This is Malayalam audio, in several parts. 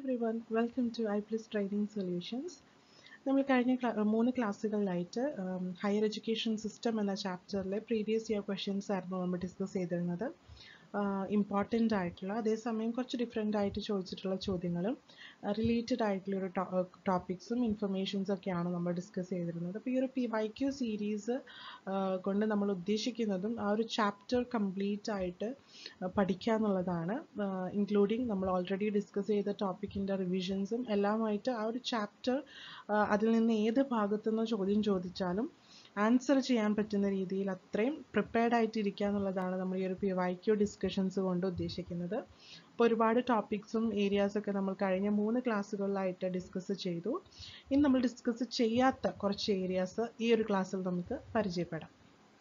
Every everyone welcome to I plus training solutions നമ്മൾ കഴിഞ്ഞ ക്ലാ മൂന്ന് ക്ലാസ്സുകളിലായിട്ട് ഹയർ എഡ്യൂക്കേഷൻ സിസ്റ്റം എന്ന ചാപ്റ്ററിലെ പ്രീവിയസ് ഇയർ ക്വസ്റ്റ്യൻസ് ആയിരുന്നു നമ്മൾ ഡിസ്കസ് ചെയ്തിരുന്നത് ഇമ്പോർട്ടൻ്റ് ആയിട്ടുള്ള അതേസമയം കുറച്ച് ഡിഫറെൻ്റ് ആയിട്ട് ചോദിച്ചിട്ടുള്ള ചോദ്യങ്ങളും റിലേറ്റഡ് ആയിട്ടുള്ള ഒരു ടോപ്പിക്സും ഇൻഫർമേഷൻസും ഒക്കെയാണ് നമ്മൾ ഡിസ്കസ് ചെയ്തിരുന്നത് അപ്പോൾ ഈ ഒരു പി വൈ ക്യു സീരീസ് കൊണ്ട് നമ്മൾ ഉദ്ദേശിക്കുന്നതും ആ ഒരു ചാപ്റ്റർ കംപ്ലീറ്റ് ആയിട്ട് പഠിക്കുക എന്നുള്ളതാണ് ഇൻക്ലൂഡിങ് നമ്മൾ ഓൾറെഡി ഡിസ്കസ് ചെയ്ത ടോപ്പിക്കിൻ്റെ റിവിഷൻസും എല്ലാമായിട്ട് ആ ഒരു ചാപ്റ്റർ അതിൽ നിന്ന് ഏത് ഭാഗത്തുനിന്ന് ചോദ്യം ചോദിച്ചാലും ആൻസർ ചെയ്യാൻ പറ്റുന്ന രീതിയിൽ അത്രയും പ്രിപ്പയർഡ് ആയിട്ടിരിക്കുക എന്നുള്ളതാണ് നമ്മൾ ഈ ഒരു പി വൈ ക്യു ഡിസ്കഷൻസ് കൊണ്ട് ഉദ്ദേശിക്കുന്നത് അപ്പോൾ ഒരുപാട് ടോപ്പിക്സും ഏരിയാസൊക്കെ നമ്മൾ കഴിഞ്ഞ മൂന്ന് ക്ലാസ്സുകളിലായിട്ട് ഡിസ്കസ് ചെയ്തു ഇന്ന് നമ്മൾ ഡിസ്കസ് ചെയ്യാത്ത കുറച്ച് ഏരിയാസ് ഈ ഒരു ക്ലാസ്സിൽ നമുക്ക് പരിചയപ്പെടാം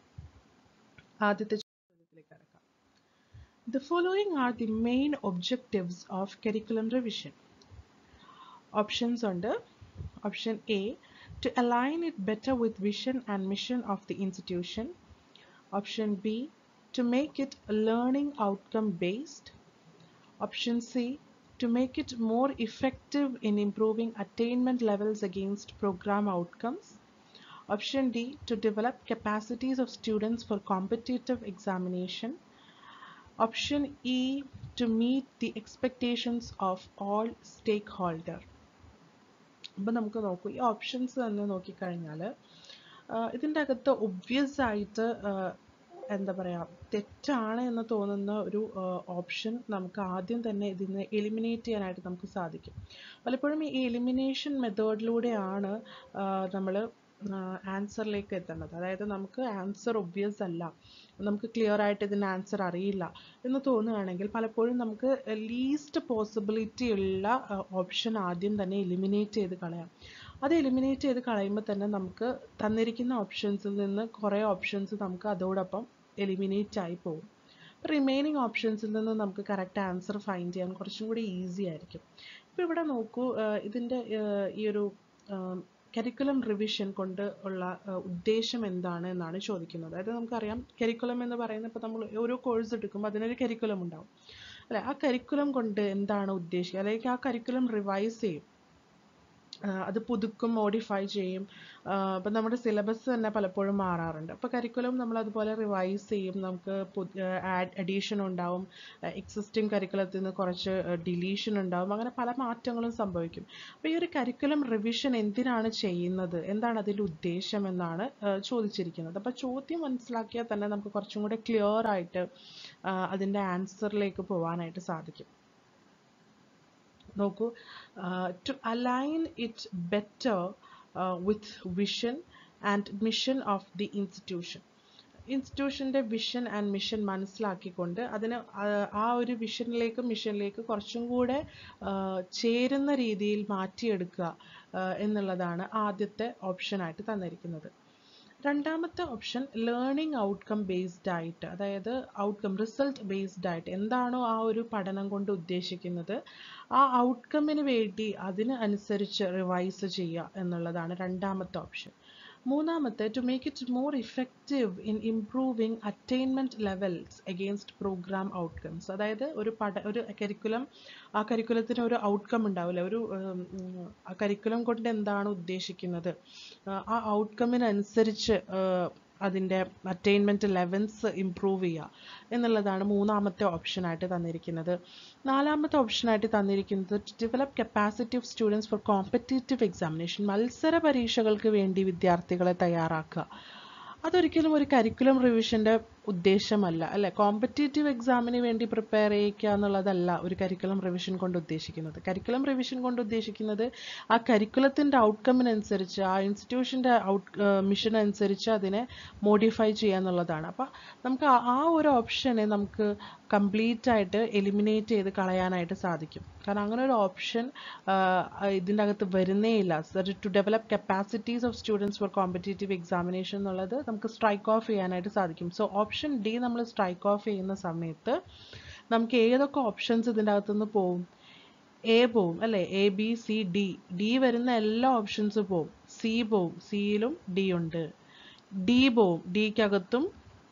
ആദ്യത്തെ ചോദ്യത്തിലേക്ക് കിടക്കാം the following are the main objectives of curriculum revision options ഉണ്ട് option A to align it better with vision and mission of the institution. Option B, to make it learning outcome based. Option C, to make it more effective in improving attainment levels against program outcomes. Option D, to develop capacities of students for competitive examination. Option E, to meet the expectations of all stakeholders. അപ്പം നമുക്ക് നോക്കൂ ഈ ഓപ്ഷൻസ് തന്നെ നോക്കിക്കഴിഞ്ഞാൽ ഇതിൻ്റെ അകത്ത് ഒബ്വിയസ് ആയിട്ട് എന്താ പറയുക തെറ്റാണ് എന്ന് തോന്നുന്ന ഒരു ഓപ്ഷൻ നമുക്ക് ആദ്യം തന്നെ ഇതിൽ നിന്ന് എലിമിനേറ്റ് ചെയ്യാനായിട്ട് നമുക്ക് സാധിക്കും പലപ്പോഴും ഈ എലിമിനേഷൻ മെത്തേഡിലൂടെയാണ് നമ്മൾ ആൻസറിലേക്ക് എത്തേണ്ടത് അതായത് നമുക്ക് ആൻസർ ഒബ്വിയസ് അല്ല നമുക്ക് ക്ലിയർ ആയിട്ട് ഇതിൻ്റെ ആൻസർ അറിയില്ല എന്ന് തോന്നുകയാണെങ്കിൽ പലപ്പോഴും നമുക്ക് ലീസ്റ്റ് പോസിബിലിറ്റി ഉള്ള ഓപ്ഷൻ ആദ്യം തന്നെ എലിമിനേറ്റ് ചെയ്ത് കളയാം അത് എലിമിനേറ്റ് ചെയ്ത് കളയുമ്പോൾ തന്നെ നമുക്ക് തന്നിരിക്കുന്ന ഓപ്ഷൻസിൽ നിന്ന് കുറേ ഓപ്ഷൻസ് നമുക്ക് അതോടൊപ്പം എലിമിനേറ്റ് ആയി പോകും റിമൈനിങ് ഓപ്ഷൻസിൽ നിന്ന് നമുക്ക് കറക്റ്റ് ആൻസർ ഫൈൻഡ് ചെയ്യാൻ കുറച്ചും കൂടി ഈസി ആയിരിക്കും ഇപ്പോൾ ഇവിടെ നോക്കൂ ഇതിൻ്റെ ഈ ഒരു കരിക്കുലം റിവിഷൻ കൊണ്ട് ഉള്ള ഉദ്ദേശം എന്താണ് എന്നാണ് ചോദിക്കുന്നത് അതായത് നമുക്കറിയാം കരിക്കുലം എന്ന് പറയുന്നത് ഇപ്പോൾ നമ്മൾ ഓരോ കോഴ്സ് എടുക്കുമ്പോൾ അതിനൊരു കരിക്കുലം ഉണ്ടാവും അല്ലെ ആ കരിക്കുലം കൊണ്ട് എന്താണ് ഉദ്ദേശിക്കുക അല്ലെങ്കിൽ ആ കരിക്കുലം റിവൈസ് ചെയ്യും അത് പുതുക്കും മോഡിഫൈ ചെയ്യും അപ്പം നമ്മുടെ സിലബസ് തന്നെ പലപ്പോഴും മാറാറുണ്ട് അപ്പോൾ കരിക്കുലം നമ്മൾ അതുപോലെ റിവൈസ് ചെയ്യും നമുക്ക് ആഡ് അഡീഷൻ ഉണ്ടാവും എക്സിസ്റ്റിംഗ് കരിക്കുലത്തിൽ നിന്ന് കുറച്ച് ഡിലീഷൻ ഉണ്ടാവും അങ്ങനെ പല മാറ്റങ്ങളും സംഭവിക്കും അപ്പോൾ ഈ ഒരു കരിക്കുലം റിവിഷൻ എന്തിനാണ് ചെയ്യുന്നത് എന്താണ് അതിൻ്റെ ഉദ്ദേശം എന്നാണ് ചോദിച്ചിരിക്കുന്നത് അപ്പോൾ ചോദ്യം മനസ്സിലാക്കിയാൽ തന്നെ നമുക്ക് കുറച്ചും കൂടെ ക്ലിയർ ആയിട്ട് അതിൻ്റെ ആൻസറിലേക്ക് പോകാനായിട്ട് സാധിക്കും നോക്കൂ to align it better with vision and mission of the institution ഇൻസ്റ്റിറ്റ്യൂഷൻ്റെ വിഷൻ ആൻഡ് മിഷൻ മനസ്സിലാക്കിക്കൊണ്ട് അതിന് ആ ഒരു വിഷനിലേക്ക് മിഷനിലേക്ക് കുറച്ചും കൂടെ ചേരുന്ന രീതിയിൽ മാറ്റിയെടുക്കുക എന്നുള്ളതാണ് ആദ്യത്തെ ഓപ്ഷനായിട്ട് തന്നിരിക്കുന്നത് രണ്ടാമത്തെ ഓപ്ഷൻ ലേണിംഗ് ഔട്ട്കം ബേസ്ഡ് ആയിട്ട് അതായത് ഔട്ട്കം റിസൾട്ട് ബേസ്ഡ് ആയിട്ട് എന്താണോ ആ ഒരു പഠനം കൊണ്ട് ഉദ്ദേശിക്കുന്നത് ആ ഔട്ട്കമ്മിന് വേണ്ടി അതിന് അനുസരിച്ച് റിവൈസ് ചെയ്യുക എന്നുള്ളതാണ് രണ്ടാമത്തെ ഓപ്ഷൻ മൂന്നാമത്തെ to make it more effective in improving attainment levels against program outcomes അതായത് ഒരു പഠ ഒരു കരിക്കുലം ആ കരിക്കുലത്തിന് ഒരു ഔട്ട്കം ഉണ്ടാവില്ല ഒരു ആ കരിക്കുലം കൊണ്ട് എന്താണ് ഉദ്ദേശിക്കുന്നത് ആ ഔട്ട്കമ്മിനനുസരിച്ച് അതിൻ്റെ അറ്റൈൻമെൻറ്റ് ലെവൽസ് ഇംപ്രൂവ് ചെയ്യുക എന്നുള്ളതാണ് മൂന്നാമത്തെ ഓപ്ഷനായിട്ട് തന്നിരിക്കുന്നത് നാലാമത്തെ ഓപ്ഷനായിട്ട് തന്നിരിക്കുന്നത് to develop capacity of students for competitive examination മത്സര പരീക്ഷകൾക്ക് വേണ്ടി വിദ്യാർത്ഥികളെ തയ്യാറാക്കുക അതൊരിക്കലും ഒരു കരിക്കുലം റിവിഷൻ്റെ ഉദ്ദേശമല്ല അല്ലെ കോമ്പറ്റേറ്റീവ് എക്സാമിന് വേണ്ടി പ്രിപ്പയർ ചെയ്യിക്കുക എന്നുള്ളതല്ല ഒരു കരിക്കുലം റിവിഷൻ കൊണ്ട് ഉദ്ദേശിക്കുന്നത് കരിക്കുലം റിവിഷൻ കൊണ്ട് ഉദ്ദേശിക്കുന്നത് ആ കരിക്കുലത്തിൻ്റെ ഔട്ട്കമ്മിനനുസരിച്ച് ആ ഇൻസ്റ്റിറ്റ്യൂഷൻ്റെ ഔട്ട് മിഷൻ അനുസരിച്ച് അതിനെ മോഡിഫൈ ചെയ്യുക എന്നുള്ളതാണ് അപ്പം നമുക്ക് ആ ഒരു ഓപ്ഷനെ നമുക്ക് കംപ്ലീറ്റ് ആയിട്ട് എലിമിനേറ്റ് ചെയ്ത് കളയാനായിട്ട് സാധിക്കും കാരണം അങ്ങനെ ഒരു ഓപ്ഷൻ ഇതിൻ്റെ അകത്ത് വരുന്നേ ഇല്ല to develop capacities of students for competitive examination എന്നുള്ളത് നമുക്ക് സ്ട്രൈക്ക് ഓഫ് ചെയ്യാനായിട്ട് സാധിക്കും സോ ഓപ്ഷൻ ഡി നമ്മൾ സ്ട്രൈക്ക് ഓഫ് ചെയ്യുന്ന സമയത്ത് നമുക്ക് ഏതൊക്കെ ഓപ്ഷൻസ് ഇതിൻ്റെ അകത്തുനിന്ന് പോവും എ പോവും അല്ലേ A B C D D വരുന്ന എല്ലാ ഓപ്ഷൻസ് പോവും സി പോവും സിയിലും ഡി ഉണ്ട് ഡി പോവും ഡിക്കകത്തും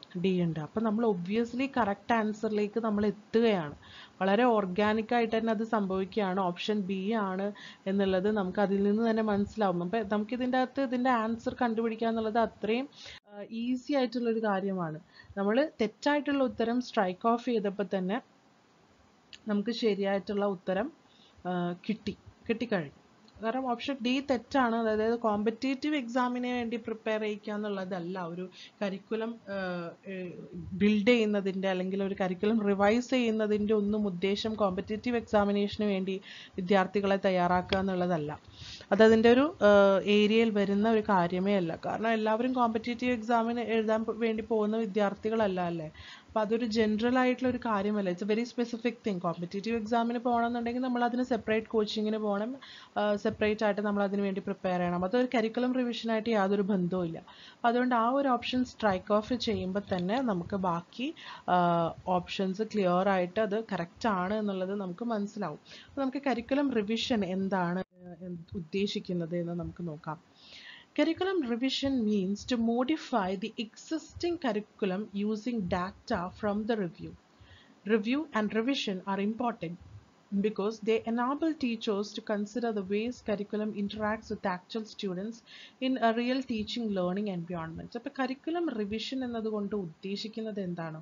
ഡി ഉണ്ട് അപ്പം നമ്മൾ ഒബ്വിയസ്ലി കറക്റ്റ് ആൻസറിലേക്ക് നമ്മൾ എത്തുകയാണ് വളരെ ഓർഗാനിക് ആയിട്ട് തന്നെ അത് സംഭവിക്കുകയാണ് ഓപ്ഷൻ ബി ആണ് എന്നുള്ളത് നമുക്ക് അതിൽ നിന്ന് തന്നെ മനസ്സിലാവും അപ്പം നമുക്ക് ഇതിൻ്റെ അകത്ത് ഇതിൻ്റെ ആൻസർ കണ്ടുപിടിക്കുക എന്നുള്ളത് അത്രയും ഈസി ആയിട്ടുള്ളൊരു കാര്യമാണ് നമ്മൾ തെറ്റായിട്ടുള്ള ഉത്തരം സ്ട്രൈക്ക് ഓഫ് ചെയ്തപ്പോൾ തന്നെ നമുക്ക് ശരിയായിട്ടുള്ള ഉത്തരം ആ, കിട്ടി കിട്ടിക്കഴിഞ്ഞു കാരണം ഓപ്ഷൻ ഡി തെറ്റാണ് അതായത് കോമ്പറ്റേറ്റീവ് എക്സാമിന് വേണ്ടി പ്രിപ്പയർ ചെയ്യിക്കുക എന്നുള്ളതല്ല ഒരു കരിക്കുലം ബിൽഡ് ചെയ്യുന്നതിൻ്റെ അല്ലെങ്കിൽ ഒരു കരിക്കുലം റിവൈസ് ചെയ്യുന്നതിൻ്റെ ഒന്നും ഉദ്ദേശം കോമ്പറ്റേറ്റീവ് എക്സാമിനേഷന് വേണ്ടി വിദ്യാർത്ഥികളെ തയ്യാറാക്കുക എന്നുള്ളതല്ല അതതിൻ്റെ ഒരു ഏരിയയിൽ വരുന്ന ഒരു കാര്യമേ അല്ല കാരണം എല്ലാവരും കോമ്പറ്റേറ്റീവ് എക്സാമിന് എഴുതാൻ പോ- വേണ്ടി പോകുന്ന വിദ്യാർത്ഥികളല്ല അല്ലേ അപ്പോൾ അതൊരു ജനറൽ ആയിട്ടുള്ള ഒരു കാര്യമല്ല it's a very specific thing competitive എക്സാമിന് പോകണമെന്നുണ്ടെങ്കിൽ നമ്മൾ അതിന് സെപ്പറേറ്റ് കോച്ചിങ്ങിന് പോകണം സെപ്പറേറ്റ് ആയിട്ട് നമ്മൾ അതിന് വേണ്ടി പ്രിപ്പയർ ചെയ്യണം അതൊരു കരിക്കുലം റിവിഷനായിട്ട് യാതൊരു ബന്ധവും ഇല്ല അപ്പോൾ അതുകൊണ്ട് ആ ഒരു ഓപ്ഷൻ സ്ട്രൈക്ക് ഓഫ് ചെയ്യുമ്പോൾ തന്നെ നമുക്ക് ബാക്കി ഓപ്ഷൻസ് ക്ലിയർ ആയിട്ട് അത് കറക്റ്റ് ആണ് എന്നുള്ളത് നമുക്ക് മനസ്സിലാവും അപ്പോൾ നമുക്ക് കരിക്കുലം റിവിഷൻ എന്താണ് ഏഹ്, എന്ത് ഉദ്ദേശിക്കുന്നത് എന്ന് നമുക്ക് നോക്കാം Curriculum revision means to modify the existing curriculum using data from the review. Review and revision are important because they enable teachers to consider the ways curriculum interacts with actual students in a real teaching learning environment. അപ്പോൾ curriculum revision എന്നതുകൊണ്ട് ഉദ്ദേശിക്കുന്നത് എന്താണ്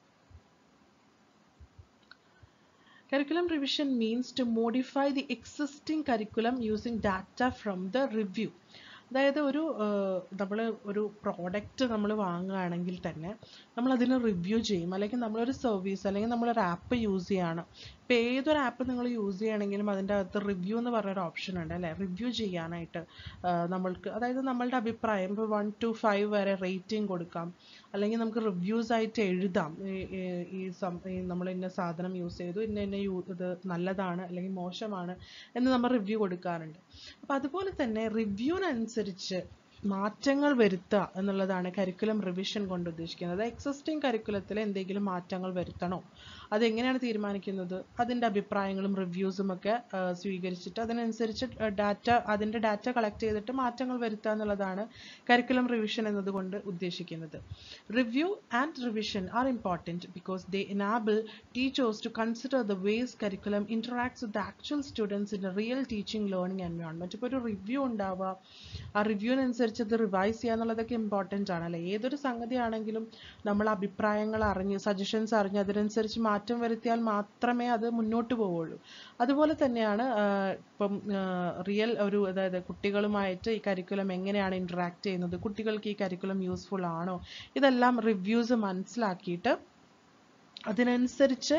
Curriculum revision means to modify the existing curriculum using data from the review. അതായത് ഒരു നമ്മൾ ഒരു പ്രോഡക്റ്റ് നമ്മൾ വാങ്ങുകയാണെങ്കിൽ തന്നെ നമ്മൾ അതിന് റിവ്യൂ ചെയ്യും അല്ലെങ്കിൽ നമ്മളൊരു സർവീസ് അല്ലെങ്കിൽ നമ്മളൊരു ആപ്പ് യൂസ് ചെയ്യാണ് ഇപ്പോൾ ഏതൊരു ആപ്പ് നിങ്ങൾ യൂസ് ചെയ്യണമെങ്കിലും അതിൻ്റെ അകത്ത് റിവ്യൂ എന്ന് പറഞ്ഞൊരു ഓപ്ഷൻ ഉണ്ട് അല്ലേ റിവ്യൂ ചെയ്യാനായിട്ട് ആ, നമ്മൾക്ക് അതായത് നമ്മളുടെ അഭിപ്രായം ഇപ്പോൾ വൺ ടു ഫൈവ് വരെ റേറ്റിംഗ് കൊടുക്കാം അല്ലെങ്കിൽ നമുക്ക് റിവ്യൂസ് ആയിട്ട് എഴുതാം ഈ ഈ- ഈ സം ഈ നമ്മൾ ഇന്ന സാധനം യൂസ് ചെയ്തു ഇന്ന ഇന്ന യൂ ഇത് നല്ലതാണ് അല്ലെങ്കിൽ മോശമാണ് എന്ന് നമ്മൾ റിവ്യൂ കൊടുക്കാറുണ്ട് അപ്പോൾ അതുപോലെ തന്നെ റിവ്യൂവിനനുസരിച്ച് മാറ്റങ്ങൾ വരുത്തുക എന്നുള്ളതാണ് കരിക്കുലം റിവിഷൻ കൊണ്ട് ഉദ്ദേശിക്കുന്നത് എക്സിസ്റ്റിംഗ് കരിക്കുലത്തിൽ എന്തെങ്കിലും മാറ്റങ്ങൾ വരുത്തണോ അതെങ്ങനെയാണ് തീരുമാനിക്കുന്നത് അതിൻ്റെ അഭിപ്രായങ്ങളും റിവ്യൂസും ഒക്കെ ആ, സ്വീകരിച്ചിട്ട് അതിനനുസരിച്ച് ഡാറ്റ അതിൻ്റെ ഡാറ്റ കളക്ട് ചെയ്തിട്ട് മാറ്റങ്ങൾ വരുത്തുക എന്നുള്ളതാണ് കരിക്കുലം റിവിഷൻ എന്നതുകൊണ്ട് ഉദ്ദേശിക്കുന്നത് review and revision are important because they enable teachers to consider the ways curriculum interacts with the actual students in a real teaching learning environment ഇപ്പോൾ ഒരു റിവ്യൂ ഉണ്ടാവുക ആ റിവ്യൂവിനനുസരിച്ച് ഇത് റിവൈസ് ചെയ്യുക എന്നുള്ളതൊക്കെ ഇമ്പോർട്ടൻ്റ് ആണ് അല്ലേ ഏതൊരു സംഗതി ആണെങ്കിലും നമ്മൾ അഭിപ്രായങ്ങൾ അറിഞ്ഞ് സജഷൻസ് അറിഞ്ഞ് അതിനനുസരിച്ച് മാറ്റം വരുത്തിയാൽ മാത്രമേ അത് മുന്നോട്ട് പോവുള്ളൂ അതുപോലെ തന്നെയാണ് ആ, ഇപ്പം റിയൽ ഒരു അതായത് കുട്ടികളുമായിട്ട് ഈ കരിക്കുലം എങ്ങനെയാണ് ഇൻറ്ററാക്ട് ചെയ്യുന്നത് കുട്ടികൾക്ക് ഈ കരിക്കുലം യൂസ്ഫുൾ ആണോ ഇതെല്ലാം റിവ്യൂസ് മനസ്സിലാക്കിയിട്ട് അതിനനുസരിച്ച്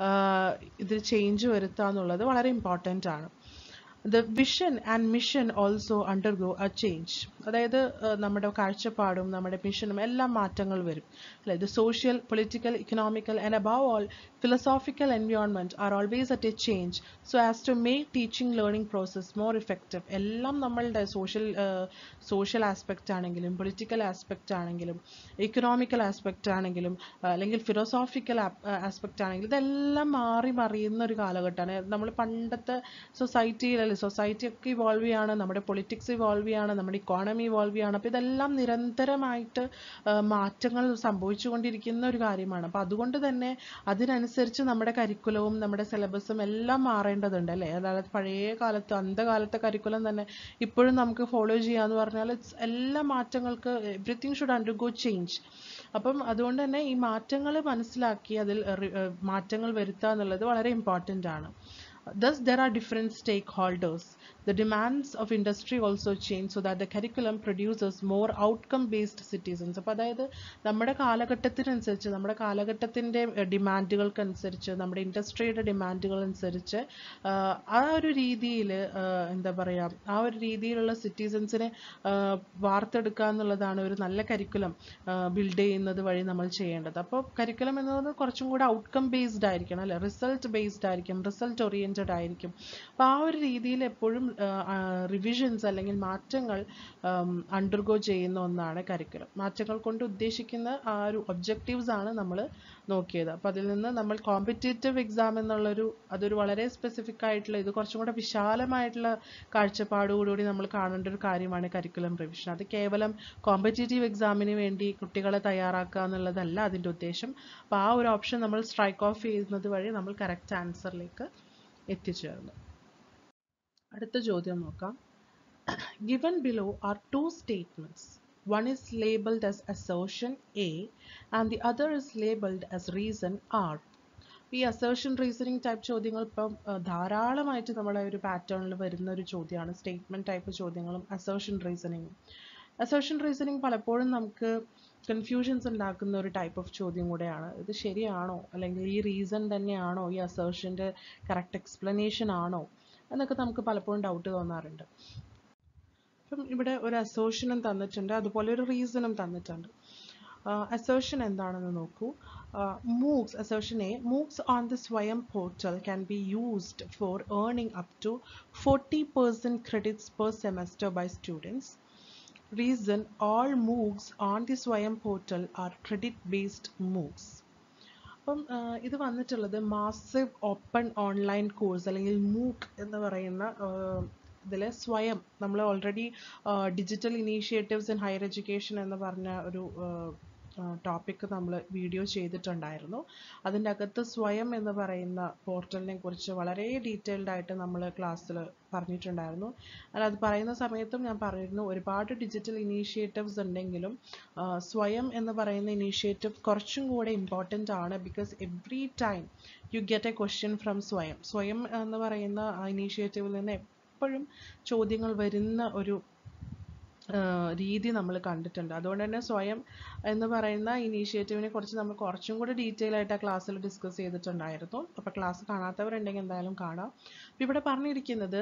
ഇതിൽ ചേഞ്ച് വരുത്തുക എന്നുള്ളത് വളരെ ഇമ്പോർട്ടൻ്റ് ആണ് the vision and mission also undergo a change അതായത് ആ, നമ്മുടെ കാഴ്ചപ്പാടും നമ്മുടെ മിഷനും എല്ലാം മാറ്റങ്ങൾ വരും അല്ലെ the social political economical and above all philosophical environment are always at a change so as to make teaching learning process more effective എല്ലാം നമ്മളുടെ സോഷ്യൽ സോഷ്യൽ ആസ്പെക്റ്റ് ആണെങ്കിലും പൊളിറ്റിക്കൽ ആസ്പെക്റ്റ് ആണെങ്കിലും ഇക്കണോമിക്കൽ ആസ്പെക്റ്റ് ആണെങ്കിലും ആ, അല്ലെങ്കിൽ ഫിലോസോഫിക്കൽ ആസ്പെക്റ്റ് ആണെങ്കിലും ഇതെല്ലാം മാറി മറിയുന്ന ഒരു കാലഘട്ടമാണ് നമ്മൾ പണ്ടത്തെ സൊസൈറ്റിയിൽ അല്ലെ സൊസൈറ്റി ഒക്കെ ഇവോൾവ് ചെയ്യാണ് നമ്മുടെ പൊളിറ്റിക്സ് ഇവോൾവ് ചെയ്യാണ് നമ്മുടെ ഇക്കോണമി ഇവോൾവ് ചെയ്യാണ് അപ്പോൾ ഇതെല്ലാം നിരന്തരമായിട്ട് ആ, മാറ്റങ്ങൾ സംഭവിച്ചുകൊണ്ടിരിക്കുന്ന ഒരു കാര്യമാണ് അപ്പോൾ അതുകൊണ്ട് തന്നെ അതിനനുസരിച്ച് നമ്മുടെ കരിക്കുലവും നമ്മുടെ സിലബസും എല്ലാം മാറേണ്ടതുണ്ട് അല്ലേ അതായത് പഴയ കാലത്ത് അന്ധകാലത്തെ കരിക്കുലം തന്നെ ഇപ്പോഴും നമുക്ക് ഫോളോ ചെയ്യാന്ന് പറഞ്ഞാൽ it's എല്ലാ മാറ്റങ്ങൾക്ക് എവറിത്തിങ് ഷുഡ് അണ്ടർഗോ ചേഞ്ച് അപ്പം അതുകൊണ്ട് തന്നെ ഈ മാറ്റങ്ങൾ മനസ്സിലാക്കി അതിൽ റി- ഏർ മാറ്റങ്ങൾ വരുത്തുക എന്നുള്ളത് വളരെ ഇമ്പോർട്ടൻ്റ് ആണ് Thus, there are different stakeholders. The demands of industry also change so that the curriculum produces more outcome-based citizens. അപ്പോൾ അതായത് നമ്മുടെ കാലഘട്ടത്തിനനുസരിച്ച് നമ്മുടെ കാലഘട്ടത്തിൻ്റെ ഡിമാൻഡുകൾക്കനുസരിച്ച് നമ്മുടെ ഇൻഡസ്ട്രിയുടെ ഡിമാൻഡുകൾ അനുസരിച്ച് ആഹ് ആ ഒരു രീതിയിൽ എന്താ പറയുക ആ ഒരു രീതിയിലുള്ള സിറ്റിസൻസിനെ വാർത്തെടുക്കുക എന്നുള്ളതാണ് ഒരു നല്ല കരിക്കുലം ബിൽഡ് ചെയ്യുന്നത് വഴി നമ്മൾ ചെയ്യേണ്ടത് അപ്പോൾ കരിക്കുലം എന്ന് പറയുന്നത് കുറച്ചും കൂടെ ഔട്ട്കം ബേസ്ഡ് ആയിരിക്കണം അല്ലെ റിസൾട്ട് ബേസ്ഡ് ആയിരിക്കും റിസൾട്ട് ഓറിയൻറ്റഡ് ഓറിയൻറ്റഡ് ആയിരിക്കും അപ്പോൾ ആ ഒരു രീതിയിൽ എപ്പോഴും റിവിഷൻസ് അല്ലെങ്കിൽ മാറ്റങ്ങൾ അണ്ടർഗോ ചെയ്യുന്ന ഒന്നാണ് കരിക്കുലം മാറ്റങ്ങൾ കൊണ്ട് ഉദ്ദേശിക്കുന്ന ആ ഒരു ഒബ്ജക്റ്റീവ്സ് ആണ് നമ്മൾ നോക്കിയത് അപ്പോൾ അതിൽ നിന്ന് നമ്മൾ കോമ്പറ്റേറ്റീവ് എക്സാം എന്നുള്ളൊരു അതൊരു വളരെ സ്പെസിഫിക് ആയിട്ടുള്ള ഇത് കുറച്ചും കൂടെ വിശാലമായിട്ടുള്ള കാഴ്ചപ്പാടോടുകൂടി നമ്മൾ കാണേണ്ട ഒരു കാര്യമാണ് കരിക്കുലം റിവിഷൻ അത് കേവലം കോമ്പറ്റേറ്റീവ് എക്സാമിന് വേണ്ടി കുട്ടികളെ തയ്യാറാക്കുക എന്നുള്ളതല്ല അതിൻ്റെ ഉദ്ദേശം അപ്പോൾ ആ ഒരു ഓപ്ഷൻ നമ്മൾ സ്ട്രൈക്ക് ഓഫ് ചെയ്യുന്നത് വഴി നമ്മൾ കറക്റ്റ് ആൻസറിലേക്ക് എത്തിച്ചേർന്നു അടുത്ത ചോദ്യം നോക്കാം given below are two statements one is labeled as assertion A and the other is labeled as reason R ഈ അസേർഷൻ റീസണിങ് ടൈപ്പ് ചോദ്യങ്ങൾ ഇപ്പം ധാരാളമായിട്ട് നമ്മുടെ ഒരു പാറ്റേണിൽ വരുന്ന ഒരു ചോദ്യമാണ് സ്റ്റേറ്റ്മെന്റ് ടൈപ്പ് ചോദ്യങ്ങളും അസേർഷൻ റീസണിങ്ങും അസേർഷൻ റീസണിങ് പലപ്പോഴും നമുക്ക് കൺഫ്യൂഷൻസ് ഉണ്ടാക്കുന്ന ഒരു ടൈപ്പ് ഓഫ് ചോദ്യം കൂടെയാണ് ഇത് ശരിയാണോ അല്ലെങ്കിൽ ഈ റീസൺ തന്നെയാണോ ഈ അസേർഷൻ്റെ കറക്റ്റ് എക്സ്പ്ലനേഷൻ ആണോ എന്നൊക്കെ നമുക്ക് പലപ്പോഴും ഡൗട്ട് തോന്നാറുണ്ട് അപ്പം ഇവിടെ ഒരു അസോഷനും തന്നിട്ടുണ്ട് അതുപോലെ ഒരു റീസണും തന്നിട്ടുണ്ട് അസോഷൻ എന്താണെന്ന് നോക്കൂ MOOCs assertion A MOOCs on the Swayam portal can be used for earning up to forty percent credits per semester by students reason all MOOCs on the Swayam portal are credit based MOOCs അപ്പം ഇത് വന്നിട്ടുള്ളത് മാസീവ് ഓപ്പൺ ഓൺലൈൻ കോഴ്സ് അല്ലെങ്കിൽ മൂക്ക് എന്ന് പറയുന്ന ഇതിൽ സ്വയം നമ്മൾ already digital initiatives in higher education എന്ന് പറഞ്ഞ ഒരു ടോപ്പിക് നമ്മൾ വീഡിയോ ചെയ്തിട്ടുണ്ടായിരുന്നു അതിൻ്റെ അകത്ത് സ്വയം എന്ന് പറയുന്ന പോർട്ടലിനെ കുറിച്ച് വളരെ ഡീറ്റെയിൽഡ് ആയിട്ട് നമ്മൾ ക്ലാസ്സിൽ പറഞ്ഞിട്ടുണ്ടായിരുന്നു അല്ല അത് പറയുന്ന സമയത്തും ഞാൻ പറഞ്ഞിരുന്നു ഒരുപാട് ഡിജിറ്റൽ ഇനീഷ്യേറ്റീവ്സ് ഉണ്ടെങ്കിലും സ്വയം എന്ന് പറയുന്ന ഇനീഷ്യേറ്റീവ് കുറച്ചും കൂടെ ഇമ്പോർട്ടൻ്റ് ആണ് because every time you get a question from Swayam Swayam എന്ന് പറയുന്ന ഇനീഷ്യേറ്റീവിൽ നിന്ന് എപ്പോഴും ചോദ്യങ്ങൾ വരുന്ന ഒരു രീതി നമ്മൾ കണ്ടിട്ടുണ്ട് അതുകൊണ്ട് തന്നെ സ്വയം എന്ന് പറയുന്ന ഇനീഷ്യേറ്റീവിനെ കുറിച്ച് നമ്മൾ കുറച്ചും കൂടി ഡീറ്റെയിൽ ആയിട്ട് ആ ക്ലാസ്സിൽ ഡിസ്കസ് ചെയ്തിട്ടുണ്ടായിരുന്നു അപ്പോൾ ക്ലാസ് കാണാത്തവരുണ്ടെങ്കിൽ എന്തായാലും കാണാം ഇവിടെ പറഞ്ഞിരിക്കുന്നത്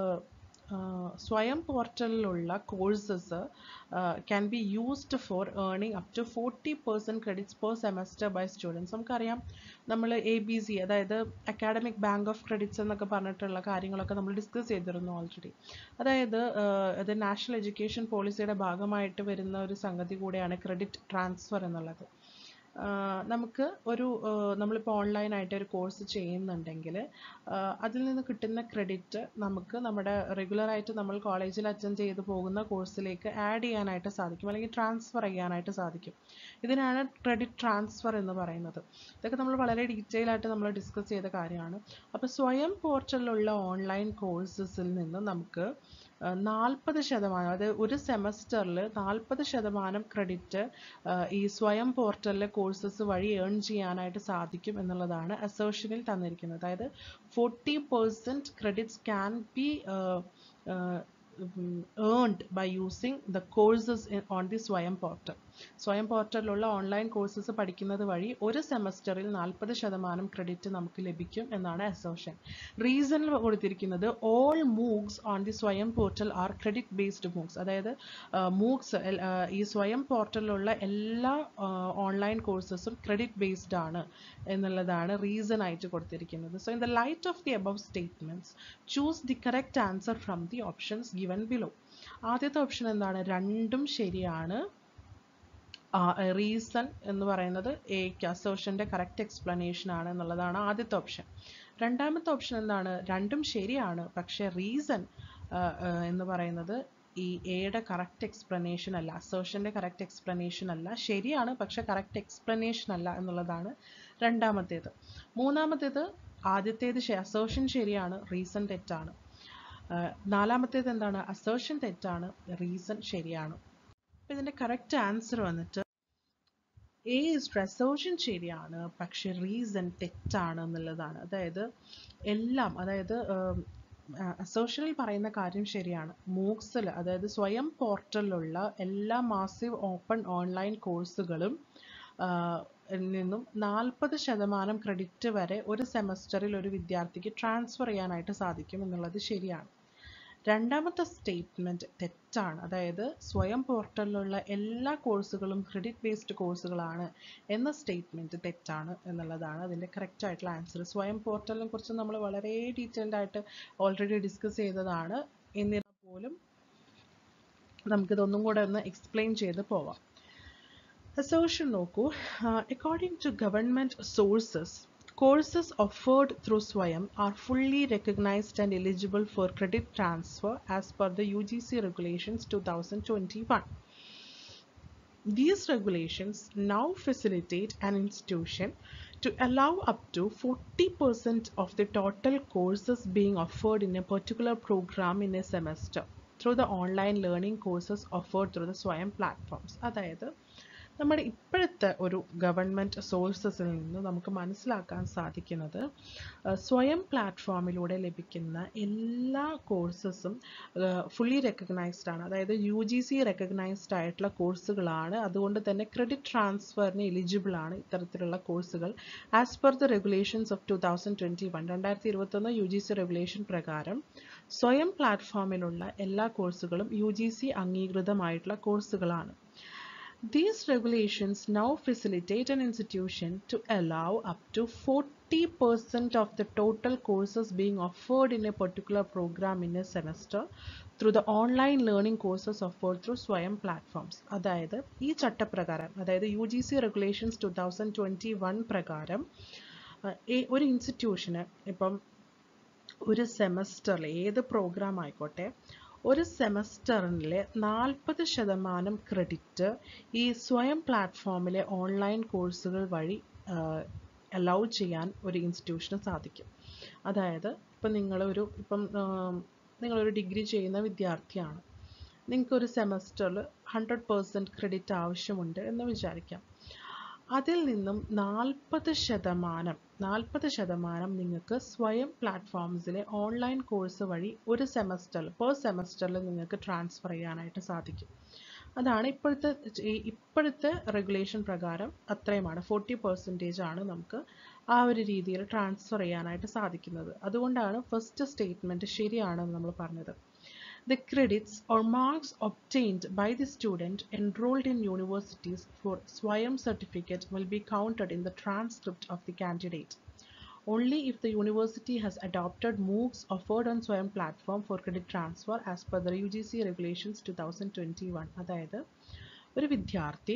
സ്വയം പോർട്ടലിലുള്ള courses can be used for earning up to forty percent credits per semester by students നമുക്കറിയാം നമ്മൾ എ ബി സി അതായത് അക്കാഡമിക് ബാങ്ക് ഓഫ് ക്രെഡിറ്റ്സ് എന്നൊക്കെ പറഞ്ഞിട്ടുള്ള കാര്യങ്ങളൊക്കെ നമ്മൾ ഡിസ്കസ് ചെയ്തിരുന്നു ഓൾറെഡി അതായത് ഇത് നാഷണൽ എഡ്യൂക്കേഷൻ പോളിസിയുടെ ഭാഗമായിട്ട് വരുന്ന ഒരു സംഗതി കൂടെയാണ് ക്രെഡിറ്റ് ട്രാൻസ്ഫർ എന്നുള്ളത് നമുക്ക് ഒരു നമ്മളിപ്പോൾ ഓൺലൈനായിട്ട് ഒരു കോഴ്സ് ചെയ്യുന്നുണ്ടെങ്കിൽ അതിൽ നിന്ന് കിട്ടുന്ന ക്രെഡിറ്റ് നമുക്ക് നമ്മുടെ റെഗുലറായിട്ട് നമ്മൾ കോളേജിൽ അറ്റൻഡ് ചെയ്ത് പോകുന്ന കോഴ്സിലേക്ക് ആഡ് ചെയ്യാനായിട്ട് സാധിക്കും അല്ലെങ്കിൽ ട്രാൻസ്ഫർ ചെയ്യാനായിട്ട് സാധിക്കും ഇതിനാണ് ക്രെഡിറ്റ് ട്രാൻസ്ഫർ എന്ന് പറയുന്നത് ഇതൊക്കെ നമ്മൾ വളരെ ഡീറ്റെയിൽ ആയിട്ട് നമ്മൾ ഡിസ്കസ് ചെയ്ത കാര്യമാണ് അപ്പോൾ സ്വയം പോർട്ടലിലുള്ള ഓൺലൈൻ കോഴ്സസിൽ നിന്ന് നമുക്ക് നാൽപ്പത് ശതമാനം അതായത് ഒരു സെമസ്റ്ററിൽ നാൽപ്പത് ശതമാനം ക്രെഡിറ്റ് ഈ സ്വയം പോർട്ടലിലെ കോഴ്സസ് വഴി ഏൺ ചെയ്യാനായിട്ട് സാധിക്കും എന്നുള്ളതാണ് അസോഷനിൽ തന്നിരിക്കുന്നത് അതായത് forty percent credits can be earned by using the courses on the Swayam portal Swayam പോർട്ടലിലുള്ള ഓൺലൈൻ കോഴ്സസ് പഠിക്കുന്നത് വഴി ഒരു സെമസ്റ്ററിൽ നാൽപ്പത് ശതമാനം ക്രെഡിറ്റ് നമുക്ക് ലഭിക്കും എന്നാണ് അസോഷൻ റീസണിൽ കൊടുത്തിരിക്കുന്നത് all MOOCs on the Swayam portal are credit based MOOCs അതായത് മൂക്സ് ഈ സ്വയം പോർട്ടലിലുള്ള എല്ലാ ഓൺലൈൻ കോഴ്സസും ക്രെഡിറ്റ് ബേസ്ഡ് ആണ് എന്നുള്ളതാണ് റീസൺ ആയിട്ട് കൊടുത്തിരിക്കുന്നത് so in the light of the above statements choose the correct answer from the options given below ആദ്യത്തെ ഓപ്ഷൻ എന്താണ് രണ്ടും ശരിയാണ് റീസൺ എന്ന് പറയുന്നത് എക്ക് അസോഷൻ്റെ കറക്റ്റ് എക്സ്പ്ലനേഷൻ ആണ് എന്നുള്ളതാണ് ആദ്യത്തെ ഓപ്ഷൻ രണ്ടാമത്തെ ഓപ്ഷൻ എന്താണ് രണ്ടും ശരിയാണ് പക്ഷേ റീസൺ എന്ന് പറയുന്നത് ഈ എയുടെ കറക്റ്റ് എക്സ്പ്ലനേഷൻ അല്ല അസോഷൻ്റെ കറക്റ്റ് എക്സ്പ്ലനേഷൻ അല്ല ശരിയാണ് പക്ഷെ കറക്റ്റ് എക്സ്പ്ലനേഷൻ അല്ല എന്നുള്ളതാണ് രണ്ടാമത്തേത് മൂന്നാമത്തേത് ആദ്യത്തേത് അസോഷൻ ശരിയാണ് റീസൺ തെറ്റാണ് നാലാമത്തേത് എന്താണ് അസോഷൻ തെറ്റാണ് റീസൺ ശരിയാണ് അപ്പം ഇതിൻ്റെ കറക്റ്റ് ആൻസർ വന്നിട്ട് എ ഇസ് അസോഷൻ ശരിയാണ് പക്ഷെ റീസൺ തെറ്റാണ് എന്നുള്ളതാണ് അതായത് എല്ലാം അതായത് അസോഷനിൽ പറയുന്ന കാര്യം ശരിയാണ് മൂക്സിൽ അതായത് സ്വയം പോർട്ടലിലുള്ള എല്ലാ മാസീവ് ഓപ്പൺ ഓൺലൈൻ കോഴ്സുകളും നിന്നും നാൽപ്പത് ശതമാനം ക്രെഡിറ്റ് വരെ ഒരു സെമസ്റ്ററിൽ ഒരു വിദ്യാർത്ഥിക്ക് ട്രാൻസ്ഫർ ചെയ്യാനായിട്ട് സാധിക്കും എന്നുള്ളത് ശരിയാണ് രണ്ടാമത്തെ സ്റ്റേറ്റ്മെൻറ്റ് തെറ്റാണ് അതായത് സ്വയം പോർട്ടലിലുള്ള എല്ലാ കോഴ്സുകളും ക്രെഡിറ്റ് ബേസ്ഡ് കോഴ്സുകളാണ് എന്ന സ്റ്റേറ്റ്മെൻറ്റ് തെറ്റാണ് എന്നുള്ളതാണ് അതിൻ്റെ കറക്റ്റ് ആയിട്ടുള്ള ആൻസർ സ്വയം പോർട്ടലിനെ കുറിച്ച് നമ്മൾ വളരെ ഡീറ്റെയിൽഡ് ആയിട്ട് ഓൾറെഡി ഡിസ്കസ് ചെയ്തതാണ് എന്നിരുന്നാൽ പോലും നമുക്കിതൊന്നും കൂടെ ഒന്ന് എക്സ്പ്ലെയിൻ ചെയ്ത് പോവാം അസോഷൻ നോക്കൂ according to government sources Courses offered through Swayam are fully recognized and eligible for credit transfer as per the UGC regulations 2021. These regulations now facilitate an institution to allow up to 40% of the total courses being offered in a particular program in a semester through the online learning courses offered through the Swayam platforms. അതായത് നമ്മുടെ ഇപ്പോഴത്തെ ഒരു ഗവൺമെൻറ് സോഴ്സസിൽ നിന്ന് നമുക്ക് മനസ്സിലാക്കാൻ സാധിക്കുന്നത് സ്വയം പ്ലാറ്റ്ഫോമിലൂടെ ലഭിക്കുന്ന എല്ലാ കോഴ്സസും ഫുള്ളി റെക്കഗ്നൈസ്ഡ് ആണ് അതായത് യു ജി സി റെക്കഗ്നൈസ്ഡ് ആയിട്ടുള്ള കോഴ്സുകളാണ് അതുകൊണ്ട് തന്നെ ക്രെഡിറ്റ് ട്രാൻസ്ഫറിന് എലിജിബിൾ ആണ് ഇത്തരത്തിലുള്ള കോഴ്സുകൾ as per the regulations of two thousand twenty one രണ്ടായിരത്തി ഇരുപത്തൊന്ന് യു ജി സി റെഗുലേഷൻ പ്രകാരം സ്വയം പ്ലാറ്റ്ഫോമിലുള്ള എല്ലാ കോഴ്സുകളും യു ജി സി അംഗീകൃതമായിട്ടുള്ള കോഴ്സുകളാണ് These regulations now facilitate an institution to allow up to 40% of the total courses being offered in a particular program in a semester through the online learning courses offered through Swayam platforms. അതായത് ഈ ചട്ടപ്രകാരം അതായത് U G C regulations two thousand twenty one പ്രകാരം ഒരു ഇൻസ്റ്റിറ്റ്യൂഷന് ഇപ്പം ഒരു സെമസ്റ്ററിൽ ഏത് പ്രോഗ്രാം ആയിക്കോട്ടെ ഒരു സെമസ്റ്ററിലെ നാൽപ്പത് ശതമാനം ക്രെഡിറ്റ് ഈ സ്വയം പ്ലാറ്റ്ഫോമിലെ ഓൺലൈൻ കോഴ്സുകൾ വഴി അലൗ ചെയ്യാൻ ഒരു ഇൻസ്റ്റിറ്റ്യൂഷന് സാധിക്കും അതായത് ഇപ്പം നിങ്ങളൊരു ഇപ്പം നിങ്ങളൊരു ഡിഗ്രി ചെയ്യുന്ന വിദ്യാർത്ഥിയാണ് നിങ്ങൾക്കൊരു സെമസ്റ്ററിൽ ഹൺഡ്രഡ് പേഴ്സൻറ്റ് ക്രെഡിറ്റ് ആവശ്യമുണ്ട് എന്ന് വിചാരിക്കാം അതിൽ നിന്നും നാൽപ്പത് ശതമാനം നാൽപ്പത് ശതമാനം നിങ്ങൾക്ക് സ്വയം പ്ലാറ്റ്ഫോംസിലെ ഓൺലൈൻ കോഴ്സ് വഴി ഒരു സെമസ്റ്ററിൽ പെർ സെമസ്റ്ററിൽ നിങ്ങൾക്ക് ട്രാൻസ്ഫർ ചെയ്യാനായിട്ട് സാധിക്കും അതാണ് ഇപ്പോഴത്തെ ഇപ്പോഴത്തെ റെഗുലേഷൻ പ്രകാരം അത്രയുമാണ് ഫോർട്ടി പെർസെൻറ്റേജ് ആണ് നമുക്ക് ആ ഒരു രീതിയിൽ ട്രാൻസ്ഫർ ചെയ്യാനായിട്ട് സാധിക്കുന്നത് അതുകൊണ്ടാണ് ഫസ്റ്റ് സ്റ്റേറ്റ്മെൻറ്റ് ശരിയാണെന്ന് നമ്മൾ പറഞ്ഞത് The credits or marks obtained by the student enrolled in universities for Swayam certificate will be counted in the transcript of the candidate. Only if the university has adopted MOOCs offered on Swayam platform for credit transfer as per the UGC regulations 2021. അതായത് ഒരു വിദ്യാർത്ഥി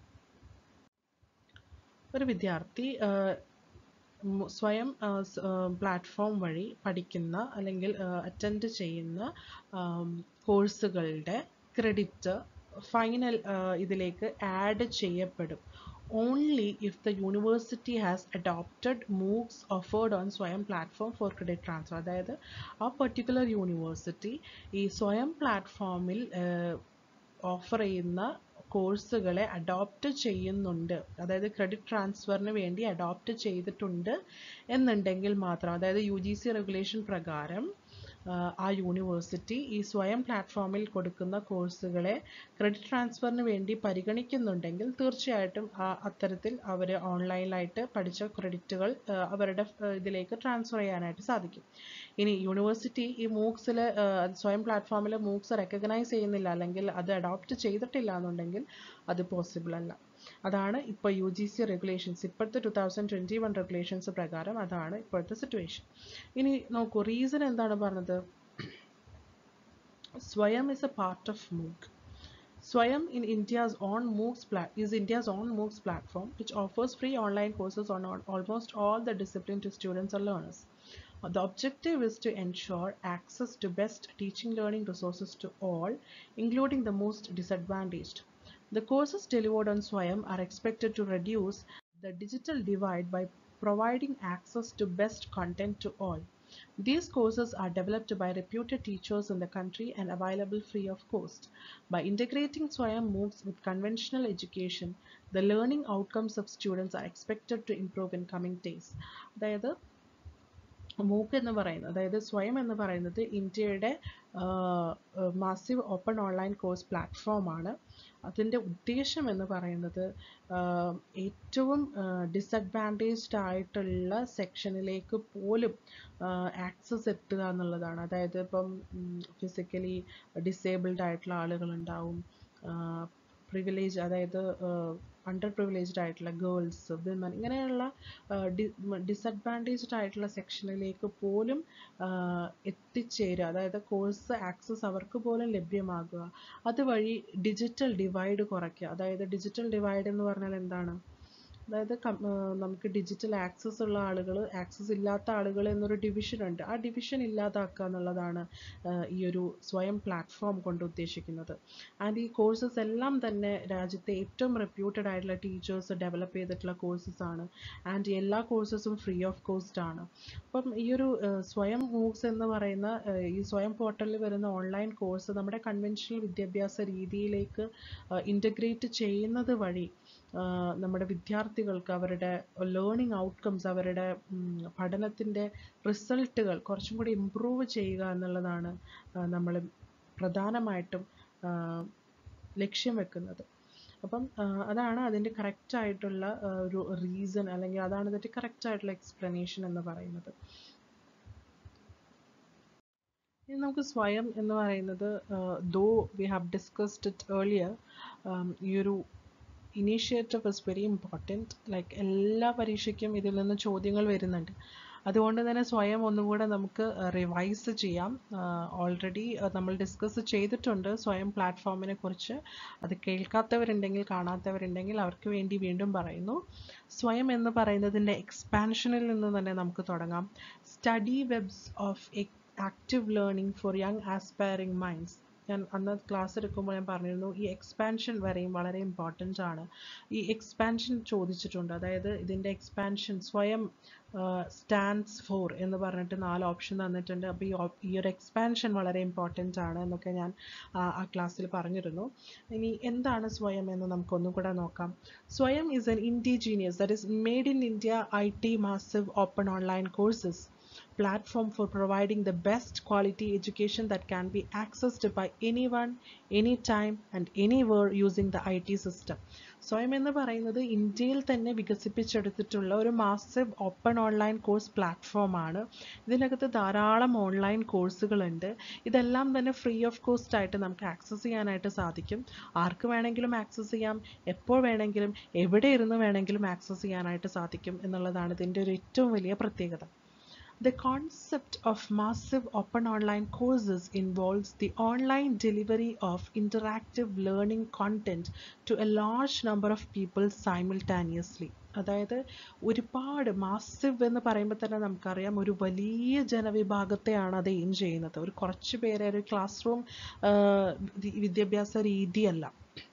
ഒരു വിദ്യാർത്ഥി സ്വയം പ്ലാറ്റ്ഫോം വഴി പഠിക്കുന്ന അല്ലെങ്കിൽ അറ്റൻഡ് ചെയ്യുന്ന കോഴ്സുകളുടെ ക്രെഡിറ്റ് ഫൈനൽ ഇതിലേക്ക് ആഡ് ചെയ്യപ്പെടും only if the university has adopted MOOCs offered on Swayam platform for credit transfer അതായത് ആ പെർട്ടിക്കുലർ യൂണിവേഴ്സിറ്റി ഈ സ്വയം പ്ലാറ്റ്ഫോമിൽ ഓഫർ ചെയ്യുന്ന കോഴ്സുകളെ അഡോപ്റ്റ് ചെയ്യുന്നുണ്ട് അതായത് ക്രെഡിറ്റ് ട്രാൻസ്ഫറിന് വേണ്ടി അഡോപ്റ്റ് ചെയ്തിട്ടുണ്ട് എന്നുണ്ടെങ്കിൽ മാത്രം അതായത് യു ജി സി റെഗുലേഷൻ പ്രകാരം ആ യൂണിവേഴ്സിറ്റി ഈ സ്വയം പ്ലാറ്റ്ഫോമിൽ കൊടുക്കുന്ന കോഴ്സുകളെ ക്രെഡിറ്റ് ട്രാൻസ്ഫറിന് വേണ്ടി പരിഗണിക്കുന്നുണ്ടെങ്കിൽ തീർച്ചയായിട്ടും അത്തരത്തിൽ അവർ ഓൺലൈനിലായിട്ട് പഠിച്ച ക്രെഡിറ്റുകൾ അവരുടെ ഇതിലേക്ക് ട്രാൻസ്ഫർ ചെയ്യാനായിട്ട് സാധിക്കും ഇനി യൂണിവേഴ്സിറ്റി ഈ മൂക്സിൽ സ്വയം പ്ലാറ്റ്ഫോമിൽ മൂക്സ് റെക്കഗ്നൈസ് ചെയ്യുന്നില്ല അല്ലെങ്കിൽ അത് അഡോപ്റ്റ് ചെയ്തിട്ടില്ല എന്നുണ്ടെങ്കിൽ അത് പോസിബിൾ അല്ല അതാണ് ഇപ്പോൾ യു ജി സി റെഗുലേഷൻസ് ഇപ്പോഴത്തെ two thousand twenty one regulations പ്രകാരം അതാണ് ഇപ്പോഴത്തെ സിറ്റുവേഷൻ ഇനി നോക്കൂ റീസൺ എന്താണ് പറഞ്ഞത് Swayam is a part of MOOC Swayam in India's own MOOCs plat- is India's own MOOCs platform, which offers free online courses on all, almost all the discipline to students or learners. The objective is to ensure access to best teaching learning resources to all, including the most disadvantaged. The courses delivered on Swayam are expected to reduce the digital divide by providing access to best content to all. These courses are developed by reputed teachers in the country and available free of cost. By integrating Swayam MOOCs with conventional education, the learning outcomes of students are expected to improve in coming days. അതായത് മൂക്ക് എന്ന് പറയുന്നത് അതായത് സ്വയം എന്ന് പറയുന്നത് ഇന്ത്യയുടെ മാസീവ് ഓപ്പൺ ഓൺലൈൻ കോഴ്സ് പ്ലാറ്റ്ഫോമാണ് അതിൻ്റെ ഉദ്ദേശം എന്ന് പറയുന്നത് ആഹ് ഏറ്റവും ഡിസഡ്വാൻറ്റേജ്ഡ് ആയിട്ടുള്ള സെക്ഷനിലേക്ക് പോലും ആക്സസ് എത്തുക എന്നുള്ളതാണ് അതായത് ഇപ്പം ഫിസിക്കലി ഡിസേബിൾഡ് ആയിട്ടുള്ള ആളുകളുണ്ടാവും പ്രിവിലേജ് അതായത് അണ്ടർ പ്രിവിലേജ്ഡ് ആയിട്ടുള്ള ഗേൾസ് വിമൻ ഇങ്ങനെയുള്ള ഡിസഡ്വാൻറ്റേജ്ഡ് ആയിട്ടുള്ള സെക്ഷനിലേക്ക് പോലും ആഹ് എത്തിച്ചേരുക അതായത് കോഴ്സ് ആക്സസ് അവർക്ക് പോലും ലഭ്യമാകുക അതുവഴി ഡിജിറ്റൽ ഡിവൈഡ് കുറയ്ക്കുക അതായത് ഡിജിറ്റൽ ഡിവൈഡ് എന്ന് പറഞ്ഞാൽ എന്താണ് അതായത് കം- ആഹ് നമുക്ക് ഡിജിറ്റൽ ആക്സസ് ഉള്ള ആളുകൾ ആക്സസ് ഇല്ലാത്ത ആളുകൾ എന്നൊരു ഡിവിഷൻ ഉണ്ട് ആ ഡിവിഷൻ ഇല്ലാതാക്കുക എന്നുള്ളതാണ് ആഹ് ഈ ഒരു സ്വയം പ്ലാറ്റ്ഫോം കൊണ്ട് ഉദ്ദേശിക്കുന്നത് ആൻഡ് ഈ കോഴ്സസ് എല്ലാം തന്നെ രാജ്യത്തെ ഏറ്റവും റെപ്യൂട്ടഡ് ആയിട്ടുള്ള ടീച്ചേഴ്സ് ഡെവലപ്പ് ചെയ്തിട്ടുള്ള കോഴ്സസ് ആണ് ആൻഡ് എല്ലാ കോഴ്സസും ഫ്രീ ഓഫ് കോസ്റ്റ് ആണ് അപ്പം ഈ ഒരു ആഹ് സ്വയം മൂക്സ് എന്ന് പറയുന്ന ആഹ് ഈ സ്വയം പോർട്ടലിൽ വരുന്ന ഓൺലൈൻ കോഴ്സ് നമ്മുടെ കൺവെൻഷണൽ വിദ്യാഭ്യാസ രീതിയിലേക്ക് ഇൻ്റഗ്രേറ്റ് ചെയ്യുന്നത് വഴി ആഹ് നമ്മുടെ വിദ്യാർത്ഥികൾക്ക് അവരുടെ ലേണിംഗ് ഔട്ട്കംസ് അവരുടെ പഠനത്തിൻ്റെ റിസൾട്ടുകൾ കുറച്ചും കൂടി ഇമ്പ്രൂവ് ചെയ്യുക എന്നുള്ളതാണ് നമ്മൾ പ്രധാനമായിട്ടും ആഹ് ലക്ഷ്യം വെക്കുന്നത് അപ്പം ആഹ് അതാണ് അതിൻ്റെ കറക്റ്റ് ആയിട്ടുള്ള ആഹ് ഒരു റീസൺ അല്ലെങ്കിൽ അതാണ് ഇതിൻ്റെ കറക്റ്റ് ആയിട്ടുള്ള എക്സ്പ്ലനേഷൻ എന്ന് പറയുന്നത് ഇനി നമുക്ക് സ്വയം എന്ന് പറയുന്നത് though we have discussed it earlier ഈ ഒരു initiative is very important like എല്ലാ പരീക്ഷയ്ക്കും ഇതിൽ നിന്ന് ചോദ്യങ്ങൾ വരുന്നുണ്ട് അതുകൊണ്ട് തന്നെ സ്വയം ഒന്നുകൂടെ നമുക്ക് റിവൈസ് ചെയ്യാം ഓൾറെഡി നമ്മൾ ഡിസ്കസ് ചെയ്തിട്ടുണ്ട് സ്വയം പ്ലാറ്റ്ഫോമിനെ കുറിച്ച് അത് കേൾക്കാത്തവരുണ്ടെങ്കിൽ കാണാത്തവരുണ്ടെങ്കിൽ അവർക്ക് വേണ്ടി വീണ്ടും പറയുന്നു സ്വയം എന്ന് പറയുന്നതിൻ്റെ എക്സ്പാൻഷനിൽ നിന്ന് തന്നെ നമുക്ക് തുടങ്ങാം study webs of active learning for young aspiring minds ഞാൻ അന്ന് ക്ലാസ് എടുക്കുമ്പോൾ ഞാൻ പറഞ്ഞിരുന്നു ഈ എക്സ്പാൻഷൻ വരെയും വളരെ ഇമ്പോർട്ടൻ്റ് ആണ് ഈ എക്സ്പാൻഷൻ ചോദിച്ചിട്ടുണ്ട് അതായത് ഇതിൻ്റെ എക്സ്പാൻഷൻ സ്വയം സ്റ്റാൻഡ്സ് ഫോർ എന്ന് പറഞ്ഞിട്ട് നാല് ഓപ്ഷൻ തന്നിട്ടുണ്ട് അപ്പോൾ ഈ op- ഈ ഒരു എക്സ്പാൻഷൻ വളരെ ഇമ്പോർട്ടൻ്റ് ആണ് എന്നൊക്കെ ഞാൻ ആ ആ ക്ലാസ്സിൽ പറഞ്ഞിരുന്നു ഇനി എന്താണ് സ്വയം എന്ന് നമുക്കൊന്നും കൂടെ നോക്കാം Swayam is an indigenous that is made in India I T massive open online courses platform for providing the best quality education that can be accessed by anyone, anytime and anywhere using the IT system. സ്വയം എന്ന് പറയുന്നത് ഇന്ത്യയിൽ തന്നെ വികസിപ്പിച്ചെടുത്തിട്ടുള്ള ഒരു മാസീവ് ഓപ്പൺ ഓൺലൈൻ കോഴ്സ് പ്ലാറ്റ്ഫോമാണ് ഇതിനകത്ത് ധാരാളം ഓൺലൈൻ കോഴ്സുകളുണ്ട് ഇതെല്ലാം തന്നെ ഫ്രീ ഓഫ് കോസ്റ്റ് ആയിട്ട് നമുക്ക് ആക്സസ് ചെയ്യാനായിട്ട് സാധിക്കും ആർക്ക് വേണമെങ്കിലും ആക്സസ് ചെയ്യാം എപ്പോൾ വേണമെങ്കിലും എവിടെ ഇരുന്ന് വേണമെങ്കിലും ആക്സസ് ചെയ്യാനായിട്ട് സാധിക്കും എന്നുള്ളതാണ് ഇതിൻ്റെ ഒരു ഏറ്റവും വലിയ പ്രത്യേകത The concept of massive open online courses involves the online delivery of interactive learning content to a large number of people simultaneously. അതായത് ഒരുപാട് മാസീവ് എന്ന് പറയുമ്പോൾ തന്നെ നമുക്കറിയാം ഒരു വലിയ ജനവിഭാഗത്തെയാണ് അത് എയിം ചെയ്യുന്നത് ഒരു കുറച്ച് പേരെ ഒരു ക്ലാസ് റൂം വിദ്യാഭ്യാസ രീതിയല്ല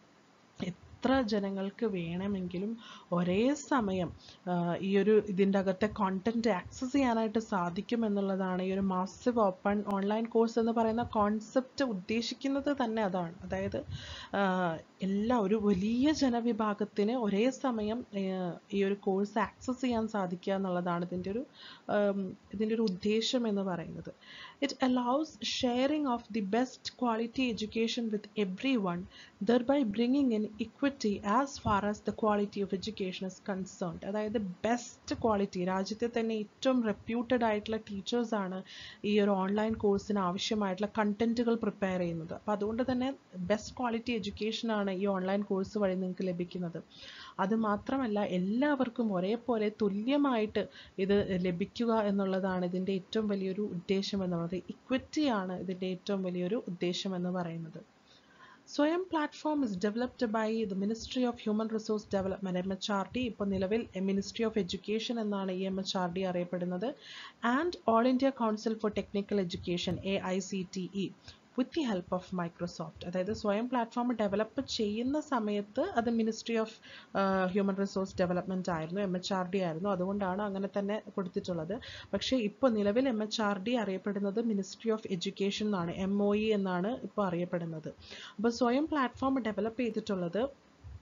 എത്ര ജനങ്ങൾക്ക് വേണമെങ്കിലും ഒരേ സമയം ആഹ് ഈ ഒരു ഇതിൻ്റെ അകത്തെ കോണ്ടന്റ് ആക്സസ് ചെയ്യാനായിട്ട് സാധിക്കും എന്നുള്ളതാണ് ഈ ഒരു മാസീവ് ഓപ്പൺ ഓൺലൈൻ കോഴ്സ് എന്ന് പറയുന്ന കോൺസെപ്റ്റ് ഉദ്ദേശിക്കുന്നത് തന്നെ അതാണ് അതായത് ആഹ് എല്ലാ ഒരു വലിയ ജനവിഭാഗത്തിന് ഒരേ സമയം ആഹ് ഈ ഒരു കോഴ്സ് ആക്സസ് ചെയ്യാൻ സാധിക്കുക എന്നുള്ളതാണ് ഇതിൻ്റെ ഒരു ആം, ഇതിൻ്റെ ഒരു ഉദ്ദേശം എന്ന് പറയുന്നത് it allows sharing of the best quality education with everyone thereby bringing in equity as far as the quality of education is concerned അതായത് ബെസ്റ്റ് ക്വാളിറ്റി രാജ്യത്തെ തന്നെ ഏറ്റവും റെപ്യൂട്ടഡ് ആയിട്ടുള്ള ടീച്ചേഴ്സ് ആണ് ഈ ഒരു ഓൺലൈൻ കോഴ്സിന് ആവശ്യമായിട്ടുള്ള കണ്ടന്റുകൾ പ്രിപ്പയർ ചെയ്യുന്നത് അപ്പോൾ അതുകൊണ്ട് തന്നെ ബെസ്റ്റ് ക്വാളിറ്റി എഡ്യൂക്കേഷൻ ആണ് ഈ ഓൺലൈൻ കോഴ്സ് വഴി നിങ്ങൾക്ക് ലഭിക്കുന്നത് അത് മാത്രമല്ല എല്ലാവർക്കും ഒരേപോലെ തുല്യമായിട്ട് ഇത് ലഭിക്കുക എന്നുള്ളതാണ് ഇതിൻ്റെ ഏറ്റവും വലിയൊരു ഉദ്ദേശം എന്ന് പറയുന്നത് ഇക്വിറ്റി ആണ് ഇതിൻ്റെ ഏറ്റവും വലിയൊരു ഉദ്ദേശം എന്ന് പറയുന്നത് Swayam platform is developed by the ministry of human resource development M H R D ഇപ്പോൾ നിലവിൽ മിനിസ്ട്രി ഓഫ് എഡ്യൂക്കേഷൻ എന്നാണ് ഈ എം എച്ച് ആർ ഡി അറിയപ്പെടുന്നത് and all India council for technical education A I C T E with the help of Microsoft അതായത് സ്വയം പ്ലാറ്റ്ഫോം ഡെവലപ്പ് ചെയ്യുന്ന സമയത്ത് അത് ministry of human resource development ആയിരുന്നു എം എച്ച് ആർ ഡി ആയിരുന്നു അതുകൊണ്ടാണ് അങ്ങനെ തന്നെ കൊടുത്തിട്ടുള്ളത് പക്ഷേ ഇപ്പോൾ നിലവിൽ എം എച്ച് ആർ ഡി അറിയപ്പെടുന്നത് മിനിസ്ട്രി ഓഫ് എഡ്യൂക്കേഷൻ എന്നാണ് എം ഒ ഇ എന്നാണ് ഇപ്പോൾ അറിയപ്പെടുന്നത് അപ്പോൾ സ്വയം പ്ലാറ്റ്ഫോം ഡെവലപ്പ് ചെയ്തിട്ടുള്ളത്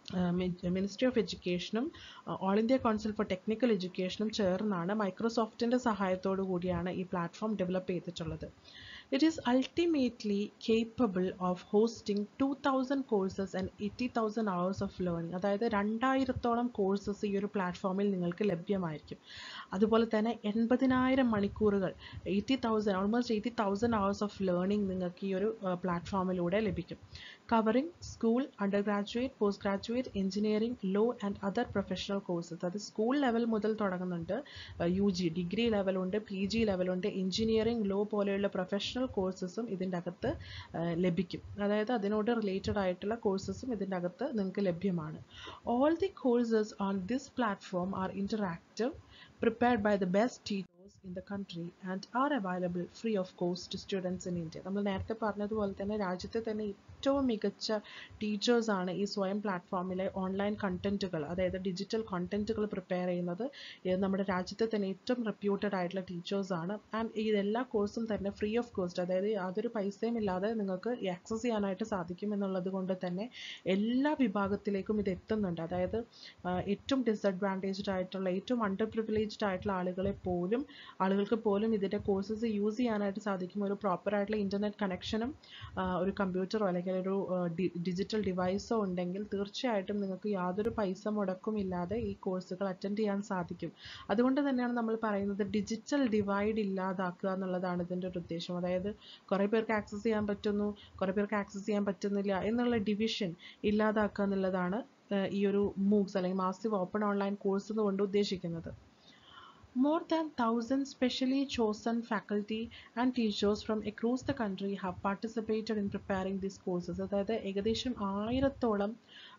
മിനിസ്ട്രി ഓഫ് എഡ്യൂക്കേഷനും all India council for technical എഡ്യൂക്കേഷനും ചേർന്നാണ് മൈക്രോസോഫ്റ്റിൻ്റെ സഹായത്തോടു കൂടിയാണ് ഈ പ്ലാറ്റ്ഫോം ഡെവലപ്പ് ചെയ്തിട്ടുള്ളത് it is ultimately capable of hosting two thousand courses and eighty thousand hours of learning അതായത് രണ്ടായിരത്തോളം കോഴ്സസ് ഈ ഒരു പ്ലാറ്റ്ഫോമിൽ നിങ്ങൾക്ക് ലഭ്യമായിരിക്കും അതുപോലെ തന്നെ എൺപതിനായിരം മണിക്കൂറുകൾ eighty thousand almost eighty thousand hours of learning നിങ്ങൾക്ക് ഈ ഒരു പ്ലാറ്റ്ഫോമിലൂടെ ലഭിക്കും covering school under graduate post graduate engineering law and other professional courses അത് സ്കൂൾ ലെവൽ മുതൽ തുടങ്ങുന്നുണ്ട് യു ജി ഡിഗ്രി ലെവലുണ്ട് പി ജി ലെവലുണ്ട് എഞ്ചിനീയറിംഗ് ലോ പോലെയുള്ള പ്രൊഫഷണൽ കോഴ്സസും ഇതിൻ്റെ അകത്ത് ലഭിക്കും അതായത് അതിനോട് റിലേറ്റഡ് ആയിട്ടുള്ള കോഴ്സസും ഇതിൻ്റെ അകത്ത് നിങ്ങൾക്ക് ലഭ്യമാണ് all the courses on this platform are interactive prepared by the best teachers in the country and are available free of cost to students in India. നമ്മൾ നേരത്തെ പറഞ്ഞതുപോലെ തന്നെ രാജ്യത്തെ തന്നെ ഏറ്റവും മികച്ച ടീച്ചേഴ്സ് ആണ് ഈ സ്വയം പ്ലാറ്റ്ഫോമിലെ ഓൺലൈൻ കണ്ടന്റുകൾ അതായത് ഡിജിറ്റൽ കണ്ടന്റുകൾ പ്രിപ്പയർ ചെയ്യുന്നത് നമ്മുടെ രാജ്യത്തെ തന്നെ ഏറ്റവും റെപ്യൂട്ടഡ് ആയിട്ടുള്ള ടീച്ചേഴ്സ് ആണ് ആൻഡ് ഇതെല്ലാ കോഴ്സും തന്നെ ഫ്രീ ഓഫ് കോസ്റ്റ് അതായത് യാതൊരു പൈസയും ഇല്ലാതെ നിങ്ങൾക്ക് ആക്സസ് ചെയ്യാനായിട്ട് സാധിക്കും എന്നുള്ളത് കൊണ്ട് തന്നെ എല്ലാ വിഭാഗത്തിലേക്കും ഇത് എത്തുന്നുണ്ട് അതായത് ഏറ്റവും ഡിസഡ്വാൻറ്റേജ്ഡ് ആയിട്ടുള്ള ഏറ്റവും അണ്ടർ പ്രിവിലേജ്ഡ് ആയിട്ടുള്ള ആളുകളെ പോലും ആളുകൾക്ക് പോലും ഇതിൻ്റെ കോഴ്സസ് യൂസ് ചെയ്യാനായിട്ട് സാധിക്കും ഒരു പ്രോപ്പർ ആയിട്ടുള്ള ഇൻ്റർനെറ്റ് കണക്ഷനും ഒരു കമ്പ്യൂട്ടറോ അല്ലെങ്കിൽ ഒരു ഡിജിറ്റൽ ഡിവൈസോ ഉണ്ടെങ്കിൽ തീർച്ചയായിട്ടും നിങ്ങൾക്ക് യാതൊരു പൈസ മുടക്കും ഇല്ലാതെ ഈ കോഴ്സുകൾ അറ്റൻഡ് ചെയ്യാൻ സാധിക്കും അതുകൊണ്ട് തന്നെയാണ് നമ്മൾ പറയുന്നത് ഡിജിറ്റൽ ഡിവൈഡ് ഇല്ലാതാക്കുക എന്നുള്ളതാണ് ഇതിൻ്റെ ഒരു ഉദ്ദേശം അതായത് കുറേ പേർക്ക് ആക്സസ് ചെയ്യാൻ പറ്റുന്നു കുറേ പേർക്ക് ആക്സസ് ചെയ്യാൻ പറ്റുന്നില്ല എന്നുള്ള ഡിവിഷൻ ഇല്ലാതാക്കുക എന്നുള്ളതാണ് ഈ ഒരു മൂവ്സ് അല്ലെങ്കിൽ മാസീവ് ഓപ്പൺ ഓൺലൈൻ കോഴ്സ് കൊണ്ട് ഉദ്ദേശിക്കുന്നത് More than 1000 specially chosen faculty and teachers from across the country have participated in preparing these courses. അതായത് ഏകദേശം ആയിരത്തോളം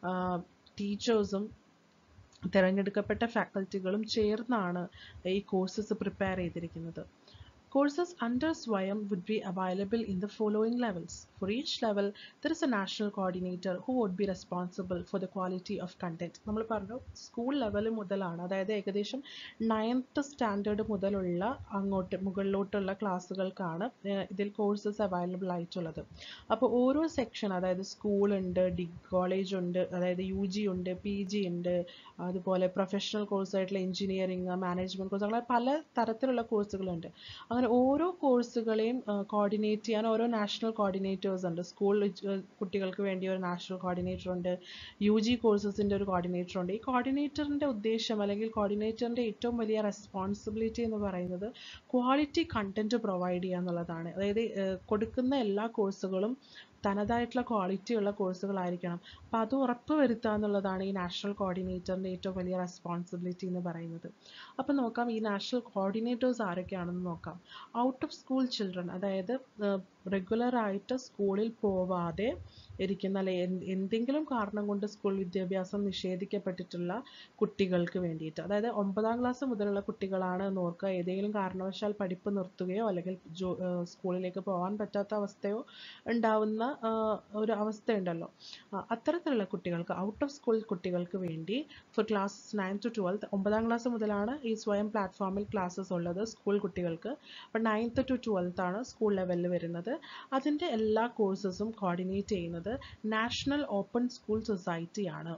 ടീച്ചേഴ്സും തിരഞ്ഞെടുക്കപ്പെട്ട ഫാക്കൽറ്റികളും ചേർന്നാണ് ഈ കോഴ്സസ് പ്രിപ്പയർ ചെയ്തിരിക്കുന്നത് Courses under Swayam would be available in the following levels. For each level, there is a national coordinator who would be responsible for the quality of content. നമ്മൾ പറഞ്ഞു സ്കൂൾ ലെവൽ മുതലാണ് അതായത് ഏകദേശം നയൻത്ത് സ്റ്റാൻഡേർഡ് മുതലുള്ള അങ്ങോട്ട് മുകളിലോട്ടുള്ള ക്ലാസ്സുകൾക്കാണ് ഇതിൽ കോഴ്സസ് അവൈലബിൾ ആയിട്ടുള്ളത് അപ്പോൾ ഓരോ സെക്ഷൻ അതായത് സ്കൂൾ ഉണ്ട് ഡിഗ് കോളേജ് ഉണ്ട് അതായത് യു ജി ഉണ്ട് പി ജി ഉണ്ട് അതുപോലെ പ്രൊഫഷണൽ കോഴ്സ് ആയിട്ടുള്ള എഞ്ചിനീയറിംഗ് മാനേജ്മെൻറ്റ് കോഴ്സ് അങ്ങനെ പല തരത്തിലുള്ള കോഴ്സുകളുണ്ട് അങ്ങനെ ഓരോ കോഴ്സുകളെയും കോർഡിനേറ്റ് ചെയ്യാൻ ഓരോ നാഷണൽ കോർഡിനേറ്റേഴ്സ് ഉണ്ട് സ്കൂൾ കുട്ടികൾക്ക് വേണ്ടി ഒരു നാഷണൽ കോർഡിനേറ്റർ ഉണ്ട് യു ജി കോഴ്സസിൻ്റെ ഒരു കോർഡിനേറ്റർ ഉണ്ട് ഈ കോർഡിനേറ്ററിൻ്റെ ഉദ്ദേശം അല്ലെങ്കിൽ കോർഡിനേറ്ററിൻ്റെ ഏറ്റവും വലിയ റെസ്പോൺസിബിലിറ്റി എന്ന് പറയുന്നത് ക്വാളിറ്റി കണ്ടന്റ് പ്രൊവൈഡ് ചെയ്യുക എന്നുള്ളതാണ് അതായത് കൊടുക്കുന്ന എല്ലാ കോഴ്സുകളും തനതായിട്ടുള്ള ക്വാളിറ്റി ഉള്ള കോഴ്സുകളായിരിക്കണം അപ്പോൾ അത് ഉറപ്പ് വരുത്തുക എന്നുള്ളതാണ് ഈ നാഷണൽ കോർഡിനേറ്ററിൻ്റെ ഏറ്റവും വലിയ റെസ്പോൺസിബിലിറ്റി എന്ന് പറയുന്നത് അപ്പോൾ നോക്കാം ഈ നാഷണൽ കോർഡിനേറ്റേഴ്സ് ആരൊക്കെയാണെന്ന് നോക്കാം ഔട്ട് ഓഫ് സ്കൂൾ ചിൽഡ്രൻ അതായത് റെഗുലറായിട്ട് സ്കൂളിൽ പോവാതെ ഇരിക്കുന്ന അല്ലെ എന്തെങ്കിലും കാരണം കൊണ്ട് സ്കൂൾ വിദ്യാഭ്യാസം നിഷേധിക്കപ്പെട്ടിട്ടുള്ള കുട്ടികൾക്ക് വേണ്ടിയിട്ട് അതായത് ഒമ്പതാം ക്ലാസ് മുതലുള്ള കുട്ടികളാണ് എന്ന് ഓർക്കുക ഏതെങ്കിലും കാരണവശാൽ പഠിപ്പ് നിർത്തുകയോ അല്ലെങ്കിൽ ജോ സ്കൂളിലേക്ക് പോകാൻ പറ്റാത്ത അവസ്ഥയോ ഉണ്ടാവുന്ന ഒരു അവസ്ഥയുണ്ടല്ലോ അത്തരത്തിലുള്ള കുട്ടികൾക്ക് ഔട്ട് ഓഫ് സ്കൂൾ കുട്ടികൾക്ക് വേണ്ടി for classes nine to twelfth ഒമ്പതാം ക്ലാസ് മുതലാണ് ഈ സ്വയം പ്ലാറ്റ്ഫോമിൽ ക്ലാസ്സസ് ഉള്ളത് സ്കൂൾ കുട്ടികൾക്ക് അപ്പോൾ നയൻത്ത് ടു ട്വൽത്ത് ആണ് സ്കൂൾ ലെവലിൽ വരുന്നത് അതിൻ്റെ എല്ലാ കോഴ്സസും കോർഡിനേറ്റ് ചെയ്യുന്നത് നാഷണൽ ഓപ്പൺ സ്കൂൾ സൊസൈറ്റി ആണ്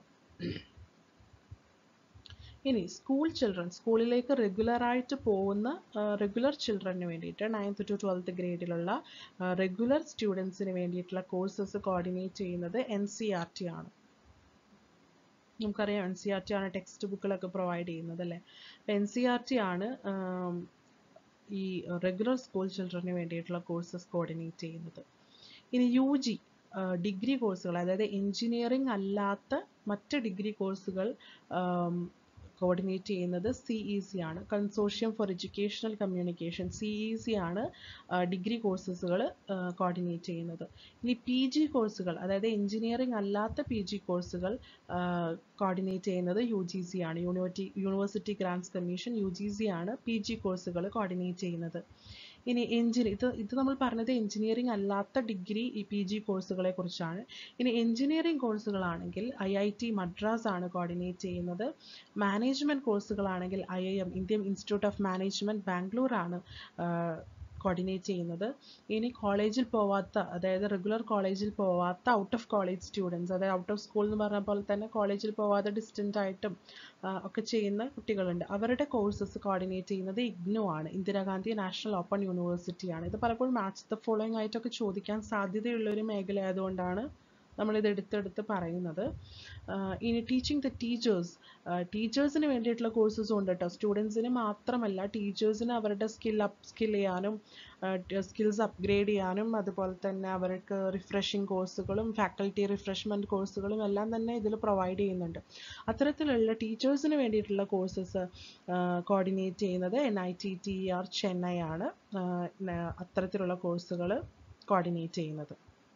ഇനി സ്കൂൾ ചിൽഡ്രൻ സ്കൂളിലേക്ക് റെഗുലറായിട്ട് പോകുന്ന റെഗുലർ ചിൽഡ്രന് വേണ്ടിയിട്ട് നയൻത്ത് ടു ട്വൽത്ത് ഗ്രേഡിലുള്ള റെഗുലർ സ്റ്റുഡൻസിന് വേണ്ടിയിട്ടുള്ള കോഴ്സസ് കോർഡിനേറ്റ് ചെയ്യുന്നത് എൻ സി ആർ ടി ആണ് നമുക്കറിയാം എൻ സി ആർ ടി ആണ് ടെക്സ്റ്റ് ബുക്കുകളൊക്കെ പ്രൊവൈഡ് ചെയ്യുന്നത് അല്ലേ അപ്പോൾ എൻ സി ആർ ടി ആണ് ഈ റെഗുലർ സ്കൂൾ ചിൽഡ്രന് വേണ്ടിയിട്ടുള്ള കോഴ്സസ് കോർഡിനേറ്റ് ചെയ്യുന്നത് ഇനി യു ജി ഡിഗ്രി കോഴ്സുകൾ അതായത് എഞ്ചിനീയറിംഗ് അല്ലാത്ത മറ്റ് ഡിഗ്രി കോഴ്സുകൾ കോർഡിനേറ്റ് ചെയ്യുന്നത് സി ഇ സി ആണ് consortium for educational communication C E C ആണ് ഡിഗ്രി കോഴ്സസുകൾ കോർഡിനേറ്റ് ചെയ്യുന്നത് ഇനി പി ജി കോഴ്സുകൾ അതായത് എഞ്ചിനീയറിംഗ് അല്ലാത്ത പി ജി കോഴ്സുകൾ കോർഡിനേറ്റ് ചെയ്യുന്നത് യു ജി സി ആണ് university university grants commission U G C ആണ് പി ജി കോഴ്സുകൾ കോർഡിനേറ്റ് ചെയ്യുന്നത് ഇനി എഞ്ചിനി ഇത് ഇത് നമ്മൾ പറഞ്ഞത് എഞ്ചിനീയറിംഗ് അല്ലാത്ത ഡിഗ്രി ഈ പി ജി കോഴ്സുകളെ കുറിച്ചാണ് ഇനി എഞ്ചിനീയറിംഗ് കോഴ്സുകളാണെങ്കിൽ ഐ ഐ ടി മദ്രാസ് ആണ് കോർഡിനേറ്റ് ചെയ്യുന്നത് മാനേജ്മെൻറ്റ് കോഴ്സുകളാണെങ്കിൽ I I M Indian institute of management Bangalore ആണ് കോർഡിനേറ്റ് ചെയ്യുന്നത് ഇനി കോളേജിൽ പോവാത്ത അതായത് റെഗുലർ കോളേജിൽ പോവാത്ത ഔട്ട് ഓഫ് കോളേജ് സ്റ്റുഡൻസ് അതായത് ഔട്ട് ഓഫ് സ്കൂൾ എന്ന് പറഞ്ഞ പോലെ തന്നെ കോളേജിൽ പോവാതെ ഡിസ്റ്റൻ്റ് ആയിട്ടും ഒക്കെ ചെയ്യുന്ന കുട്ടികളുണ്ട് അവരുടെ കോഴ്സസ് കോർഡിനേറ്റ് ചെയ്യുന്നത് ഇഗ്നു ആണ് ഇന്ദിരാഗാന്ധി നാഷണൽ ഓപ്പൺ യൂണിവേഴ്സിറ്റി ആണ് ഇത് പലപ്പോഴും മാച്ച് ദ ഫോളോയിങ് ആയിട്ടൊക്കെ ചോദിക്കാൻ സാധ്യതയുള്ള ഒരു മേഖല ആയതുകൊണ്ടാണ് നമ്മളിത് എടുത്തെടുത്ത് പറയുന്നത് ഇനി ടീച്ചിങ് ദ ടീച്ചേഴ്സ് ടീച്ചേഴ്സിന് വേണ്ടിയിട്ടുള്ള കോഴ്സസും ഉണ്ട് കേട്ടോ സ്റ്റുഡൻസിന് മാത്രമല്ല ടീച്ചേഴ്സിന് അവരുടെ സ്കിൽ അപ്പ് സ്കിൽ ചെയ്യാനും സ്കിൽസ് അപ്ഗ്രേഡ് ചെയ്യാനും അതുപോലെ തന്നെ അവർക്ക് റിഫ്രഷിംഗ് കോഴ്സുകളും ഫാക്കൽറ്റി റിഫ്രഷ്മെൻറ്റ് കോഴ്സുകളും എല്ലാം തന്നെ ഇതിൽ പ്രൊവൈഡ് ചെയ്യുന്നുണ്ട് അത്തരത്തിലുള്ള ടീച്ചേഴ്സിന് വേണ്ടിയിട്ടുള്ള കോഴ്സസ് കോർഡിനേറ്റ് ചെയ്യുന്നത് N I T T R Chennai ആണ് അത്തരത്തിലുള്ള കോഴ്സുകൾ കോർഡിനേറ്റ് ചെയ്യുന്നത്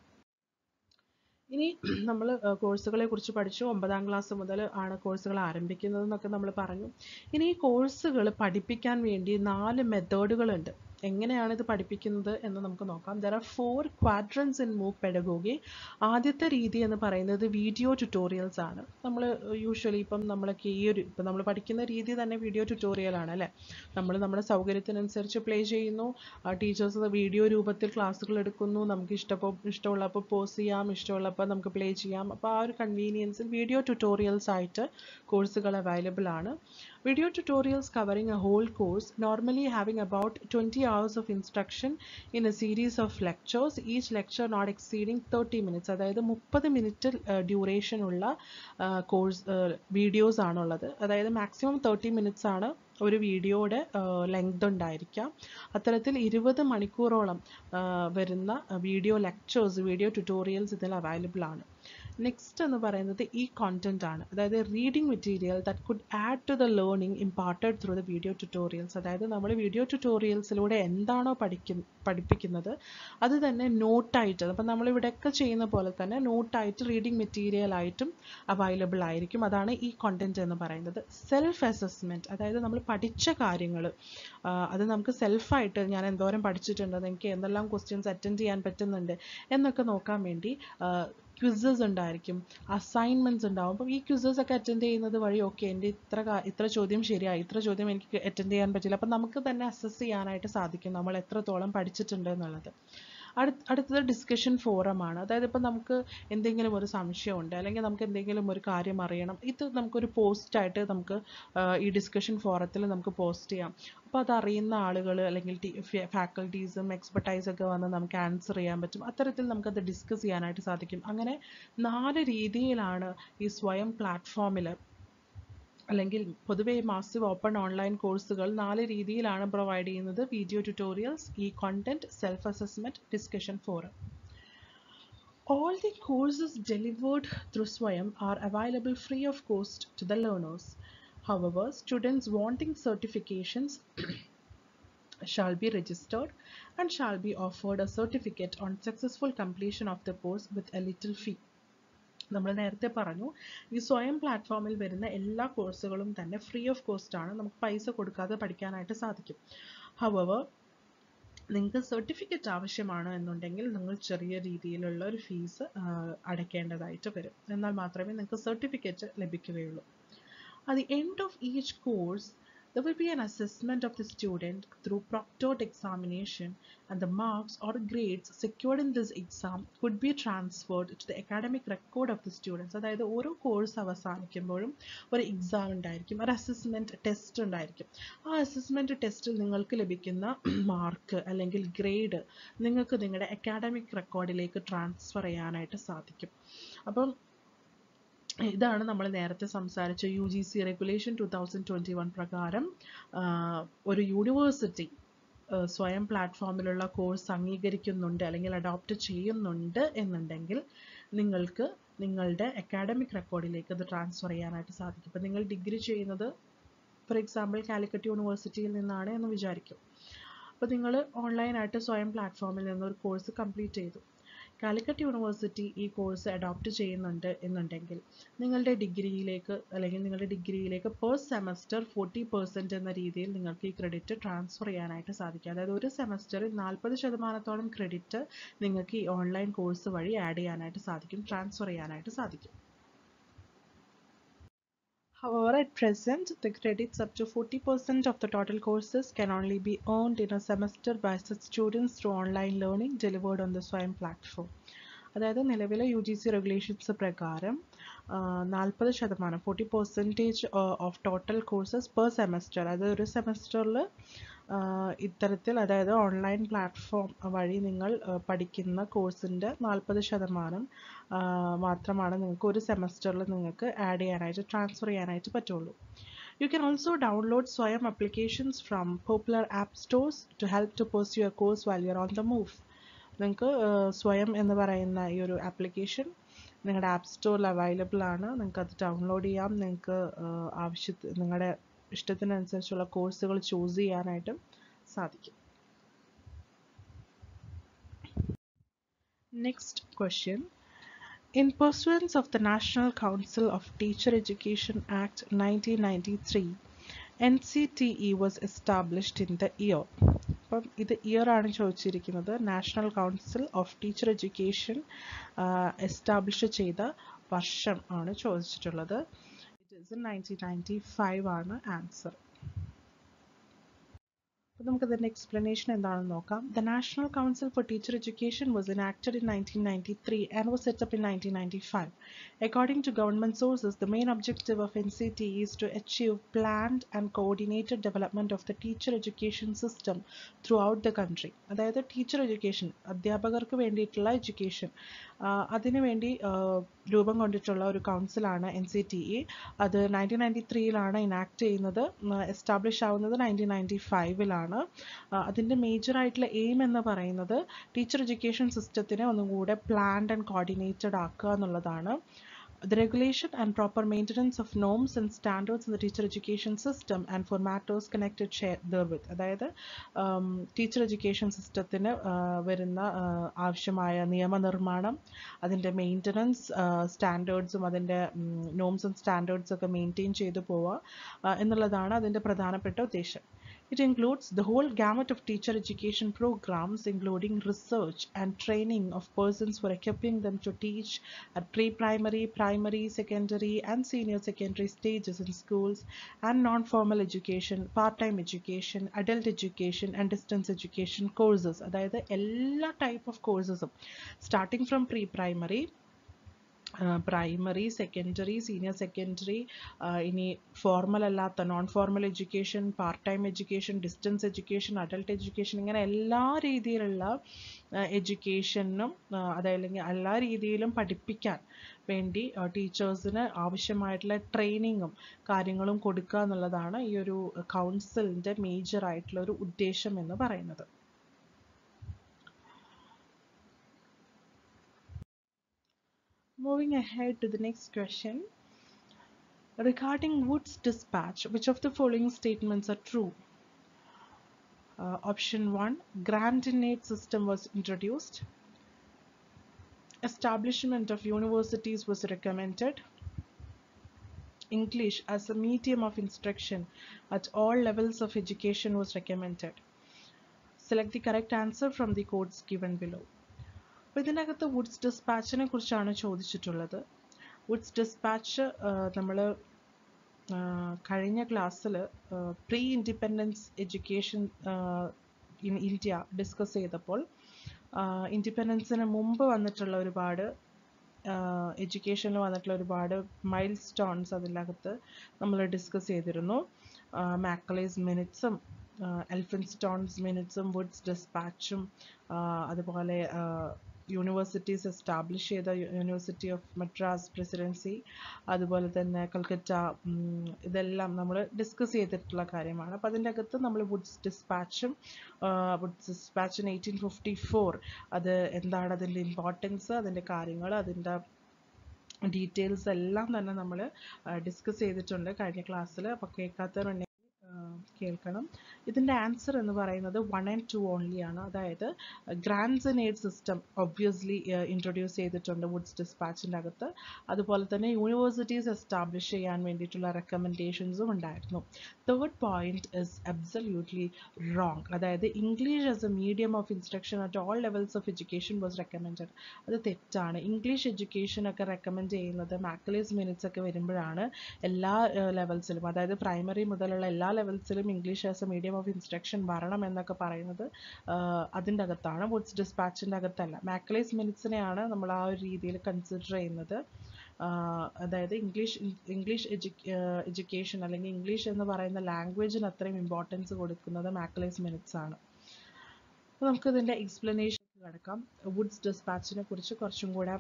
ഇനി നമ്മൾ കോഴ്സുകളെ കുറിച്ച് പഠിച്ചു ഒമ്പതാം ക്ലാസ് മുതൽ ആണ് കോഴ്സുകൾ ആരംഭിക്കുന്നത് എന്നൊക്കെ നമ്മൾ പറഞ്ഞു ഇനി ഈ കോഴ്സുകൾ പഠിപ്പിക്കാൻ വേണ്ടി നാല് മെത്തേഡുകളുണ്ട് എങ്ങനെയാണ് ഇത് പഠിപ്പിക്കുന്നത് എന്ന് നമുക്ക് നോക്കാം there are four quadrants in MOOC pedagogy ആദ്യത്തെ രീതി എന്ന് പറയുന്നത് വീഡിയോ ട്യൂട്ടോറിയൽസ് ആണ് നമ്മൾ യൂഷ്വലി ഇപ്പം നമ്മളൊക്കെ ഈ ഒരു ഇപ്പം നമ്മൾ പഠിക്കുന്ന രീതി തന്നെ വീഡിയോ ട്യൂട്ടോറിയൽ ആണ് അല്ലേ നമ്മൾ നമ്മുടെ സൗകര്യത്തിനനുസരിച്ച് പ്ലേ ചെയ്യുന്നു ടീച്ചേഴ്സ് വീഡിയോ രൂപത്തിൽ ക്ലാസ്സുകൾ എടുക്കുന്നു നമുക്ക് ഇഷ്ടപ്പോൾ ഇഷ്ടമുള്ളപ്പോൾ പോസ് ചെയ്യാം ഇഷ്ടമുള്ളപ്പോൾ നമുക്ക് പ്ലേ ചെയ്യാം അപ്പോൾ ആ ഒരു കൺവീനിയൻസിൽ വീഡിയോ ട്യൂട്ടോറിയൽസ് ആയിട്ട് കോഴ്സുകൾ അവൈലബിൾ ആണ് Video tutorials covering a whole course, normally having about 20 hours of instruction in a series of lectures, each lecture not exceeding 30 minutes. അതായത് മുപ്പത് മിനിറ്റ് ഡ്യൂറേഷൻ ഉള്ള കോഴ്സ് വീഡിയോസ് ആണുള്ളത് അതായത് മാക്സിമം തേർട്ടി മിനിറ്റ്സ് ആണ് ഒരു വീഡിയോയുടെ ലെങ്ത് ഉണ്ടായിരിക്കാം അത്തരത്തിൽ ഇരുപത് മണിക്കൂറോളം വരുന്ന വീഡിയോ ലെക്ചേഴ്സ് വീഡിയോ ട്യൂട്ടോറിയൽസ് ഇതിൽ അവൈലബിൾ ആണ് നെക്സ്റ്റ് എന്ന് പറയുന്നത് ഈ കോണ്ടന്റ് ആണ് അതായത് reading material that could add to the learning imparted through the video tutorials അതായത് നമ്മൾ വീഡിയോ ട്യൂട്ടോറിയൽസിലൂടെ എന്താണോ പഠിക്കും പഠിപ്പിക്കുന്നത് അത് തന്നെ നോട്ടായിട്ട് അപ്പം നമ്മളിവിടെയൊക്കെ ചെയ്യുന്ന പോലെ തന്നെ നോട്ടായിട്ട് റീഡിംഗ് മെറ്റീരിയൽ ആയിട്ടും അവൈലബിൾ ആയിരിക്കും അതാണ് ഈ കോണ്ടന്റ് എന്ന് പറയുന്നത് സെൽഫ് അസസ്മെൻറ്റ് അതായത് നമ്മൾ പഠിച്ച കാര്യങ്ങൾ അത് നമുക്ക് സെൽഫായിട്ട് ഞാൻ എന്തോരം പഠിച്ചിട്ടുണ്ട് എനിക്ക് എന്തെല്ലാം ക്വസ്റ്റ്യൻസ് അറ്റൻഡ് ചെയ്യാൻ പറ്റുന്നുണ്ട് എന്നൊക്കെ നോക്കാൻ വേണ്ടി ക്വിസസ് ഉണ്ടായിരിക്കും അസൈൻമെൻറ്റ്സ് ഉണ്ടാവും അപ്പം ഈ ക്വിസസ് ഒക്കെ അറ്റൻഡ് ചെയ്യുന്നത് വഴി ഓക്കെ എൻ്റെ ഇത്ര ഇത്ര ചോദ്യം ശരിയായി ഇത്ര ചോദ്യം എനിക്ക് അറ്റൻഡ് ചെയ്യാൻ പറ്റില്ല അപ്പം നമുക്ക് തന്നെ അസസ് ചെയ്യാനായിട്ട് സാധിക്കും നമ്മൾ എത്രത്തോളം പഠിച്ചിട്ടുണ്ട് എന്നുള്ളത് അടുത്ത അടുത്തത് ഡിസ്കഷൻ ഫോറമാണ് അതായത് ഇപ്പം നമുക്ക് എന്തെങ്കിലും ഒരു സംശയമുണ്ട് അല്ലെങ്കിൽ നമുക്ക് എന്തെങ്കിലും ഒരു കാര്യം അറിയണം ഇത് നമുക്കൊരു പോസ്റ്റായിട്ട് നമുക്ക് ഈ ഡിസ്കഷൻ ഫോറത്തിൽ നമുക്ക് പോസ്റ്റ് ചെയ്യാം അപ്പോൾ അത് അറിയുന്ന ആളുകൾ അല്ലെങ്കിൽ ഫാക്കൽറ്റീസും എക്സ്പെർട്ടൈസ് ഒക്കെ വന്ന് നമുക്ക് ആൻസർ ചെയ്യാൻ പറ്റും അത്തരത്തിൽ നമുക്കത് ഡിസ്കസ് ചെയ്യാനായിട്ട് സാധിക്കും അങ്ങനെ നാല് രീതിയിലാണ് ഈ സ്വയം പ്ലാറ്റ്ഫോമിൽ അല്ലെങ്കിൽ പൊതുവേ മാസീവ് ഓപ്പൺ ഓൺലൈൻ കോഴ്സുകൾ നാല് രീതിയിലാണ് പ്രൊവൈഡ് ചെയ്യുന്നത് വീഡിയോ ട്യൂട്ടോറിയൽസ് ഈ content self assessment discussion forum All the courses delivered through Swayam are available free of cost to the learners. However, students wanting certifications shall be registered and shall be offered a certificate on successful completion of the course with a little fee. നമ്മൾ നേരത്തെ പറഞ്ഞു ഈ സ്വയം പ്ലാറ്റ്ഫോമിൽ വരുന്ന എല്ലാ കോഴ്സുകളും തന്നെ ഫ്രീ ഓഫ് കോസ്റ്റ് ആണ് നമുക്ക് പൈസ കൊടുക്കാതെ പഠിക്കാനായിട്ട് സാധിക്കും ഹവർ നിങ്ങൾക്ക് സർട്ടിഫിക്കറ്റ് ആവശ്യമാണ് എന്നുണ്ടെങ്കിൽ നിങ്ങൾ ചെറിയ രീതിയിലുള്ള ഒരു ഫീസ് അടയ്ക്കേണ്ടതായിട്ട് വരും എന്നാൽ മാത്രമേ നിങ്ങൾക്ക് സർട്ടിഫിക്കറ്റ് ലഭിക്കുകയുള്ളൂ At the end of each course, there will be an assessment of the student through proctored examination and the marks or grades secured in this exam could be transferred to the academic record of the students. അതായത് ഓരോ കോഴ്സ് അവസാനിക്കുമ്പോഴും ഒരു എക്സാം ഉണ്ടായിരിക്കും ഒരു അസസ്മെൻറ്റ് ടെസ്റ്റ് ഉണ്ടായിരിക്കും ആ അസസ്മെൻറ്റ് ടെസ്റ്റിൽ നിങ്ങൾക്ക് ലഭിക്കുന്ന മാർക്ക് അല്ലെങ്കിൽ ഗ്രേഡ് നിങ്ങൾക്ക് നിങ്ങളുടെ അക്കാഡമിക് റെക്കോർഡിലേക്ക് ട്രാൻസ്ഫർ ചെയ്യാനായിട്ട് സാധിക്കും അപ്പം ഇതാണ് നമ്മൾ നേരത്തെ സംസാരിച്ച U G C regulation two thousand twenty one പ്രകാരം ഒരു യൂണിവേഴ്സിറ്റി സ്വയം പ്ലാറ്റ്ഫോമിലുള്ള കോഴ്സ് അംഗീകരിക്കുന്നുണ്ട് അല്ലെങ്കിൽ അഡോപ്റ്റ് ചെയ്യുന്നുണ്ട് എന്നുണ്ടെങ്കിൽ നിങ്ങൾക്ക് നിങ്ങളുടെ അക്കാഡമിക് റെക്കോർഡിലേക്ക് അത് ട്രാൻസ്ഫർ ചെയ്യാനായിട്ട് സാധിക്കും ഇപ്പം നിങ്ങൾ ഡിഗ്രി ചെയ്യുന്നത് ഫോർ എക്സാമ്പിൾ കാലിക്കറ്റ് യൂണിവേഴ്സിറ്റിയിൽ നിന്നാണ് എന്ന് വിചാരിക്കും അപ്പോൾ നിങ്ങൾ ഓൺലൈനായിട്ട് സ്വയം പ്ലാറ്റ്ഫോമിൽ നിന്ന് ഒരു കോഴ്സ് കംപ്ലീറ്റ് ചെയ്തു കാലിക്കറ്റ് യൂണിവേഴ്സിറ്റി ഈ കോഴ്സ് അഡോപ്റ്റ് ചെയ്യുന്നുണ്ട് എന്നുണ്ടെങ്കിൽ നിങ്ങളുടെ ഡിഗ്രിയിലേക്ക് അല്ലെങ്കിൽ നിങ്ങളുടെ ഡിഗ്രിയിലേക്ക് പെർ സെമസ്റ്റർ ഫോർട്ടി പെർസെൻറ്റ് എന്ന രീതിയിൽ നിങ്ങൾക്ക് ഈ ക്രെഡിറ്റ് ട്രാൻസ്ഫർ ചെയ്യാനായിട്ട് സാധിക്കും അതായത് ഒരു സെമസ്റ്ററിൽ നാൽപ്പത് ശതമാനത്തോളം ക്രെഡിറ്റ് നിങ്ങൾക്ക് ഈ ഓൺലൈൻ കോഴ്സ് വഴി ആഡ് ചെയ്യാനായിട്ട് സാധിക്കും ട്രാൻസ്ഫർ ചെയ്യാനായിട്ട് സാധിക്കും However, at present, the credits up to 40% of the total courses can only be earned in a semester by such students through online learning delivered on the Swayam platform. അതായത് നിലവിലെ യു ജി സി റെഗുലേഷൻസ് പ്രകാരം നാൽപ്പത് ശതമാനം forty percentage of total courses per semester അതായത് ഒരു സെമസ്റ്ററിൽ ഇത്തരത്തിൽ അതായത് ഓൺലൈൻ പ്ലാറ്റ്ഫോം വഴി നിങ്ങൾ പഠിക്കുന്ന കോഴ്സിൻ്റെ നാൽപ്പത് ശതമാനം മാത്രമാണ് നിങ്ങൾക്ക് ഒരു സെമസ്റ്ററിൽ നിങ്ങൾക്ക് ആഡ് ചെയ്യാനായിട്ട് ട്രാൻസ്ഫർ ചെയ്യാനായിട്ട് പറ്റുള്ളൂ You can also download Swayam applications from popular app stores to help to pursue your course while you're on the move. നിങ്ങൾക്ക് സ്വയം എന്ന് പറയുന്ന ഈ ഒരു ആപ്ലിക്കേഷൻ നിങ്ങളുടെ ആപ്പ് സ്റ്റോറിൽ അവൈലബിൾ ആണ് നിങ്ങൾക്ക് അത് ഡൗൺലോഡ് ചെയ്യാം നിങ്ങൾക്ക് ആവശ്യത്തിന് നിങ്ങളുടെ ഇഷ്ടത്തിനനുസരിച്ചുള്ള കോഴ്സുകൾ ചൂസ് ചെയ്യാനായിട്ടും സാധിക്കും next question In pursuance of the National Council of Teacher Education Act 1993, NCTE was established in the year. അപ്പം ഇത് ഇയർ ആണ് ചോദിച്ചിരിക്കുന്നത് national council of teacher education establish ചെയ്ത വർഷം ആണ് ചോദിച്ചിട്ടുള്ളത് it is nineteen ninety five ആണ് ആൻസർ അപ്പോൾ നമുക്ക് ഇതിൻ്റെ എക്സ്പ്ലനേഷൻ എന്താണെന്ന് നോക്കാം the national council for teacher education was enacted in 1993 and was set up in 1995. According to government sources, the main objective of NCT is to achieve planned and coordinated development of the teacher education system throughout the country. അതായത് ടീച്ചർ എഡ്യൂക്കേഷൻ അധ്യാപകർക്ക് വേണ്ടിയിട്ടുള്ള എഡ്യൂക്കേഷൻ അതിനുവേണ്ടി രൂപം കൊണ്ടിട്ടുള്ള ഒരു കൗൺസിലാണ് എൻ സി ടി ഇ അത് നയൻറ്റീൻ നയൻറ്റി ത്രീയിലാണ് ഇനാക്ട് ചെയ്യുന്നത് എസ്റ്റാബ്ലിഷ് ആവുന്നത് നയൻറ്റീൻ നയൻറ്റി ഫൈവിലാണ് അതിൻ്റെ മേജർ ആയിട്ടുള്ള എയിം എന്ന് പറയുന്നത് ടീച്ചർ എഡ്യൂക്കേഷൻ സിസ്റ്റത്തിനെ ഒന്നും കൂടെ പ്ലാൻഡ് ആൻഡ് കോർഡിനേറ്റഡ് ആക്കുക എന്നുള്ളതാണ് the regulation and proper maintenance of norms and standards in the teacher education system and for matters connected therewith അതായത് ടീച്ചർ എഡ്യൂക്കേഷൻ സിസ്റ്റത്തിന് വരുന്ന ആവശ്യമായ നിയമനിർമ്മാണം അതിൻ്റെ മെയിൻ്റനൻസ് സ്റ്റാൻഡേർഡ്സും അതിൻ്റെ നോംസ് ആൻഡ് സ്റ്റാൻഡേർഡ്സ് ഒക്കെ മെയിൻറ്റെയിൻ ചെയ്തു പോവുക എന്നുള്ളതാണ് അതിൻ്റെ പ്രധാനപ്പെട്ട ഉദ്ദേശം It includes the whole gamut of teacher education programs, including research and training of persons for equipping them to teach at pre-primary, primary, secondary, and senior secondary stages in schools, and non-formal education, part-time education, adult education, and distance education courses. അതായത് എല്ലാ type of courses starting from pre-primary primary secondary senior secondary ഇനി ഫോർമൽ അല്ലാത്ത non formal education part time education distance education adult education ഇങ്ങനെ എല്ലാ രീതിയിലുള്ള എഡ്യൂക്കേഷനും അതല്ലെങ്കിൽ എല്ലാ രീതിയിലും പഠിപ്പിക്കാൻ വേണ്ടി ടീച്ചേഴ്സിന് ആവശ്യമായിട്ടുള്ള ട്രെയിനിങ്ങും കാര്യങ്ങളും കൊടുക്കുക എന്നുള്ളതാണ് ഈ ഒരു കൗൺസിലിൻ്റെ മേജർ ആയിട്ടുള്ള ഒരു ഉദ്ദേശം എന്ന് പറയുന്നത് Moving ahead to the next question. Regarding Wood's dispatch, which of the following statements are true? Uh, option 1 Grant-in-aid system was introduced. Establishment of universities was recommended. English as a medium of instruction at all levels of education was recommended. Select the correct answer from the codes given below. അപ്പോൾ ഇതിനകത്ത് വുഡ്സ് ഡിസ്പാച്ചിനെ കുറിച്ചാണ് ചോദിച്ചിട്ടുള്ളത് വുഡ്സ് ഡിസ്പാച്ച് നമ്മൾ കഴിഞ്ഞ ക്ലാസ്സിൽ pre independence education in India discuss ചെയ്തപ്പോൾ ഇൻഡിപെൻഡൻസിന് മുമ്പ് വന്നിട്ടുള്ള ഒരുപാട് എഡ്യൂക്കേഷനിൽ വന്നിട്ടുള്ള ഒരുപാട് മൈൽ സ്റ്റോൺസ് അതിനകത്ത് നമ്മൾ ഡിസ്കസ് ചെയ്തിരുന്നു മാക്കളേസ് മിനിറ്റ്സും എൽഫിൻസ്റ്റോൺസ് മിനിറ്റ്സും വുഡ്സ് ഡിസ്പാച്ചും അതുപോലെ യൂണിവേഴ്സിറ്റീസ് എസ്റ്റാബ്ലിഷ് ചെയ്ത യൂണിവേഴ്സിറ്റി ഓഫ് മദ്രാസ് പ്രസിഡൻസി അതുപോലെ തന്നെ കൽക്കറ്റ ഇതെല്ലാം നമ്മൾ ഡിസ്കസ് ചെയ്തിട്ടുള്ള കാര്യമാണ് അപ്പോൾ അതിൻ്റെ അകത്ത് നമ്മൾ വുഡ്സ് ഡിസ്പാച്ചും വുഡ്സ് ഡിസ്പാച്ചിന് എയ്റ്റീൻ ഫിഫ്റ്റി ഫോർ അത് എന്താണ് അതിൻ്റെ ഇമ്പോർട്ടൻസ് അതിൻ്റെ കാര്യങ്ങൾ അതിൻ്റെ ഡീറ്റെയിൽസ് എല്ലാം തന്നെ നമ്മൾ ഡിസ്കസ് ചെയ്തിട്ടുണ്ട് കഴിഞ്ഞ ക്ലാസ്സിൽ അപ്പോൾ കേൾക്കാത്തവരുണ്ടെങ്കിൽ കേൾക്കണം ഇതിൻ്റെ ആൻസർ എന്ന് പറയുന്നത് വൺ ആൻഡ് ടു ഓൺലി ആണ് അതായത് grants in aid system obviously introduce ചെയ്തിട്ടുണ്ട് വുഡ്സ് ഡിസ്പാച്ചിൻ്റെ അകത്ത് അതുപോലെ തന്നെ യൂണിവേഴ്സിറ്റീസ് എസ്റ്റാബ്ലിഷ് ചെയ്യാൻ വേണ്ടിയിട്ടുള്ള റെക്കമെൻഡേഷൻസും ഉണ്ടായിരുന്നു third point is absolutely wrong അതായത് English as a medium of instruction at all levels of education was recommended അത് തെറ്റാണ് ഇംഗ്ലീഷ് എഡ്യൂക്കേഷൻ ഒക്കെ റെക്കമെൻഡ് ചെയ്യുന്നത് മാക്ലേസ് മിനിറ്റ്സ് ഒക്കെ വരുമ്പോഴാണ് എല്ലാ ലെവൽസിലും അതായത് പ്രൈമറി മുതലുള്ള എല്ലാ ലെവൽസിലും English as a medium of instruction വരണം എന്നൊക്കെ പറയുന്നത് അതിൻ്റെ അകത്താണ് വുഡ്സ് ഡിസ്പാച്ചിൻ്റെ അകത്തല്ല മാക്ലേസ് മിനിറ്റ്സിനെയാണ് നമ്മൾ ആ ഒരു രീതിയിൽ കൺസിഡർ ചെയ്യുന്നത് അതായത് ഇംഗ്ലീഷ് ഇംഗ്ലീഷ് എഡ്യൂക്കേഷൻ അല്ലെങ്കിൽ ഇംഗ്ലീഷ് എന്ന് പറയുന്ന ലാംഗ്വേജിന് അത്രയും ഇമ്പോർട്ടൻസ് കൊടുക്കുന്നത് മാക്ലേസ് മിനിറ്റ്സ് ആണ് അപ്പോൾ നമുക്ക് ഇതിൻ്റെ എക്സ്പ്ലനേഷൻ കിടക്കാം വുഡ്സ് ഡിസ്പാച്ചിനെ കുറിച്ച് കുറച്ചും കൂടെ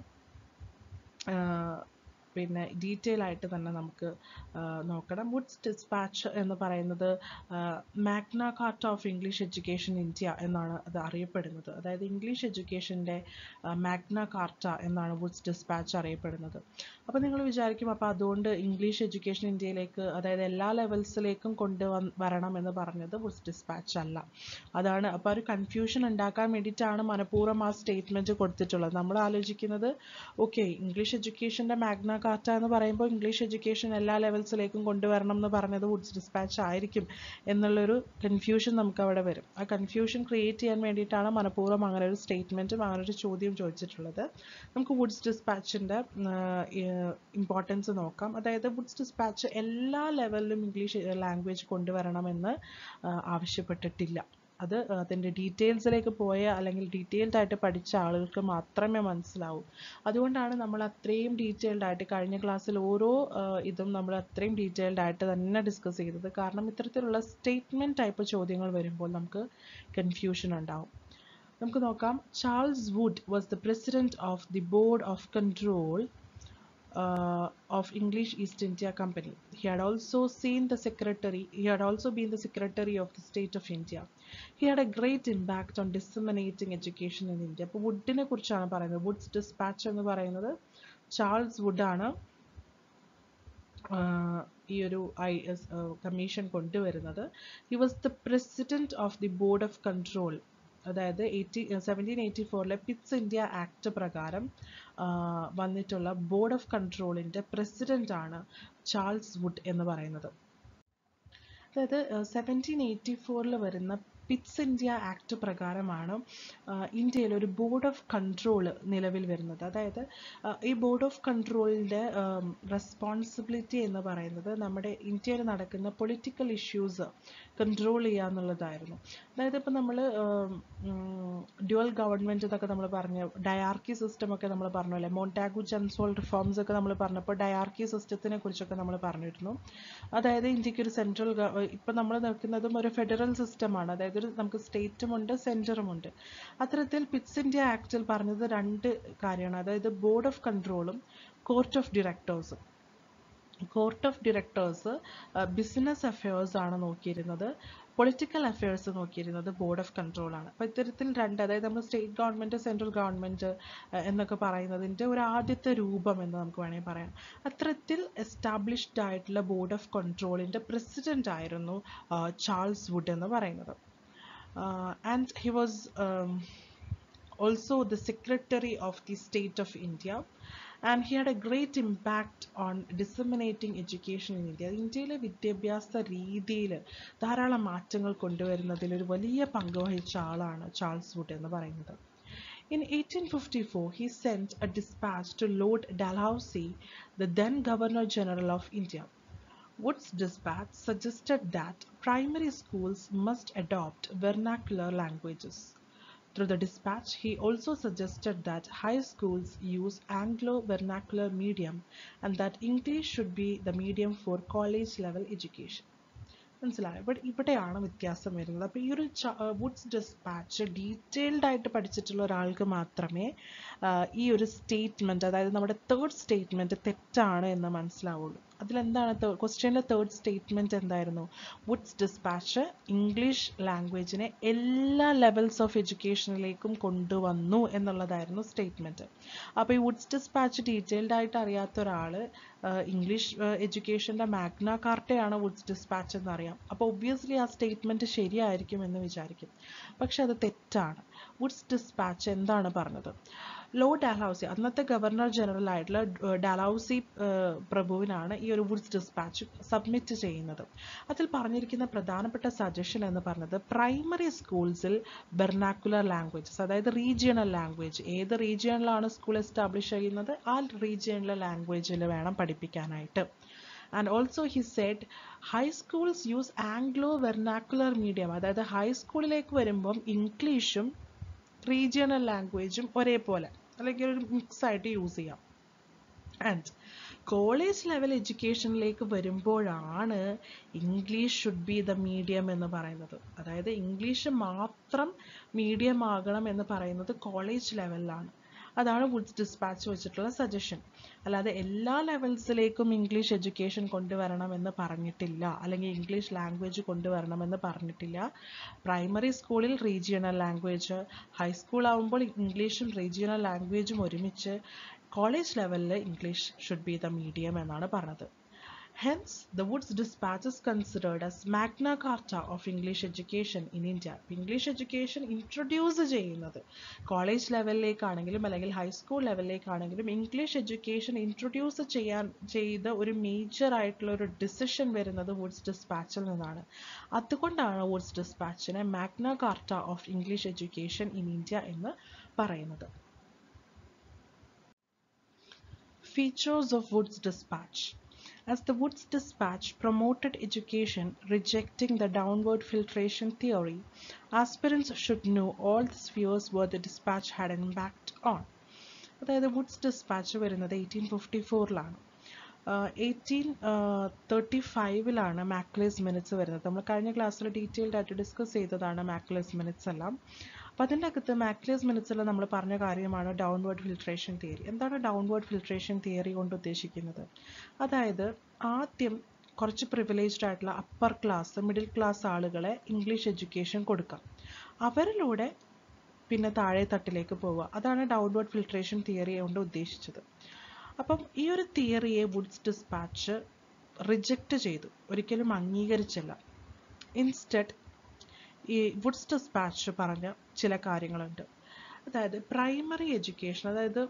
പിന്നെ ഡീറ്റെയിൽ ആയിട്ട് തന്നെ നമുക്ക് നോക്കണം വുഡ്സ് ഡിസ്പാച്ച് എന്ന് പറയുന്നത് Magna Carta of English education India എന്നാണ് അത് അറിയപ്പെടുന്നത് അതായത് ഇംഗ്ലീഷ് എഡ്യൂക്കേഷൻ്റെ മാഗ്ന കാർട്ട എന്നാണ് വുഡ്സ് ഡിസ്പാച്ച് അറിയപ്പെടുന്നത് അപ്പോൾ നിങ്ങൾ വിചാരിക്കും അപ്പോൾ അതുകൊണ്ട് ഇംഗ്ലീഷ് എഡ്യൂക്കേഷൻ ഇന്ത്യയിലേക്ക് അതായത് എല്ലാ ലെവൽസിലേക്കും കൊണ്ടുവന്ന് വരണം എന്ന് പറഞ്ഞത് വുഡ്സ് ഡിസ്പാച്ച് അല്ല അതാണ് അപ്പോൾ ഒരു കൺഫ്യൂഷൻ ഉണ്ടാക്കാൻ വേണ്ടിയിട്ടാണ് മനഃപൂർവ്വം ആ സ്റ്റേറ്റ്മെൻറ്റ് കൊടുത്തിട്ടുള്ളത് നമ്മൾ ആലോചിക്കുന്നത് ഓക്കെ ഇംഗ്ലീഷ് എഡ്യൂക്കേഷൻ്റെ മാഗ്ന കാർട്ട എന്ന് പറയുമ്പോൾ ഇംഗ്ലീഷ് എഡ്യൂക്കേഷൻ എല്ലാ ലെവൽസിലേക്കും കൊണ്ടുവരണം എന്ന് പറഞ്ഞത് വുഡ്സ് ഡിസ്പാച്ച് ആയിരിക്കും എന്നുള്ളൊരു കൺഫ്യൂഷൻ നമുക്ക് അവിടെ വരും ആ കൺഫ്യൂഷൻ ക്രിയേറ്റ് ചെയ്യാൻ വേണ്ടിയിട്ടാണ് മനഃപൂർവ്വം അങ്ങനെ ഒരു സ്റ്റേറ്റ്മെൻറ്റും അങ്ങനെ ഒരു ചോദ്യം ചോദിച്ചിട്ടുള്ളത് നമുക്ക് വുഡ്സ് ഡിസ്പാച്ചിൻ്റെ ഇമ്പോർട്ടൻസ് നോക്കാം അതായത് വുഡ്സ് ഡിസ്പാച്ച് എല്ലാ ലെവലിലും ഇംഗ്ലീഷ് ലാംഗ്വേജ് കൊണ്ടുവരണമെന്ന് ആവശ്യപ്പെട്ടിട്ടില്ല അത് അതിൻ്റെ ഡീറ്റെയിൽസിലേക്ക് പോയ അല്ലെങ്കിൽ ഡീറ്റെയിൽഡ് ആയിട്ട് പഠിച്ച ആളുകൾക്ക് മാത്രമേ മനസ്സിലാവൂ അതുകൊണ്ടാണ് നമ്മൾ അത്രയും ഡീറ്റെയിൽഡ് ആയിട്ട് കഴിഞ്ഞ ക്ലാസ്സിൽ ഓരോ ഇതും നമ്മൾ അത്രയും ഡീറ്റെയിൽഡ് ആയിട്ട് തന്നെ ഡിസ്കസ് ചെയ്തത് കാരണം ഇത്തരത്തിലുള്ള സ്റ്റേറ്റ്മെൻറ്റ് ടൈപ്പ് ചോദ്യങ്ങൾ വരുമ്പോൾ നമുക്ക് കൺഫ്യൂഷൻ ഉണ്ടാവും നമുക്ക് നോക്കാം Charles Wood was the president of the board of control uh, of English East India Company. He had also seen the secretary, he had also been the secretary of the state of India. He had a great impact on disseminating education in India. അപ്പോൾ വുഡിനെ കുറിച്ചാണ് പറയുന്നത് വുഡ്സ് ഡിസ്പാച്ച് എന്ന് പറയുന്നത് ചാൾസ് വുഡാണ് ഈ ഒരു ഐ എസ് കമ്മീഷൻ കൊണ്ടുവരുന്നത് he was the president of the board of control അതായത് എയ്റ്റി സെവൻറ്റീൻ എയ്റ്റി ഫോറിലെ പിറ്റ്സ് ഇന്ത്യ ആക്ട് പ്രകാരം വന്നിട്ടുള്ള ബോർഡ് ഓഫ് കൺട്രോളിൻ്റെ പ്രസിഡൻ്റ് ആണ് ചാൾസ് വുഡ് എന്ന് പറയുന്നത് അതായത് സെവൻറ്റീൻ എയ്റ്റി ഫോറിൽ വരുന്ന പിറ്റ്സ് ഇന്ത്യ ആക്ട് പ്രകാരമാണ് ഇന്ത്യയിൽ ഒരു ബോർഡ് ഓഫ് കൺട്രോൾ നിലവിൽ വരുന്നത് അതായത് ഈ ബോർഡ് ഓഫ് കൺട്രോളിൻ്റെ റെസ്പോൺസിബിലിറ്റി എന്ന് പറയുന്നത് നമ്മുടെ ഇന്ത്യയിൽ നടക്കുന്ന പൊളിറ്റിക്കൽ ഇഷ്യൂസ് കൺട്രോൾ ചെയ്യുക എന്നുള്ളതായിരുന്നു അതായത് ഇപ്പോൾ നമ്മൾ ഡ്യുവൽ ഗവൺമെൻറ് എന്നൊക്കെ നമ്മൾ പറഞ്ഞു ഡയാർക്കി സിസ്റ്റം ഒക്കെ നമ്മൾ പറഞ്ഞല്ലേ മോണ്ടാഗു ജൻസോൾ റിഫോംസ് ഒക്കെ നമ്മൾ പറഞ്ഞപ്പോൾ ഡയാർക്കി സിസ്റ്റത്തിനെ കുറിച്ചൊക്കെ നമ്മൾ പറഞ്ഞിരുന്നു അതായത് ഇന്ത്യക്ക് ഒരു സെൻട്രൽ ഇപ്പം നമ്മൾ നിൽക്കുന്നതും ഒരു ഫെഡറൽ സിസ്റ്റമാണ് അതായത് ഒരു നമുക്ക് സ്റ്റേറ്റും ഉണ്ട് സെൻറ്ററും ഉണ്ട് അത്തരത്തിൽ പിറ്റ്സ് ഇന്ത്യ ആക്ടിൽ പറഞ്ഞത് രണ്ട് കാര്യമാണ് അതായത് ബോർഡ് ഓഫ് കൺട്രോളും കോർട്ട് ഓഫ് ഡയറക്ടേഴ്സും court of directors business affairs ആണ് നോക്കിയിരുന്നത് പൊളിറ്റിക്കൽ അഫയേഴ്സ് നോക്കിയിരുന്നത് ബോർഡ് ഓഫ് കൺട്രോൾ ആണ് അപ്പോൾ ഇത്തരത്തിൽ രണ്ട് അതായത് നമ്മൾ സ്റ്റേറ്റ് ഗവൺമെൻറ് സെൻട്രൽ ഗവൺമെൻറ് എന്നൊക്കെ പറയുന്നതിൻ്റെ ഒരു ആദ്യത്തെ രൂപം എന്ന് നമുക്ക് വേണമെങ്കിൽ പറയാം അത്തരത്തിൽ എസ്റ്റാബ്ലിഷ്ഡ് ആയിട്ടുള്ള ബോർഡ് ഓഫ് കൺട്രോളിൻ്റെ പ്രസിഡൻ്റ് ആയിരുന്നു ചാൾസ് വുഡ് എന്ന് പറയുന്നത് and he was also the secretary of the state of India and he had a great impact on disseminating education in India ഇന്ത്യയിലെ വിദ്യാഭ്യാസ രീതിയിൽ ധാരാളം മാറ്റങ്ങൾ കൊണ്ടുവരുന്നതിൽ ഒരു വലിയ പങ്ക് വഹിച്ച ആളാണ് ചാൾസ് വുഡ് എന്ന് പറയുന്നത് In 1854, he sent a dispatch to Lord Dalhousie, the then Governor General of India. Wood's dispatch suggested that primary schools must adopt vernacular languages. Through the dispatch, he also suggested that high schools use Anglo vernacular medium and that English should be the medium for college level education. മനസ്സിലായോ ഇവിടെ ഇവിടെയാണ് വ്യത്യാസം വരുന്നത് അപ്പോൾ ഈ ഒരു വുഡ്സ് ഡിസ്പാച്ച് ഡീറ്റെയിൽഡ് ആയിട്ട് പഠിച്ചിട്ടുള്ള ഒരാൾക്ക് മാത്രമേ ഈ ഒരു സ്റ്റേറ്റ്മെൻറ്റ് അതായത് നമ്മുടെ തേർഡ് സ്റ്റേറ്റ്മെൻറ്റ് തെറ്റാണ് എന്ന് മനസ്സിലാവുള്ളൂ അതിലെന്താണ് ക്വസ്റ്റ്യനിലെ തേർഡ് സ്റ്റേറ്റ്മെൻറ്റ് എന്തായിരുന്നു വുഡ്സ് ഡിസ്പാച്ച് ഇംഗ്ലീഷ് ലാംഗ്വേജിനെ എല്ലാ ലെവൽസ് ഓഫ് എഡ്യൂക്കേഷനിലേക്കും കൊണ്ടുവന്നു എന്നുള്ളതായിരുന്നു സ്റ്റേറ്റ്മെൻറ്റ് അപ്പോൾ ഈ വുഡ്സ് ഡിസ്പാച്ച് ഡീറ്റെയിൽഡ് ആയിട്ട് അറിയാത്ത ഒരാൾ ഇംഗ്ലീഷ് എഡ്യൂക്കേഷൻ്റെ മാഗ്ന കാർട്ടയാണ് വുഡ്സ് ഡിസ്പാച്ച് എന്നറിയാം അപ്പോൾ ഒബ്വിയസ്ലി ആ സ്റ്റേറ്റ്മെൻറ്റ് ശരിയായിരിക്കും എന്ന് വിചാരിക്കും പക്ഷെ അത് തെറ്റാണ് വുഡ്സ് ഡിസ്പാച്ച് എന്താണ് പറഞ്ഞത് ലോ ഡാലഹൗസി അന്നത്തെ ഗവർണർ ജനറൽ ആയിട്ടുള്ള ഡാലഹൗസി പ്രഭുവിനാണ് ഈ ഒരു വുഡ്സ് ഡിസ്പാച്ച് സബ്മിറ്റ് ചെയ്യുന്നത് അതിൽ പറഞ്ഞിരിക്കുന്ന പ്രധാനപ്പെട്ട സജഷൻ എന്ന് പറഞ്ഞത് പ്രൈമറി സ്കൂൾസിൽ ബെർനാക്കുലർ ലാംഗ്വേജസ് അതായത് റീജിയണൽ ലാംഗ്വേജ് ഏത് റീജിയണിലാണ് സ്കൂൾ എസ്റ്റാബ്ലിഷ് ചെയ്യുന്നത് ആ റീജിയണിലെ ലാംഗ്വേജിൽ വേണം പഠിപ്പിക്കാനായിട്ട് and also he said high schools use Anglo vernacular medium അതായത് ഹൈസ്കൂളിലേക്ക് വരുമ്പം ഇംഗ്ലീഷും റീജിയണൽ ലാംഗ്വേജും ഒരേപോലെ അല്ലെങ്കിൽ ഒരു മിക്സ് ആയിട്ട് യൂസ് ചെയ്യാം ആൻഡ് കോളേജ് ലെവൽ എഡ്യൂക്കേഷനിലേക്ക് വരുമ്പോഴാണ് English should be the medium എന്ന് പറയുന്നത് അതായത് ഇംഗ്ലീഷ് മാത്രം മീഡിയം ആകണം എന്ന് പറയുന്നത് കോളേജ് ലെവലിലാണ് അതാണ് വുഡ്സ് ഡിസ്പാച്ച് വെച്ചിട്ടുള്ള സജഷൻ അല്ലാതെ എല്ലാ ലെവൽസിലേക്കും ഇംഗ്ലീഷ് എഡ്യൂക്കേഷൻ കൊണ്ടുവരണമെന്ന് പറഞ്ഞിട്ടില്ല അല്ലെങ്കിൽ ഇംഗ്ലീഷ് ലാംഗ്വേജ് കൊണ്ടുവരണമെന്ന് പറഞ്ഞിട്ടില്ല പ്രൈമറി സ്കൂളിൽ റീജിയണൽ ലാംഗ്വേജ് ഹൈസ്കൂൾ ആവുമ്പോൾ ഇംഗ്ലീഷും റീജിയണൽ ലാംഗ്വേജും ഒരുമിച്ച് കോളേജ് ലെവലിൽ English should be the medium എന്നാണ് പറഞ്ഞത് Hence, the Woods Dispatch is considered as Magna Carta of English education in India. English education introduce ചെയ്യുന്നത് കോളേജ് ലെവലിലേക്കാണെങ്കിലും അല്ലെങ്കിൽ ഹൈസ്കൂൾ ലെവലിലേക്കാണെങ്കിലും ഇംഗ്ലീഷ് എഡ്യൂക്കേഷൻ ഇൻട്രൊഡ്യൂസ് ചെയ്യാൻ ചെയ്ത ഒരു മേജർ ആയിട്ടുള്ള ഒരു ഡിസിഷൻ വരുന്നത് വുഡ്സ് ഡിസ്പാച്ചിൽ നിന്നാണ് അതുകൊണ്ടാണ് വുഡ്സ് ഡിസ്പാച്ചിനെ Magna Carta of English education in India എന്ന് പറയുന്നത് Features of Wood's Dispatch As the Woods Dispatch promoted education, rejecting the downward filtration theory, aspirants should know all the spheres where the dispatch had an impact on. അതായത് വുഡ്സ് ഡിസ്പാച്ച് വരുന്നത് എയ്റ്റീൻ ഫിഫ്റ്റി ഫോറിലാണ് എയ്റ്റീൻ തേർട്ടി ഫൈവിലാണ് മാക്ലേസ് മിനിറ്റ്സ് വരുന്നത് നമ്മൾ കഴിഞ്ഞ ക്ലാസ്സിൽ ഡീറ്റെയിൽഡ് ആയിട്ട് ഡിസ്കസ് ചെയ്തതാണ് മാക്ലേസ് മിനിറ്റ്സ് എല്ലാം അപ്പോൾ അതിൻ്റെ അകത്ത് മാക്ലേസ് മിനിറ്റ്സിൽ നമ്മൾ പറഞ്ഞ കാര്യമാണ് ഡൗൺവേർഡ് ഫിൽട്രേഷൻ തിയറി എന്താണ് ഡൗൺവേർഡ് ഫിൽട്രേഷൻ തിയറി കൊണ്ട് ഉദ്ദേശിക്കുന്നത് അതായത് ആദ്യം കുറച്ച് പ്രിവിലേജ്ഡ് ആയിട്ടുള്ള അപ്പർ ക്ലാസ് മിഡിൽ ക്ലാസ് ആളുകളെ ഇംഗ്ലീഷ് എഡ്യൂക്കേഷൻ കൊടുക്കാം അവരിലൂടെ പിന്നെ താഴെ തട്ടിലേക്ക് പോവുക അതാണ് ഡൗൺവേർഡ് ഫിൽട്രേഷൻ തിയറി കൊണ്ട് ഉദ്ദേശിച്ചത് അപ്പം ഈ ഒരു തിയറിയെ വുഡ്സ് ഡിസ്പാച്ച് റിജക്റ്റ് ചെയ്തു ഒരിക്കലും അംഗീകരിച്ചില്ല ഇൻസ്റ്റഡ് ഈ വുഡ്സ് ഡിസ്പാച്ച് പറഞ്ഞ ചില കാര്യങ്ങളുണ്ട് അതായത് പ്രൈമറി എഡ്യൂക്കേഷൻ അതായത്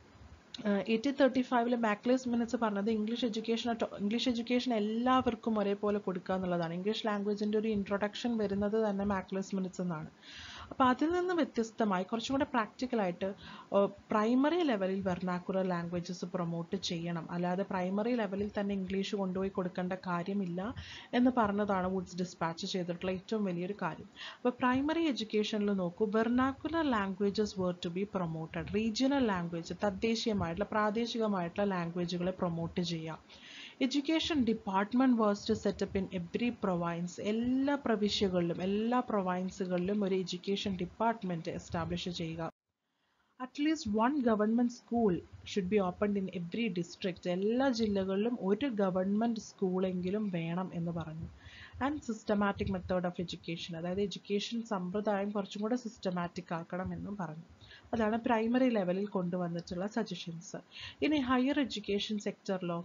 എയ്റ്റീൻ തേർട്ടി ഫൈവില് മാക്ലേസ് മിനിറ്റ്സ് പറഞ്ഞത് ഇംഗ്ലീഷ് എഡ്യൂക്കേഷൻ ഇംഗ്ലീഷ് എഡ്യൂക്കേഷൻ എല്ലാവർക്കും ഒരേപോലെ കൊടുക്കുക എന്നുള്ളതാണ് ഇംഗ്ലീഷ് ലാംഗ്വേജിൻ്റെ ഒരു ഇൻട്രൊഡക്ഷൻ വരുന്നത് തന്നെ മാക്ലേസ് മിനിറ്റ്സ് എന്നാണ് അപ്പോൾ അതിൽ നിന്ന് വ്യത്യസ്തമായി കുറച്ചും കൂടെ പ്രാക്ടിക്കലായിട്ട് പ്രൈമറി ലെവലിൽ വെർനാക്കുലർ ലാംഗ്വേജസ് പ്രൊമോട്ട് ചെയ്യണം അല്ലാതെ പ്രൈമറി ലെവലിൽ തന്നെ ഇംഗ്ലീഷ് കൊണ്ടുപോയി കൊടുക്കേണ്ട കാര്യമില്ല എന്ന് പറഞ്ഞതാണ് വുഡ്സ് ഡിസ്പാച്ച് ചെയ്തിട്ടുള്ള ഏറ്റവും വലിയൊരു കാര്യം അപ്പോൾ പ്രൈമറി എഡ്യൂക്കേഷനിൽ നോക്കൂ vernacular languages were to be promoted regional language തദ്ദേശീയമായിട്ടുള്ള പ്രാദേശികമായിട്ടുള്ള ലാംഗ്വേജുകളെ പ്രൊമോട്ട് ചെയ്യുക education department was to set up in every province എല്ലാ പ്രവിശ്യകളിലും എല്ലാ പ്രൊവൈൻസുകളിലും ഒരു എഡ്യൂക്കേഷൻ ഡിപ്പാർട്ട്മെൻറ്റ് എസ്റ്റാബ്ലിഷ് ചെയ്യുക at least one government school should be opened in every district എല്ലാ ജില്ലകളിലും ഒരു ഗവൺമെൻറ് സ്കൂളെങ്കിലും വേണം എന്ന് പറഞ്ഞു and systematic method of education അതായത് എഡ്യൂക്കേഷൻ സമ്പ്രദായം കുറച്ചും കൂടെ സിസ്റ്റമാറ്റിക് ആക്കണം എന്നും പറഞ്ഞു അതാണ് പ്രൈമറി ലെവലിൽ കൊണ്ടുവന്നിട്ടുള്ള സജഷൻസ് ഇനി ഹയർ എഡ്യൂക്കേഷൻ സെക്ടറിലോ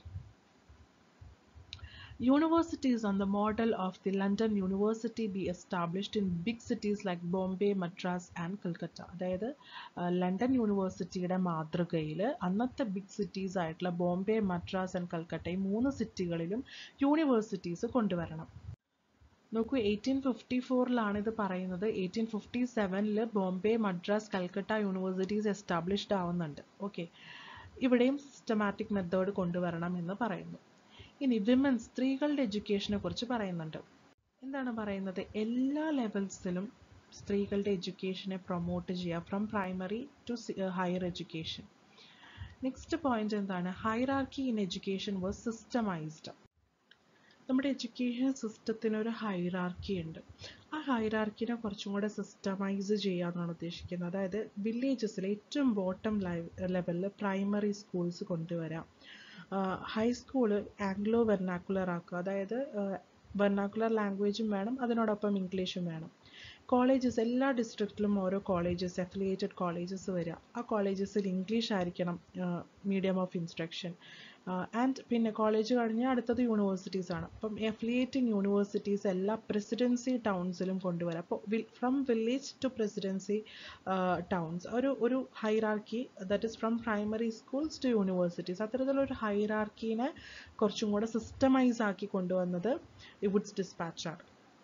Universities on the model of the London University be established in big cities like Bombay, Madras and Calcutta. അതായത് ലണ്ടൻ യൂണിവേഴ്സിറ്റിയുടെ മാതൃകയിൽ അന്നത്തെ ബിഗ് സിറ്റീസ് ആയിട്ടുള്ള ബോംബെ മദ്രാസ് ആൻഡ് കൽക്കട്ട ഈ മൂന്ന് സിറ്റികളിലും യൂണിവേഴ്സിറ്റീസ് കൊണ്ടുവരണം നോക്കൂ എയ്റ്റീൻ ഫിഫ്റ്റി ഫോറിലാണ് ഇത് പറയുന്നത് എയ്റ്റീൻ ഫിഫ്റ്റി സെവനിൽ ബോംബെ മദ്രാസ് കൽക്കട്ട യൂണിവേഴ്സിറ്റീസ് എസ്റ്റാബ്ലിഷ്ഡ് ആവുന്നുണ്ട് ഓക്കെ ഇവിടെയും സിസ്റ്റമാറ്റിക് മെത്തേഡ് കൊണ്ടുവരണം എന്ന് പറയുന്നു ഇനി വിമൻ സ്ത്രീകളുടെ എഡ്യൂക്കേഷനെ കുറിച്ച് പറയുന്നുണ്ട് എന്താണ് പറയുന്നത് എല്ലാ ലെവൽസിലും സ്ത്രീകളുടെ എഡ്യൂക്കേഷനെ പ്രൊമോട്ട് ചെയ്യുക from primary to higher education next point എന്താണ് hierarchy in education was systematized നമ്മുടെ എഡ്യൂക്കേഷൻ സിസ്റ്റത്തിന് ഒരു ഹൈറാർക്കി ഉണ്ട് ആ ഹൈറാർക്കിനെ കുറച്ചും കൂടെ സിസ്റ്റമൈസ് ചെയ്യാന്നാണ് ഉദ്ദേശിക്കുന്നത് അതായത് വില്ലേജസിൽ ഏറ്റവും ബോട്ടം ലെവലിൽ പ്രൈമറി സ്കൂൾസ് കൊണ്ടുവരാം ഹൈസ്കൂള് ആംഗ്ലോ വെർനാക്കുലർ ആക്കുക അതായത് വെർനാക്കുലർ ലാംഗ്വേജും വേണം അതിനോടൊപ്പം ഇംഗ്ലീഷും വേണം കോളേജസ് എല്ലാ ഡിസ്ട്രിക്റ്റിലും ഓരോ കോളേജസ് അഫിലിയേറ്റഡ് കോളേജസ് വരിക ആ കോളേജസിൽ ഇംഗ്ലീഷ് ആയിരിക്കണം മീഡിയം ഓഫ് ഇൻസ്ട്രക്ഷൻ ആൻഡ് പിന്നെ കോളേജ് കഴിഞ്ഞാൽ അടുത്തത് യൂണിവേഴ്സിറ്റീസ് ആണ് അപ്പം അഫിലിയേറ്റിംഗ് യൂണിവേഴ്സിറ്റീസ് എല്ലാ പ്രസിഡൻസി ടൗൺസിലും കൊണ്ടുവരാം അപ്പോൾ from village to presidency towns ഒരു ഒരു hierarchy that is from primary schools to universities അത്തരത്തിലൊരു ഹൈറാർക്കീനെ കുറച്ചും കൂടെ സിസ്റ്റമൈസ് ആക്കി കൊണ്ടുവന്നത് വുഡ്സ് ഡിസ്പാച്ചാണ്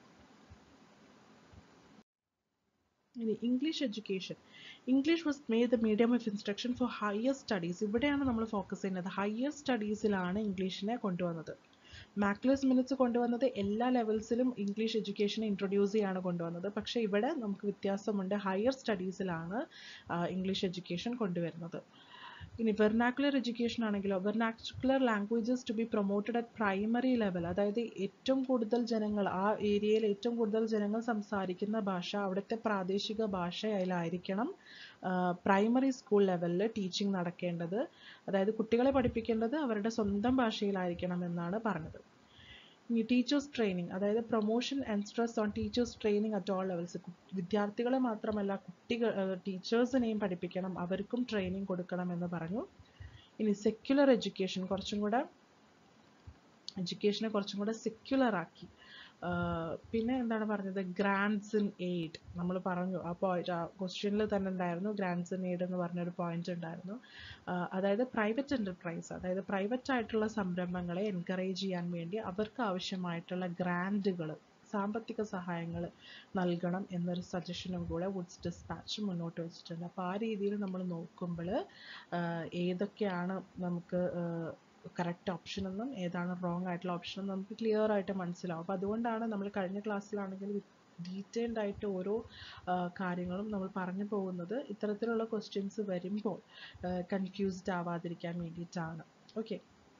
ഇനി English education English was made the medium of instruction for higher studies ഇവിടെയാണ് നമ്മൾ ഫോക്കസ് ചെയ്യുന്നത് ഹയർ സ്റ്റഡീസിലാണ് ഇംഗ്ലീഷിനെ കൊണ്ടുവന്നത് മാക്ലസ് മിനിറ്റ്സ് കൊണ്ടുവന്നത് എല്ലാ ലെവൽസിലും ഇംഗ്ലീഷ് എഡ്യൂക്കേഷനെ ഇൻട്രൊഡ്യൂസ് ചെയ്യാണ് കൊണ്ടുവന്നത് പക്ഷേ ഇവിടെ നമുക്ക് വ്യത്യാസമുണ്ട് ഹയർ സ്റ്റഡീസിലാണ് ഇംഗ്ലീഷ് എഡ്യൂക്കേഷൻ കൊണ്ടുവരുന്നത് ഇനി വെർനാക്കുലർ എഡ്യൂക്കേഷൻ ആണെങ്കിലോ vernacular languages to be promoted at primary level അതായത് ഏറ്റവും കൂടുതൽ ജനങ്ങൾ ആ ഏരിയയിൽ ഏറ്റവും കൂടുതൽ ജനങ്ങൾ സംസാരിക്കുന്ന ഭാഷ അവിടുത്തെ പ്രാദേശിക ഭാഷയിലായിരിക്കണം പ്രൈമറി സ്കൂൾ ലെവലിൽ ടീച്ചിങ് നടക്കേണ്ടത് അതായത് കുട്ടികളെ പഠിപ്പിക്കേണ്ടത് അവരുടെ സ്വന്തം ഭാഷയിലായിരിക്കണം എന്നാണ് പറഞ്ഞത് ഇനി ടീച്ചേഴ്സ് ട്രെയിനിങ് അതായത് promotion and stress on teachers training at all levels വിദ്യാർത്ഥികളെ മാത്രമല്ല കുട്ടികൾ ടീച്ചേഴ്സിനെയും പഠിപ്പിക്കണം അവർക്കും ട്രെയിനിങ് കൊടുക്കണം എന്ന് പറഞ്ഞു ഇനി സെക്യുലർ എഡ്യൂക്കേഷൻ കുറച്ചും കൂടെ എഡ്യൂക്കേഷനെ കുറച്ചും കൂടെ സെക്യുലർ ആക്കി പിന്നെ എന്താണ് പറഞ്ഞത് ഗ്രാൻഡ്സ് ഇൻ എയ്ഡ് നമ്മൾ പറഞ്ഞു ആ പോയിന്റ് ആ ക്വസ്റ്റ്യനിൽ തന്നെ ഉണ്ടായിരുന്നു ഗ്രാൻഡ്സ് ഇൻ എയ്ഡ് എന്ന് പറഞ്ഞൊരു പോയിന്റ് ഉണ്ടായിരുന്നു അതായത് പ്രൈവറ്റ് എൻ്റർപ്രൈസ് അതായത് പ്രൈവറ്റ് ആയിട്ടുള്ള സംരംഭങ്ങളെ എൻകറേജ് ചെയ്യാൻ വേണ്ടി അവർക്ക് ആവശ്യമായിട്ടുള്ള ഗ്രാൻഡുകൾ സാമ്പത്തിക സഹായങ്ങൾ നൽകണം എന്നൊരു സജഷനും കൂടെ വുഡ്സ് ഡിസ്പാച്ച് മുന്നോട്ട് വെച്ചിട്ടുണ്ട് അപ്പോൾ ആ രീതിയിൽ നമ്മൾ നോക്കുമ്പോൾ ഏതൊക്കെയാണ് നമുക്ക് കറക്റ്റ് ഓപ്ഷൻ എന്നും ഏതാണ് റോങ് ആയിട്ടുള്ള ഓപ്ഷൻ എന്നും നമുക്ക് ക്ലിയർ ആയിട്ട് മനസ്സിലാവും അപ്പോൾ അതുകൊണ്ടാണ് നമ്മൾ കഴിഞ്ഞ ക്ലാസ്സിലാണെങ്കിൽ ഡീറ്റെയിൽഡ് ആയിട്ട് ഓരോ കാര്യങ്ങളും നമ്മൾ പറഞ്ഞു പോകുന്നത് ഇത്തരത്തിലുള്ള ക്വസ്റ്റ്യൻസ് വരുമ്പോൾ കൺഫ്യൂസ്ഡ് ആവാതിരിക്കാൻ വേണ്ടിയിട്ടാണ് ഓക്കെ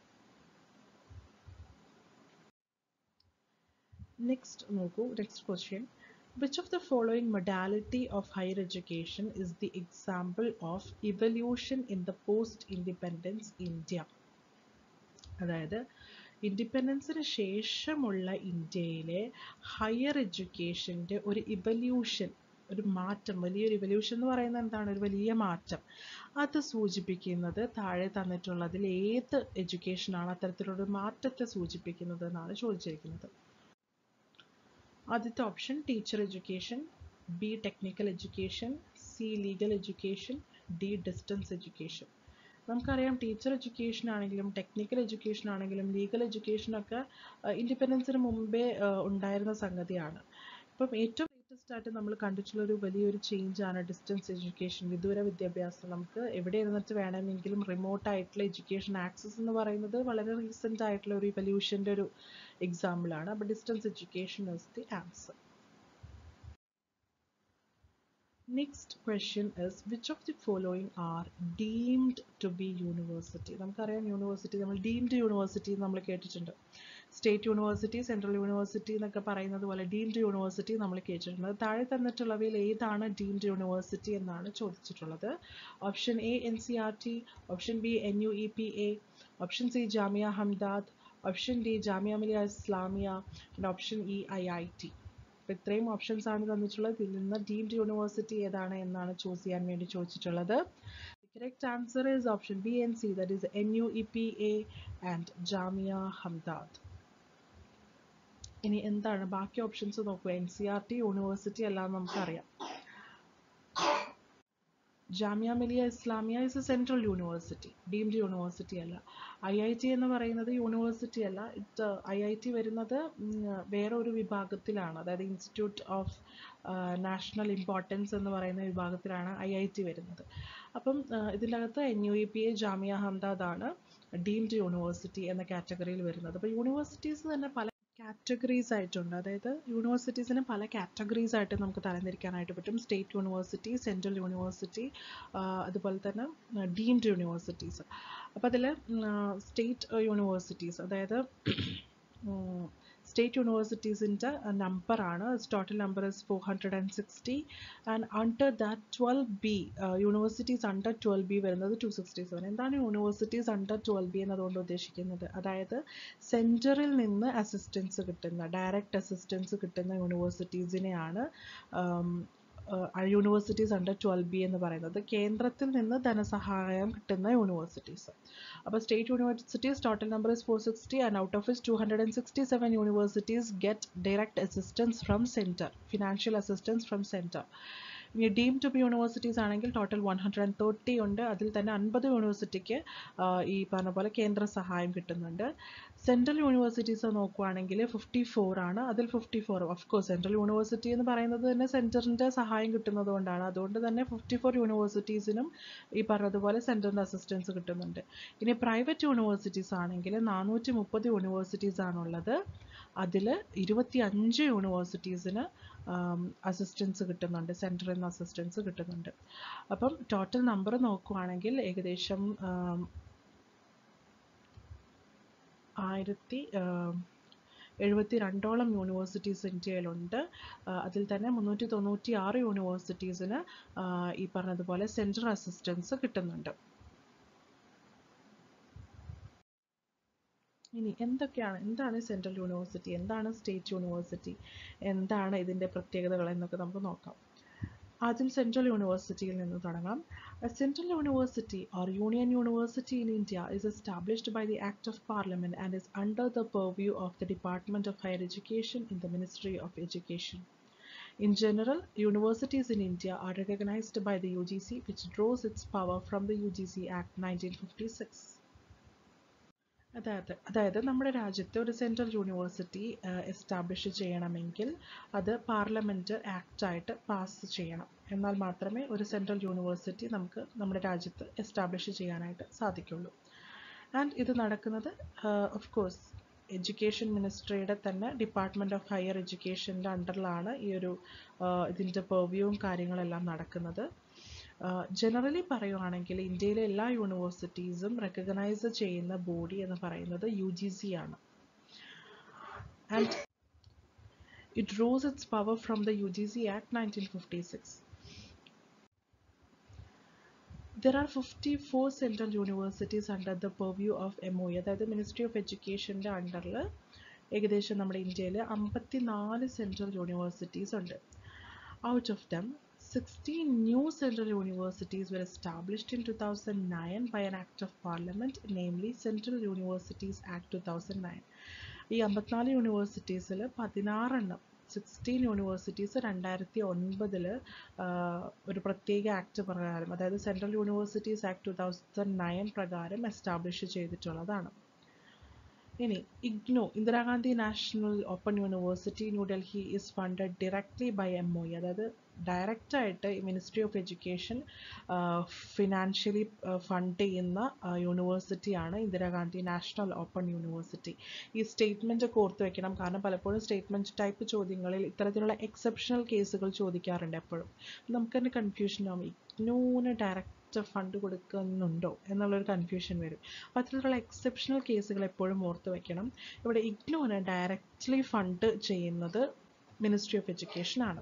നെക്സ്റ്റ് നോക്കൂ next question Which of the following modality of higher education is the example of evolution in the post-independence India? അതായത് ഇൻഡിപെൻഡൻസിന് ശേഷമുള്ള ഇന്ത്യയിലെ ഹയർ എഡ്യൂക്കേഷൻ്റെ ഒരു ഇവല്യൂഷൻ ഒരു മാറ്റം വലിയൊരു ഇവല്യൂഷൻ എന്ന് പറയുന്നത് എന്താണ് ഒരു വലിയ മാറ്റം അത് സൂചിപ്പിക്കുന്നത് താഴെ തന്നിട്ടുള്ളതിൽ ഏത് എഡ്യൂക്കേഷനാണ് അത്തരത്തിലൊരു മാറ്റത്തെ സൂചിപ്പിക്കുന്നത് എന്നാണ് ചോദിച്ചിരിക്കുന്നത് ആദ്യത്തെ option teacher education B technical education C legal education D distance education നമുക്കറിയാം ടീച്ചർ എഡ്യൂക്കേഷൻ ആണെങ്കിലും ടെക്നിക്കൽ എഡ്യൂക്കേഷൻ ആണെങ്കിലും ലീഗൽ എഡ്യൂക്കേഷനൊക്കെ ഇൻഡിപെൻഡൻസിന് മുമ്പേ ഉണ്ടായിരുന്ന സംഗതിയാണ് ഇപ്പം ഏറ്റവും ലേറ്റസ്റ്റ് ആയിട്ട് നമ്മൾ കണ്ടിട്ടുള്ള ഒരു വലിയൊരു ചേഞ്ച് ആണ് ഡിസ്റ്റൻസ് എഡ്യൂക്കേഷൻ വിദൂര വിദ്യാഭ്യാസം നമുക്ക് എവിടെ ഇരുന്നിട്ട് വേണമെങ്കിലും റിമോട്ട് ആയിട്ടുള്ള എഡ്യൂക്കേഷൻ ആക്സസ് എന്ന് പറയുന്നത് വളരെ റീസെൻ്റ് ആയിട്ടുള്ള ഒരു ഇവല്യൂഷൻ്റെ ഒരു എക്സാമ്പിളാണ് അപ്പോൾ distance education is the answer Next question is which of the following are deemed to be university? നമുക്കറിയാം യൂണിവേഴ്സിറ്റി നമ്മൾ ഡീംഡ് യൂണിവേഴ്സിറ്റി നമ്മൾ കേട്ടിട്ടുണ്ട് സ്റ്റേറ്റ് യൂണിവേഴ്സിറ്റി സെൻട്രൽ യൂണിവേഴ്സിറ്റി എന്നൊക്കെ പറയുന്നത് പോലെ ഡീംഡ് യൂണിവേഴ്സിറ്റി നമ്മൾ കേട്ടിട്ടുണ്ട് താഴെ തന്നിട്ടുള്ളവയിൽ ഏതാണ് ഡീംഡ് യൂണിവേഴ്സിറ്റി എന്നാണ് ചോദിച്ചിട്ടുള്ളത് option A N C R T option B N U E P A option C Jamia Hamdard option D Jamia Millia Islamia and option E I I T അപ്പോൾ ഇത്രയും ഓപ്ഷൻസ് ആണ് തന്നിട്ടുള്ളത് ഇതിൽ നിന്ന് ഡീംഡ് യൂണിവേഴ്സിറ്റി ഏതാണ് എന്നാണ് ചൂസ് ചെയ്യാൻ വേണ്ടി ചോദിച്ചിട്ടുള്ളത് correct answer is option B N C that is N U E P A and Jamia Hamdard ഇനി എന്താണ് ബാക്കി ഓപ്ഷൻസ് നോക്കുക N C R T university അല്ലാന്ന് നമുക്കറിയാം Jamia Millia Islamia is a central university deemed university അല്ല ഐ ഐ ടി എന്ന് പറയുന്നത് യൂണിവേഴ്സിറ്റി അല്ല ഇറ്റ് ഐ ഐ ടി വരുന്നത് വേറെ ഒരു വിഭാഗത്തിലാണ് അതായത് ഇൻസ്റ്റിറ്റ്യൂട്ട് ഓഫ് നാഷണൽ ഇമ്പോർട്ടൻസ് എന്ന് പറയുന്ന വിഭാഗത്തിലാണ് ഐ ഐ ടി വരുന്നത് അപ്പം ഇതിൻ്റെ അകത്ത് N U E P A Jamia Hamdard ആണ് ഡീംഡ് യൂണിവേഴ്സിറ്റി എന്ന കാറ്റഗറിയിൽ വരുന്നത് അപ്പോൾ യൂണിവേഴ്സിറ്റീസ് തന്നെ പല കാറ്റഗറീസ് ആയിട്ടുണ്ട് അതായത് യൂണിവേഴ്സിറ്റീസിന് പല കാറ്റഗറീസ് ആയിട്ട് നമുക്ക് തരംതിരിക്കാനായിട്ട് പറ്റും സ്റ്റേറ്റ് യൂണിവേഴ്സിറ്റി സെൻട്രൽ യൂണിവേഴ്സിറ്റി അതുപോലെ തന്നെ ഡീംഡ് യൂണിവേഴ്സിറ്റീസ് അപ്പോൾ അതിൽ സ്റ്റേറ്റ് യൂണിവേഴ്സിറ്റീസ് അതായത് സ്റ്റേറ്റ് യൂണിവേഴ്സിറ്റീസിൻ്റെ നമ്പറാണ് total number is four hundred and sixty and under that twelve B universities under twelve B വരുന്നത് ടു സിക്സ്റ്റി സെവൻ എന്താണ് യൂണിവേഴ്സിറ്റീസ് അണ്ടർ ട്വൽവ് ബി എന്നതുകൊണ്ട് ഉദ്ദേശിക്കുന്നത് അതായത് സെൻറ്ററിൽ നിന്ന് അസിസ്റ്റൻസ് കിട്ടുന്ന ഡയറക്റ്റ് അസിസ്റ്റൻസ് കിട്ടുന്ന യൂണിവേഴ്സിറ്റീസിനെയാണ് യൂണിവേഴ്സിറ്റീസ് അണ്ടർ ട്വൽവ് ബി എന്ന് പറയുന്നത് കേന്ദ്രത്തിൽ നിന്ന് ധനസഹായം കിട്ടുന്ന യൂണിവേഴ്സിറ്റീസ് അപ്പോൾ state universities total number is four sixty and out of is two hundred and sixty seven universities get direct assistance from centre financial assistance from centre ഇനി ഡീം ടു ബി യൂണിവേഴ്സിറ്റീസ് ആണെങ്കിൽ total one hundred and thirty ഉണ്ട് അതിൽ തന്നെ അൻപത് യൂണിവേഴ്സിറ്റിക്ക് ഈ പറഞ്ഞ പോലെ കേന്ദ്ര സഹായം കിട്ടുന്നുണ്ട് സെൻട്രൽ യൂണിവേഴ്സിറ്റീസ് നോക്കുവാണെങ്കിൽ ഫിഫ്റ്റി ഫോർ ആണ് അതിൽ fifty four of course central university എന്ന് പറയുന്നത് തന്നെ സെൻറ്ററിൻ്റെ സഹായം കിട്ടുന്നത് കൊണ്ടാണ് അതുകൊണ്ട് തന്നെ ഫിഫ്റ്റി ഫോർ യൂണിവേഴ്സിറ്റീസിനും ഈ പറഞ്ഞതുപോലെ സെൻറ്ററിൻ്റെ അസിസ്റ്റൻസ് കിട്ടുന്നുണ്ട് ഇനി പ്രൈവറ്റ് യൂണിവേഴ്സിറ്റീസ് ആണെങ്കിൽ നാനൂറ്റി മുപ്പത് യൂണിവേഴ്സിറ്റീസ് ആണുള്ളത് അതിൽ ഇരുപത്തി അഞ്ച് യൂണിവേഴ്സിറ്റീസിന് അസിസ്റ്റൻസ് കിട്ടുന്നുണ്ട് സെൻറ്ററിൽ നിന്ന് അസിസ്റ്റൻസ് കിട്ടുന്നുണ്ട് അപ്പം ടോട്ടൽ നമ്പർ നോക്കുവാണെങ്കിൽ ഏകദേശം ആയിരത്തി എഴുപത്തി രണ്ടോളം യൂണിവേഴ്സിറ്റീസ് ഇന്ത്യയിലുണ്ട് അതിൽ തന്നെ മുന്നൂറ്റി തൊണ്ണൂറ്റി ആറ് യൂണിവേഴ്സിറ്റീസിന് ഈ പറഞ്ഞതുപോലെ സെൻട്രൽ അസിസ്റ്റൻസ് കിട്ടുന്നുണ്ട് ഇനി എന്തൊക്കെയാണ് എന്താണ് സെൻട്രൽ യൂണിവേഴ്സിറ്റി എന്താണ് സ്റ്റേറ്റ് യൂണിവേഴ്സിറ്റി എന്താണ് ഇതിൻ്റെ പ്രത്യേകതകൾ എന്നൊക്കെ നമുക്ക് നോക്കാം ആദ്യം സെൻട്രൽ യൂണിവേഴ്സിറ്റിയിൽ നിന്ന് തുടങ്ങാം central university or union university in India is established by the Act of Parliament and is under the purview of the Department of Higher Education in the Ministry of Education. In general, universities in India are recognized by the UGC, which draws its power from the UGC Act 1956. അതായത് അതായത് നമ്മുടെ രാജ്യത്ത് ഒരു സെൻട്രൽ യൂണിവേഴ്സിറ്റി എസ്റ്റാബ്ലിഷ് ചെയ്യണമെങ്കിൽ അത് പാർലമെൻറ്റ് ആക്റ്റായിട്ട് പാസ് ചെയ്യണം എന്നാൽ മാത്രമേ ഒരു സെൻട്രൽ യൂണിവേഴ്സിറ്റി നമുക്ക് നമ്മുടെ രാജ്യത്ത് എസ്റ്റാബ്ലിഷ് ചെയ്യാനായിട്ട് സാധിക്കുള്ളൂ ആൻഡ് ഇത് നടക്കുന്നത് ഓഫ് കോഴ്സ് എഡ്യൂക്കേഷൻ മിനിസ്ട്രിയുടെ തന്നെ ഡിപ്പാർട്ട്മെൻറ്റ് ഓഫ് ഹയർ എഡ്യൂക്കേഷൻ്റെ അണ്ടറിലാണ് ഈ ഒരു ഇതിൻ്റെ പെർവ്യൂവും കാര്യങ്ങളെല്ലാം നടക്കുന്നത് ജനറലി പറയുവാണെങ്കിൽ ഇന്ത്യയിലെ എല്ലാ യൂണിവേഴ്സിറ്റീസും റെക്കഗ്നൈസ് ചെയ്യുന്ന ബോഡി എന്ന് പറയുന്നത് യു ജി സി ആണ് and it draws its power from the U G C act nineteen fifty six There are 54 central universities under the purview of MOE അതായത് മിനിസ്ട്രി ഓഫ് എഡ്യൂക്കേഷൻ്റെ അണ്ടറിൽ ഏകദേശം നമ്മുടെ ഇന്ത്യയിൽ അമ്പത്തി നാല് സെൻട്രൽ യൂണിവേഴ്സിറ്റീസ് ഉണ്ട് out of them 16 new central universities were established in 2009 by an act of parliament, namely Central Universities Act 2009. ഈ അമ്പത്തിനാല് യൂണിവേഴ്സിറ്റീസിൽ പതിനാറെണ്ണം സിക്സ്റ്റീൻ യൂണിവേഴ്സിറ്റീസ് രണ്ടായിരത്തി ഒൻപതിൽ ഒരു പ്രത്യേക ആക്ട് പ്രകാരം അതായത് central universities act two thousand nine പ്രകാരം എസ്റ്റാബ്ലിഷ് ചെയ്തിട്ടുള്ളതാണ് ഇനി IGNOU Indira Gandhi national open university New Delhi is funded directly by M O അതായത് ഡയറക്റ്റായിട്ട് ministry of education financially fund ചെയ്യുന്ന യൂണിവേഴ്സിറ്റിയാണ് ഇന്ദിരാഗാന്ധി നാഷണൽ ഓപ്പൺ യൂണിവേഴ്സിറ്റി ഈ സ്റ്റേറ്റ്മെൻറ്റ് ഒക്കെ ഓർത്ത് വെക്കണം കാരണം പലപ്പോഴും സ്റ്റേറ്റ്മെൻറ്റ് ടൈപ്പ് ചോദ്യങ്ങളിൽ ഇത്തരത്തിലുള്ള എക്സെപ്ഷണൽ കേസുകൾ ചോദിക്കാറുണ്ട് എപ്പോഴും നമുക്ക് തന്നെ കൺഫ്യൂഷൻ ആവും ഇഗ്നോന് ഡയറക്റ്റ് ഫണ്ട് കൊടുക്കുന്നുണ്ടോ എന്നുള്ളൊരു കൺഫ്യൂഷൻ വരും അപ്പോൾ അത്തരത്തിലുള്ള എക്സെപ്ഷണൽ കേസുകൾ എപ്പോഴും ഓർത്ത് വെക്കണം ഇവിടെ ഇഗ്നോന് ഡയറക്റ്റ്ലി ഫണ്ട് ചെയ്യുന്നത് മിനിസ്ട്രി ഓഫ് എഡ്യൂക്കേഷൻ ആണ്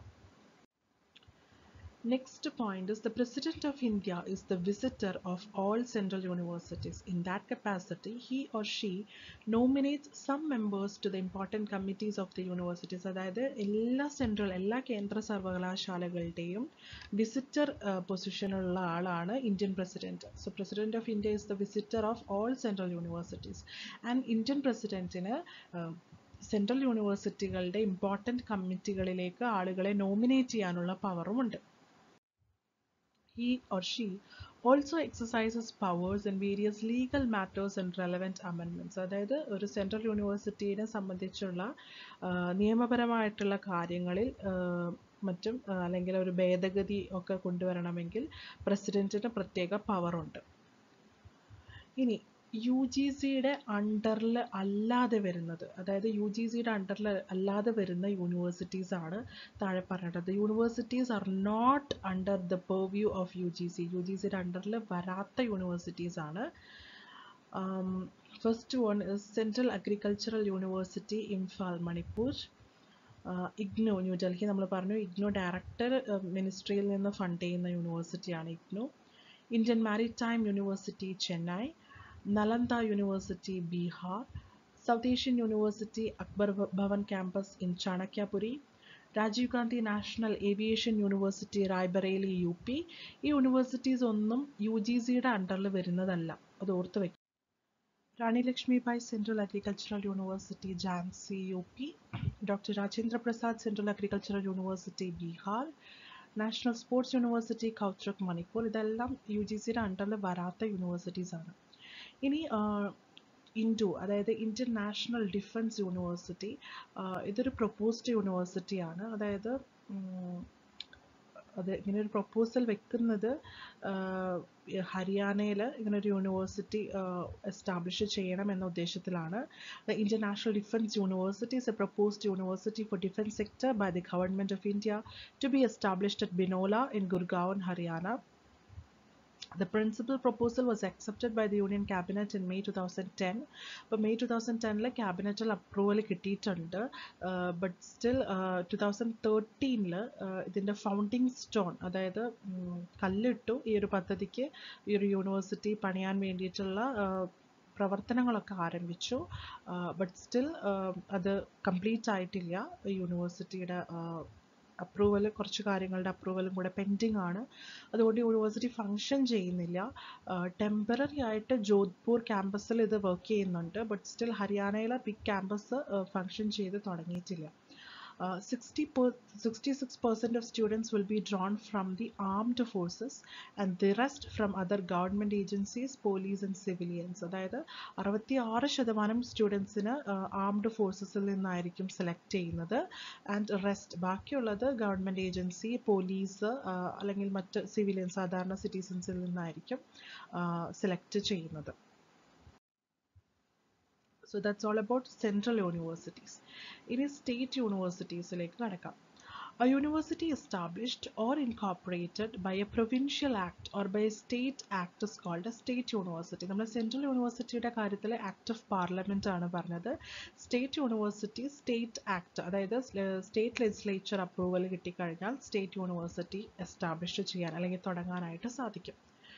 Next point is the President of India is the visitor of all central universities. In that capacity, he or she nominates some members to the important committees of the universities. അതായത് എല്ലാ സെൻട്രൽ എല്ലാ കേന്ദ്ര സർവകലാശാലകളുടെയും വിസിറ്റർ പൊസിഷനുള്ള ആളാണ് Indian president so president of India is the visitor of all central universities and Indian പ്രസിഡന്റിന് സെൻട്രൽ യൂണിവേഴ്സിറ്റികളുടെ ഇമ്പോർട്ടൻറ്റ് കമ്മിറ്റികളിലേക്ക് ആളുകളെ നോമിനേറ്റ് ചെയ്യാനുള്ള പവറുമുണ്ട് he or she also exercises powers in various legal matters and relevant amendments അതായത് ഒരു സെൻട്രൽ യൂണിവേഴ്സിറ്റീനെ സംബന്ധിച്ചുള്ള നിയമപരമായിട്ടുള്ള കാര്യങ്ങളിൽ മറ്റും അല്ലെങ്കിൽ ഒരു ഭേദഗതി ഒക്കെ കൊണ്ടുവരണമെങ്കിൽ പ്രസിഡന്റിന് പ്രത്യേക പവറുണ്ട് ഇനി യു ജി സിയുടെ അണ്ടറിൽ അല്ലാതെ വരുന്നത് അതായത് യു ജി സിയുടെ അണ്ടറിൽ അല്ലാതെ വരുന്ന യൂണിവേഴ്സിറ്റീസ് ആണ് താഴെ പറയേണ്ടത് universities are not under the purview of U G C U G സിയുടെ അണ്ടറിൽ വരാത്ത യൂണിവേഴ്സിറ്റീസ് ആണ് first one is central agricultural university Imphal Manipur IGNOU New Delhi നമ്മൾ പറഞ്ഞു ഇഗ്നോ ഡയറക്ടർ മിനിസ്ട്രിയിൽ നിന്ന് ഫണ്ട് ചെയ്യുന്ന യൂണിവേഴ്സിറ്റിയാണ് IGNOU Indian maritime university Chennai Nalanda university Bihar South Asian university Akbar Bhavan campus in Chanakyapuri Rajiv Gandhi national aviation university Raebareli U P ഈ യൂണിവേഴ്സിറ്റീസ് ഒന്നും യു ജി സിയുടെ അണ്ടറിൽ വരുന്നതല്ല അത് ഓർത്ത് വയ്ക്കും Rani Lakshmibai central agricultural university Jhansi U P doctor Rajendra Prasad central agricultural university Bihar national sports university Koutruk Manipur ഇതെല്ലാം യു ജി സിയുടെ അണ്ടറിൽ വരാത്ത യൂണിവേഴ്സിറ്റീസ് ആണ് ഇനി ഇൻഡു അതായത് ഇന്ത്യൻ നാഷണൽ ഡിഫൻസ് യൂണിവേഴ്സിറ്റി ഇതൊരു പ്രൊപ്പോസ്ഡ് യൂണിവേഴ്സിറ്റിയാണ് അതായത് അത് ഇങ്ങനെ ഒരു പ്രൊപ്പോസൽ വെക്കുന്നത് ഹരിയാനയിൽ ഇങ്ങനെ ഒരു യൂണിവേഴ്സിറ്റി എസ്റ്റാബ്ലിഷ് ചെയ്യണം എന്ന ഉദ്ദേശത്തിലാണ് the Indian national defence university is a proposed university for defence sector by the government of India to be established at Binola in Gurgaon Haryana The principal proposal was accepted by the Union Cabinet in May 2010. അപ്പോൾ മെയ് ടു തൗസൻഡ് ടെനിൽ ക്യാബിനറ്റിൽ അപ്രൂവൽ കിട്ടിയിട്ടുണ്ട് ബട്ട് സ്റ്റിൽ ടു തൗസൻഡ് തേർട്ടീനിൽ ഇതിൻ്റെ ഫൗണ്ടിങ് സ്റ്റോൺ അതായത് കല്ലിട്ടു ഈ ഒരു പദ്ധതിക്ക് ഈ ഒരു യൂണിവേഴ്സിറ്റി പണിയാൻ വേണ്ടിയിട്ടുള്ള പ്രവർത്തനങ്ങളൊക്കെ ആരംഭിച്ചു ബട്ട് സ്റ്റിൽ അത് കംപ്ലീറ്റ് ആയിട്ടില്ല യൂണിവേഴ്സിറ്റിയുടെ അപ്രൂവൽ കുറച്ച് കാര്യങ്ങളുടെ അപ്രൂവലും കൂടെ പെൻഡിങ് ആണ് അതുകൊണ്ട് യൂണിവേഴ്സിറ്റി ഫങ്ഷൻ ചെയ്യുന്നില്ല ടെമ്പററി ആയിട്ട് ജോധ്പൂർ ക്യാമ്പസിൽ ഇത് വർക്ക് ചെയ്യുന്നുണ്ട് ബട്ട് സ്റ്റിൽ ഹരിയാനയിലെ ബിഗ് ക്യാമ്പസ് ഫങ്ഷൻ ചെയ്ത് തുടങ്ങിയിട്ടില്ല sixty per sixty six percent of students will be drawn from the armed forces and the rest from other government agencies police and civilians അതായത് അറുപത്തി ആറ് ശതമാനം സ്റ്റുഡൻസിന് ആംഡ് ഫോഴ്സസിൽ നിന്നായിരിക്കും സെലക്ട് ചെയ്യുന്നത് ആൻഡ് റെസ്റ്റ് ബാക്കിയുള്ളത് ഗവൺമെൻറ് ഏജൻസി പോലീസ് അല്ലെങ്കിൽ മറ്റ് സിവിലിയൻ സാധാരണ സിറ്റിസൻസിൽ നിന്നായിരിക്കും സെലക്ട് ചെയ്യുന്നത് so that's all about central universities ഇനി സ്റ്റേറ്റ് യൂണിവേഴ്സിറ്റീസിലേക്ക് കടക്കാം A university established or incorporated by a provincial act or by a state act is called a state university. നമ്മൾ സെൻട്രൽ യൂണിവേഴ്സിറ്റിയുടെ കാര്യത്തിൽ ആക്ട് ഓഫ് പാർലമെന്റ് ആണ് പറഞ്ഞത് സ്റ്റേറ്റ് യൂണിവേഴ്സിറ്റി സ്റ്റേറ്റ് ആക്ട് അതായത് സ്റ്റേറ്റ് ലെജിസ്ലേച്ചർ അപ്രൂവൽ കിട്ടിക്കഴിഞ്ഞാൽ സ്റ്റേറ്റ് യൂണിവേഴ്സിറ്റി എസ്റ്റാബ്ലിഷ് ചെയ്യാൻ അല്ലെങ്കിൽ തുടങ്ങാനായിട്ട് സാധിക്കും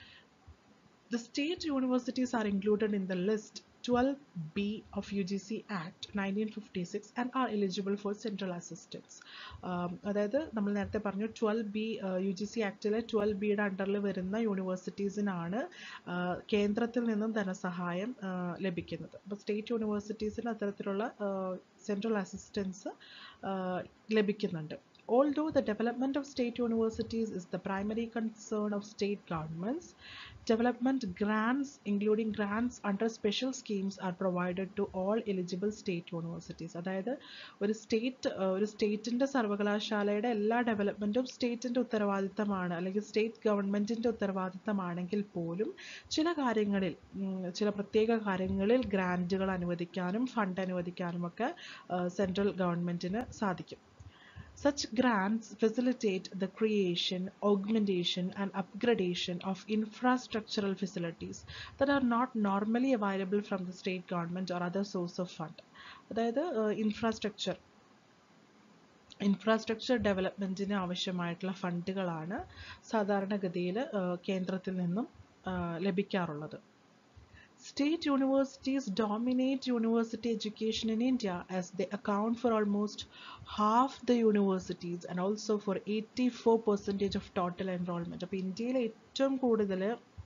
The state universities are included in the list 12B of UGC Act 1956 and are eligible for central assistance. അതായത് നമ്മൾ നേരത്തെ പറഞ്ഞു twelve B U G C ആക്ടിലെ ട്വൽവ് ബിയുടെ അണ്ടറിൽ വരുന്ന യൂണിവേഴ്സിറ്റീസിനാണ് കേന്ദ്രത്തിൽ നിന്നും ധനസഹായം ലഭിക്കുന്നത് അപ്പോൾ സ്റ്റേറ്റ് യൂണിവേഴ്സിറ്റീസിന് അത്തരത്തിലുള്ള സെൻട്രൽ അസിസ്റ്റൻസ് ലഭിക്കുന്നുണ്ട് Although the development of state universities is the primary concern of state governments, development grants, including grants under special schemes, are provided to all eligible state universities. അതായത് ഒരു സ്റ്റേറ്റ് ഒരു സ്റ്റേറ്റിൻ്റെ സർവകലാശാലയുടെ എല്ലാ ഡെവലപ്മെൻറ്റും സ്റ്റേറ്റിൻ്റെ ഉത്തരവാദിത്തമാണ് അല്ലെങ്കിൽ സ്റ്റേറ്റ് ഗവൺമെൻറ്റിൻ്റെ ഉത്തരവാദിത്തമാണെങ്കിൽ പോലും ചില കാര്യങ്ങളിൽ ചില പ്രത്യേക കാര്യങ്ങളിൽ ഗ്രാൻറ്റുകൾ അനുവദിക്കാനും ഫണ്ട് അനുവദിക്കാനും ഒക്കെ സെൻട്രൽ ഗവൺമെൻറ്റിന് സാധിക്കും Such grants facilitate the creation, augmentation, and upgradation of infrastructural facilities that are not normally available from the state government or other source of fund. അതായത് ഇൻഫ്രാസ്ട്രക്ചർ ഇൻഫ്രാസ്ട്രക്ചർ ഡെവലപ്മെൻറ്റിന് ആവശ്യമായിട്ടുള്ള ഫണ്ടുകളാണ് സാധാരണഗതിയിൽ കേന്ദ്രത്തിൽ നിന്നും ലഭിക്കാറുള്ളത് State universities dominate university education in India as they account for almost half the universities and also for 84% of total enrollment. അപ്പോൾ ഇന്ത്യയിൽ ഏറ്റവും കൂടുതൽ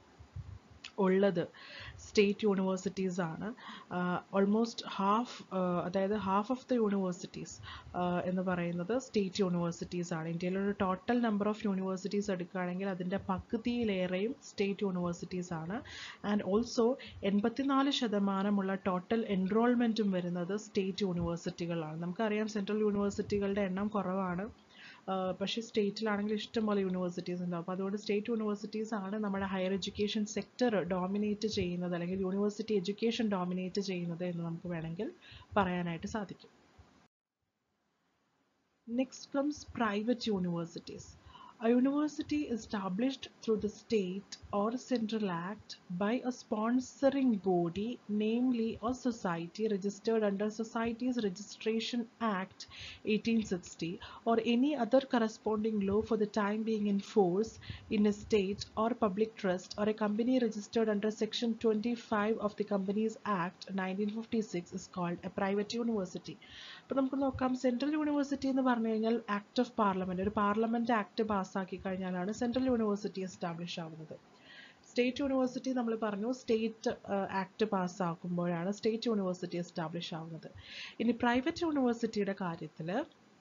ഉള്ളത് സ്റ്റേറ്റ് യൂണിവേഴ്സിറ്റീസ് ആണ് ഓൾമോസ്റ്റ് ഹാഫ് അതായത് ഹാഫ് ഓഫ് ദ യൂണിവേഴ്സിറ്റീസ് എന്ന് പറയുന്നത് സ്റ്റേറ്റ് യൂണിവേഴ്സിറ്റീസ് ആണ് ഇന്ത്യയിലൊരു ടോട്ടൽ നമ്പർ ഓഫ് യൂണിവേഴ്സിറ്റീസ് എടുക്കുകയാണെങ്കിൽ അതിൻ്റെ പകുതിയിലേറെയും സ്റ്റേറ്റ് യൂണിവേഴ്സിറ്റീസ് ആണ് ആൻഡ് ഓൾസോ എൺപത്തിനാല് ശതമാനമുള്ള ടോട്ടൽ എൻറോൾമെൻറ്റും വരുന്നത് സ്റ്റേറ്റ് യൂണിവേഴ്സിറ്റികളാണ് നമുക്കറിയാം സെൻട്രൽ യൂണിവേഴ്സിറ്റികളുടെ എണ്ണം കുറവാണ് പക്ഷേ സ്റ്റേറ്റിലാണെങ്കിൽ ഇഷ്ടംപോലെ യൂണിവേഴ്സിറ്റീസ് ഉണ്ടാവും അപ്പോൾ അതുകൊണ്ട് സ്റ്റേറ്റ് യൂണിവേഴ്സിറ്റീസ് ആണ് നമ്മുടെ ഹയർ എഡ്യൂക്കേഷൻ സെക്ടർ ഡോമിനേറ്റ് ചെയ്യുന്നത് അല്ലെങ്കിൽ യൂണിവേഴ്സിറ്റി എഡ്യൂക്കേഷൻ ഡോമിനേറ്റ് ചെയ്യുന്നത് എന്ന് നമുക്ക് വേണമെങ്കിൽ പറയാനായിട്ട് സാധിക്കും next comes private universities A university established through the state or central act by a sponsoring body, namely a society registered under Societies Registration Act 1860 or any other corresponding law for the time being in force in a state or public trust or a company registered under Section 25 of the Companies Act 1956 is called a private university. അപ്പോൾ നമുക്ക് നോക്കാം സെൻട്രൽ യൂണിവേഴ്സിറ്റി എന്ന് പറഞ്ഞു കഴിഞ്ഞാൽ ആക്ട് ഓഫ് പാർലമെന്റ് ഒരു പാർലമെന്റ് ആക്ട് പാസ്സാക്കി കഴിഞ്ഞാലാണ് സെൻട്രൽ യൂണിവേഴ്സിറ്റി എസ്റ്റാബ്ലിഷ് ആവുന്നത് സ്റ്റേറ്റ് യൂണിവേഴ്സിറ്റി നമ്മൾ പറഞ്ഞു സ്റ്റേറ്റ് ആക്ട് പാസ്സാക്കുമ്പോഴാണ് സ്റ്റേറ്റ് യൂണിവേഴ്സിറ്റി എസ്റ്റാബ്ലിഷ് ആവുന്നത് ഇനി പ്രൈവറ്റ് യൂണിവേഴ്സിറ്റിയുടെ കാര്യത്തിൽ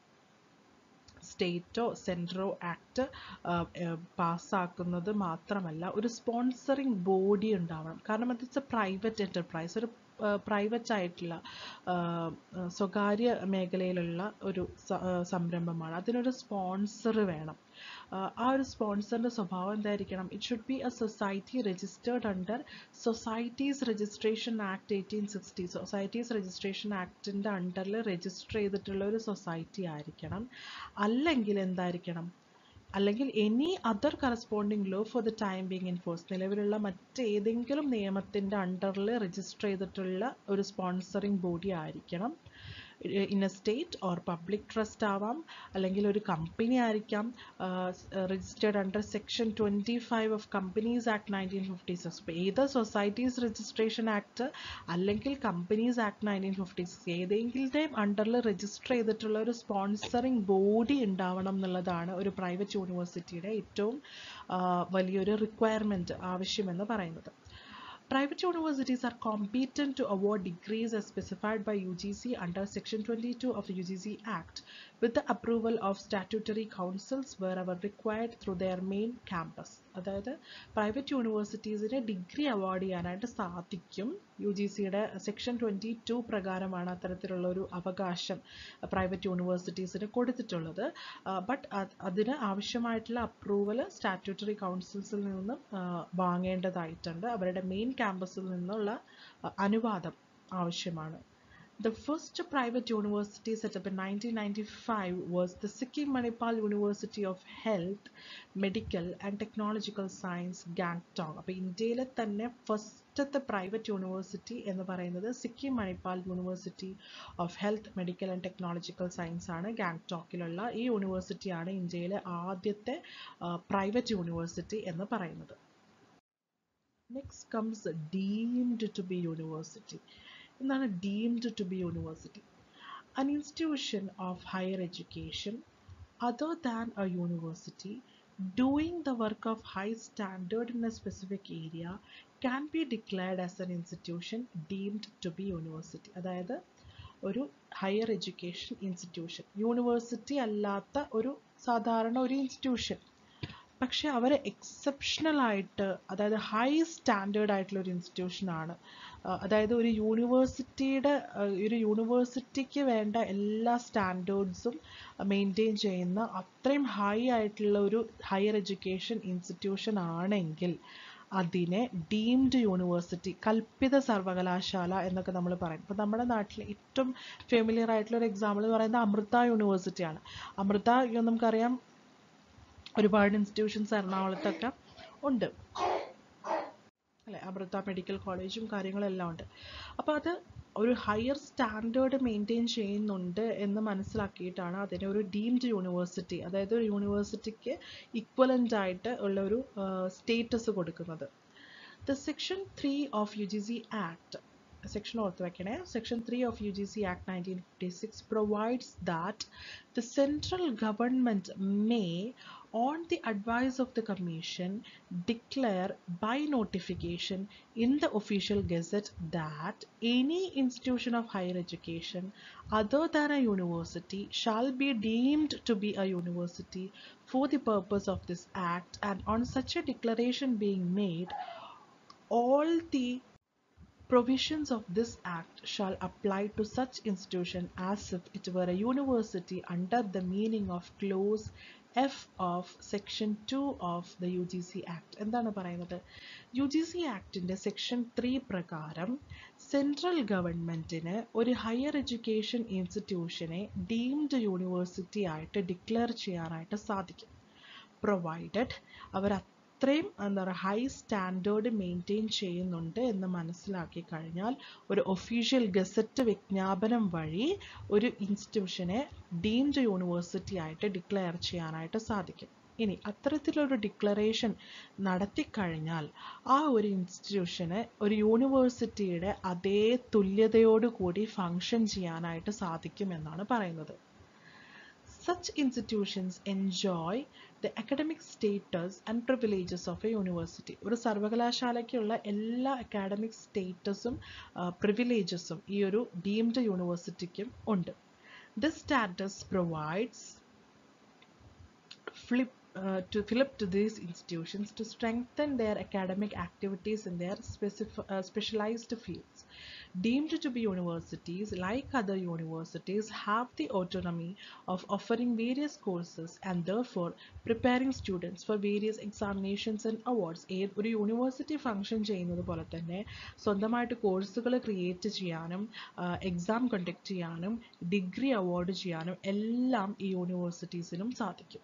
സ്റ്റേറ്റോ സെൻട്രോ ആക്ട് പാസ്സാക്കുന്നത് മാത്രമല്ല ഒരു സ്പോൺസറിങ് ബോഡി ഉണ്ടാവണം കാരണം അത് ഇറ്റ്സ് എ പ്രൈവറ്റ് എൻ്റർപ്രൈസ് ഒരു പ്രൈവറ്റ് ആയിട്ടുള്ള സ്വകാര്യ മേഖലയിലുള്ള ഒരു സംരംഭമാണ് അതിനൊരു സ്പോൺസർ വേണം ആ ഒരു സ്പോൺസറിൻ്റെ സ്വഭാവം എന്തായിരിക്കണം it should be a society registered under societies registration act eighteen sixty societies registration ആക്ടിൻ്റെ അണ്ടറിൽ രജിസ്റ്റർ ചെയ്തിട്ടുള്ള ഒരു സൊസൈറ്റി ആയിരിക്കണം അല്ലെങ്കിൽ എന്തായിരിക്കണം അല്ലെങ്കിൽ any other corresponding law for the time being in force നിലവിലുള്ള മറ്റേതെങ്കിലും നിയമത്തിൻ്റെ അണ്ടറിൽ രജിസ്റ്റർ ചെയ്തിട്ടുള്ള ഒരു സ്പോൺസറിങ് ബോഡി ആയിരിക്കണം in a state or public trust ആവാം അല്ലെങ്കിൽ ഒരു കമ്പനി ആയിരിക്കാം registered under section twenty five of companies act nineteen fifty six ഇപ്പോൾ ഏത് സൊസൈറ്റീസ് രജിസ്ട്രേഷൻ ആക്ട് അല്ലെങ്കിൽ companies act nineteen fifty six ഏതെങ്കിലും അണ്ടറിൽ രജിസ്റ്റർ ചെയ്തിട്ടുള്ള ഒരു സ്പോൺസറിങ് ബോഡി ഉണ്ടാവണം എന്നുള്ളതാണ് ഒരു പ്രൈവറ്റ് യൂണിവേഴ്സിറ്റിയുടെ ഏറ്റവും വലിയൊരു റിക്വയർമെൻറ്റ് ആവശ്യമെന്ന് പറയുന്നത് Private universities are competent to award degrees as specified by UGC under Section 22 of the UGC Act with the approval of statutory councils wherever required through their main campus. അതായത് പ്രൈവറ്റ് യൂണിവേഴ്സിറ്റീസിന് ഡിഗ്രി അവാർഡ് ചെയ്യാനായിട്ട് സാധിക്കും യു ജി സിയുടെ സെക്ഷൻ ട്വൻറ്റി ടു പ്രകാരമാണ് അത്തരത്തിലുള്ള ഒരു അവകാശം പ്രൈവറ്റ് യൂണിവേഴ്സിറ്റീസിന് കൊടുത്തിട്ടുള്ളത് ബട്ട് അതിന് ആവശ്യമായിട്ടുള്ള അപ്രൂവൽ സ്റ്റാറ്റ്യൂട്ടറി കൗൺസിൽസിൽ നിന്നും വാങ്ങേണ്ടതായിട്ടുണ്ട് അവരുടെ മെയിൻ ക്യാമ്പസിൽ നിന്നുള്ള അനുവാദം ആവശ്യമാണ് The first private university set up in 1995 was the Sikkim Manipal University of Health, Medical and Technological Science, Gangtok. അപ്പോൾ ഇന്ത്യയിലെ തന്നെ ഫസ്റ്റത്തെ പ്രൈവറ്റ് യൂണിവേഴ്സിറ്റി എന്ന് പറയുന്നത് Sikkim Manipal university of health medical and technological science ആണ് ഗാങ്ടോക്കിലുള്ള ഈ യൂണിവേഴ്സിറ്റിയാണ് ഇന്ത്യയിലെ ആദ്യത്തെ പ്രൈവറ്റ് യൂണിവേഴ്സിറ്റി എന്ന് പറയുന്നത് next comes deemed to be university എന്താണ് deemed to be university an institution of higher education other than a university doing the work of high standard in a specific area can be declared as an institution deemed to be university അതായത് ഒരു ഹയർ എഡ്യൂക്കേഷൻ ഇൻസ്റ്റിറ്റ്യൂഷൻ യൂണിവേഴ്സിറ്റി അല്ലാത്ത ഒരു സാധാരണ ഒരു ഇൻസ്റ്റിറ്റ്യൂഷൻ പക്ഷെ അവർ എക്സെപ്ഷണൽ ആയിട്ട് അതായത് ഹൈ സ്റ്റാൻഡേർഡ് ആയിട്ടുള്ള ഒരു ഇൻസ്റ്റിറ്റ്യൂഷൻ ആണ് അതായത് ഒരു യൂണിവേഴ്സിറ്റിയുടെ ഒരു യൂണിവേഴ്സിറ്റിക്ക് വേണ്ട എല്ലാ സ്റ്റാൻഡേർഡ്സും മെയിൻറ്റെയിൻ ചെയ്യുന്ന അത്രയും ഹൈ ആയിട്ടുള്ള ഒരു ഹയർ എഡ്യൂക്കേഷൻ ഇൻസ്റ്റിറ്റ്യൂഷൻ ആണെങ്കിൽ അതിനെ ഡീംഡ് യൂണിവേഴ്സിറ്റി കൽപ്പിത സർവകലാശാല എന്നൊക്കെ നമ്മൾ പറയും ഇപ്പോൾ നമ്മുടെ നാട്ടിൽ ഏറ്റവും ഫെമിലിയർ ആയിട്ടുള്ള ഒരു എക്സാമ്പിൾ എന്ന് പറയുന്നത് അമൃത യൂണിവേഴ്സിറ്റിയാണ് അമൃത നമുക്കറിയാം ഒരുപാട് ഇൻസ്റ്റിറ്റ്യൂഷൻസ് എറണാകുളത്തൊക്കെ ഉണ്ട് അല്ലെ അമൃത മെഡിക്കൽ കോളേജും കാര്യങ്ങളെല്ലാം ഉണ്ട് അപ്പോൾ അത് ഒരു ഹയർ സ്റ്റാൻഡേർഡ് മെയിൻറ്റെയിൻ ചെയ്യുന്നുണ്ട് എന്ന് മനസ്സിലാക്കിയിട്ടാണ് അതിനെ ഒരു ഡീംഡ് യൂണിവേഴ്സിറ്റി അതായത് ഒരു യൂണിവേഴ്സിറ്റിക്ക് ഇക്വലൻ്റ് ആയിട്ട് ഉള്ള ഒരു സ്റ്റേറ്റസ് കൊടുക്കുന്നത് the section three of U G C act section ഓർത്ത് വെക്കണേ section 3 of UGC Act 1956 provides that the central government may on the advice of the commission declare by notification in the official gazette that any institution of higher education other than a university shall be deemed to be a university for the purpose of this act and on such a declaration being made all the provisions of this act shall apply to such institution as if it were a university under the meaning of clause F of section 2 of the UGC Act. എന്താണ് പറയുന്നത് യു ജി സി ആക്ടിൻ്റെ സെക്ഷൻ ത്രീ പ്രകാരം സെൻട്രൽ ഗവൺമെൻറ്റിന് ഒരു ഹയർ എഡ്യൂക്കേഷൻ ഇൻസ്റ്റിറ്റ്യൂഷനെ ഡീംഡ് യൂണിവേഴ്സിറ്റി ആയിട്ട് ഡിക്ലെയർ ചെയ്യാനായിട്ട് സാധിക്കും പ്രൊവൈഡഡ് അവർ അത്രയും എന്താ പറയുക ഹൈ സ്റ്റാൻഡേർഡ് മെയിൻറ്റെയിൻ ചെയ്യുന്നുണ്ട് എന്ന് മനസ്സിലാക്കി കഴിഞ്ഞാൽ ഒരു ഒഫീഷ്യൽ ഗസറ്റ് വിജ്ഞാപനം വഴി ഒരു ഇൻസ്റ്റിറ്റ്യൂഷനെ ഡീംഡ് യൂണിവേഴ്സിറ്റി ആയിട്ട് ഡിക്ലെയർ ചെയ്യാനായിട്ട് സാധിക്കും ഇനി അത്തരത്തിലൊരു ഡിക്ലറേഷൻ നടത്തിക്കഴിഞ്ഞാൽ ആ ഒരു ഇൻസ്റ്റിറ്റ്യൂഷന് ഒരു യൂണിവേഴ്സിറ്റിയുടെ അതേ തുല്യതയോടുകൂടി ഫങ്ഷൻ ചെയ്യാനായിട്ട് സാധിക്കും എന്നാണ് പറയുന്നത് Such institutions enjoy the academic status and privileges of a university. ഒരു സർവകലാശാലയ്ക്കുള്ള എല്ലാ അക്കാഡമിക് സ്റ്റേറ്റസും പ്രിവിലേജസും ഈ ഒരു ഡീംഡ് യൂണിവേഴ്സിറ്റിക്കും ഉണ്ട് this status provides flip uh, to flip to these institutions to strengthen their academic activities in their specif- uh, specialized fields. Deemed to be universities, like other universities, have the autonomy of offering various courses and therefore preparing students for various examinations and awards. ഏത് ഒരു യൂണിവേഴ്സിറ്റി ഫങ്ഷൻ ചെയ്യുന്നത് പോലെ തന്നെ സ്വന്തമായിട്ട് കോഴ്സുകൾ ക്രിയേറ്റ് ചെയ്യാനും എക്സാം കണ്ടക്ട് ചെയ്യാനും ഡിഗ്രി അവാർഡ് ചെയ്യാനും എല്ലാം ഈ യൂണിവേഴ്സിറ്റീസിനും സാധിക്കും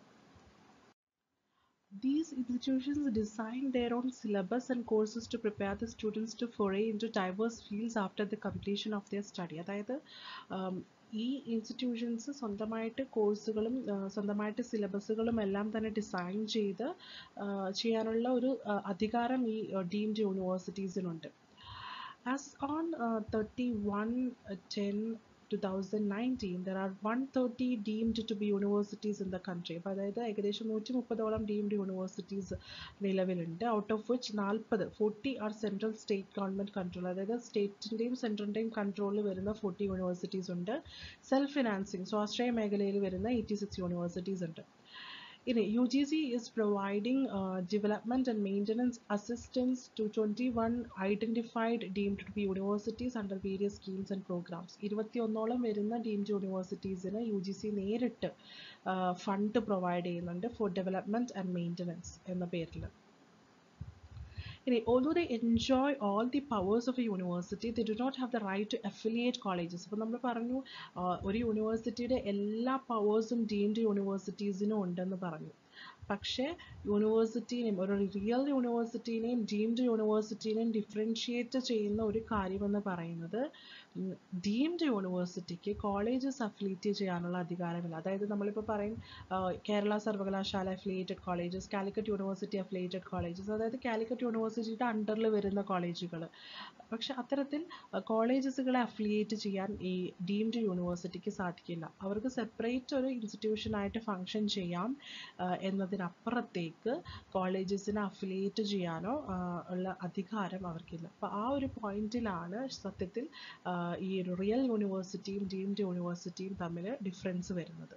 These institutions design their own syllabus and courses to prepare the students to foray into diverse fields after the completion of their study. അതായത് ഈ ഇൻസ്റ്റിറ്റ്യൂഷൻസ് സ്വന്തമായിട്ട് കോഴ്സുകളും സ്വന്തമായിട്ട് സിലബസുകളും എല്ലാം തന്നെ ഡിസൈൻ ചെയ്ത് ചെയ്യാനുള്ള ഒരു അധികാരം ഈ ഡീംഡ് യൂണിവേഴ്സിറ്റീസിനുണ്ട് as on thirty one ten 2019 there are 130 deemed to be universities in the country അപ്പോൾ അതായത് ഏകദേശം നൂറ്റി മുപ്പതോളം ഡീംഡ് യൂണിവേഴ്സിറ്റീസ് നിലവിലുണ്ട് ഔട്ട് ഓഫ് വിച്ച് നാൽപ്പത് forty are central state government control അതായത് സ്റ്റേറ്റിൻ്റെയും സെൻട്രലിൻ്റെയും കൺട്രോളിൽ വരുന്ന ഫോർട്ടി യൂണിവേഴ്സിറ്റീസ് ഉണ്ട് സെൽഫ് ഫിനാൻസിങ് സ്വാശ്രയ മേഖലയിൽ വരുന്ന എയ്റ്റി സിക്സ് യൂണിവേഴ്സിറ്റീസ് ഉണ്ട് ഇനി U G C is providing development and maintenance assistance to twenty one identified deemed to be universities under various schemes and programmes ഇരുപത്തിയൊന്നോളം വരുന്ന ഡീംഡ് യൂണിവേഴ്സിറ്റീസിന് യു ജി സി നേരിട്ട് ഫണ്ട് പ്രൊവൈഡ് ചെയ്യുന്നുണ്ട് ഫോർ ഡെവലപ്മെൻറ്റ് ആൻഡ് മെയിൻ്റനൻസ് എന്ന പേരിൽ ഇനി although they enjoy all the powers of a university they do not have the right to affiliate colleges അപ്പോൾ നമ്മൾ പറഞ്ഞു ഒരു യൂണിവേഴ്സിറ്റിയുടെ എല്ലാ പവേഴ്സും ഡീംഡ് യൂണിവേഴ്സിറ്റീസിനും ഉണ്ടെന്ന് പറഞ്ഞു പക്ഷേ യൂണിവേഴ്സിറ്റീനെയും ഒരു റിയൽ യൂണിവേഴ്സിറ്റീനെയും ഡീംഡ് യൂണിവേഴ്സിറ്റീനെയും ഡിഫറൻഷിയേറ്റ് ചെയ്യുന്ന ഒരു കാര്യമെന്ന് പറയുന്നത് ഡീംഡ് യൂണിവേഴ്സിറ്റിക്ക് കോളേജസ് അഫിലിയേറ്റ് ചെയ്യാനുള്ള അധികാരമില്ല അതായത് നമ്മളിപ്പോൾ പറയും കേരള സർവകലാശാല affiliated colleges Calicut university affiliated colleges അതായത് കാലിക്കറ്റ് യൂണിവേഴ്സിറ്റിയുടെ അണ്ടറിൽ വരുന്ന കോളേജുകൾ പക്ഷെ അത്തരത്തിൽ കോളേജസുകളെ അഫിലിയേറ്റ് ചെയ്യാൻ ഈ ഡീംഡ് യൂണിവേഴ്സിറ്റിക്ക് സാധിക്കില്ല അവർക്ക് സെപ്പറേറ്റ് ഒരു ഇൻസ്റ്റിറ്റ്യൂഷനായിട്ട് ഫങ്ഷൻ ചെയ്യാം എന്നതിനപ്പുറത്തേക്ക് കോളേജസിനെ അഫിലിയേറ്റ് ചെയ്യാനോ ഉള്ള അധികാരം അവർക്കില്ല അപ്പോൾ ആ ഒരു പോയിന്റിലാണ് സത്യത്തിൽ ഈ ഒരു റിയൽ യൂണിവേഴ്സിറ്റിയും ഡീംഡ് യൂണിവേഴ്സിറ്റിയും തമ്മിൽ ഡിഫറൻസ് വരുന്നത്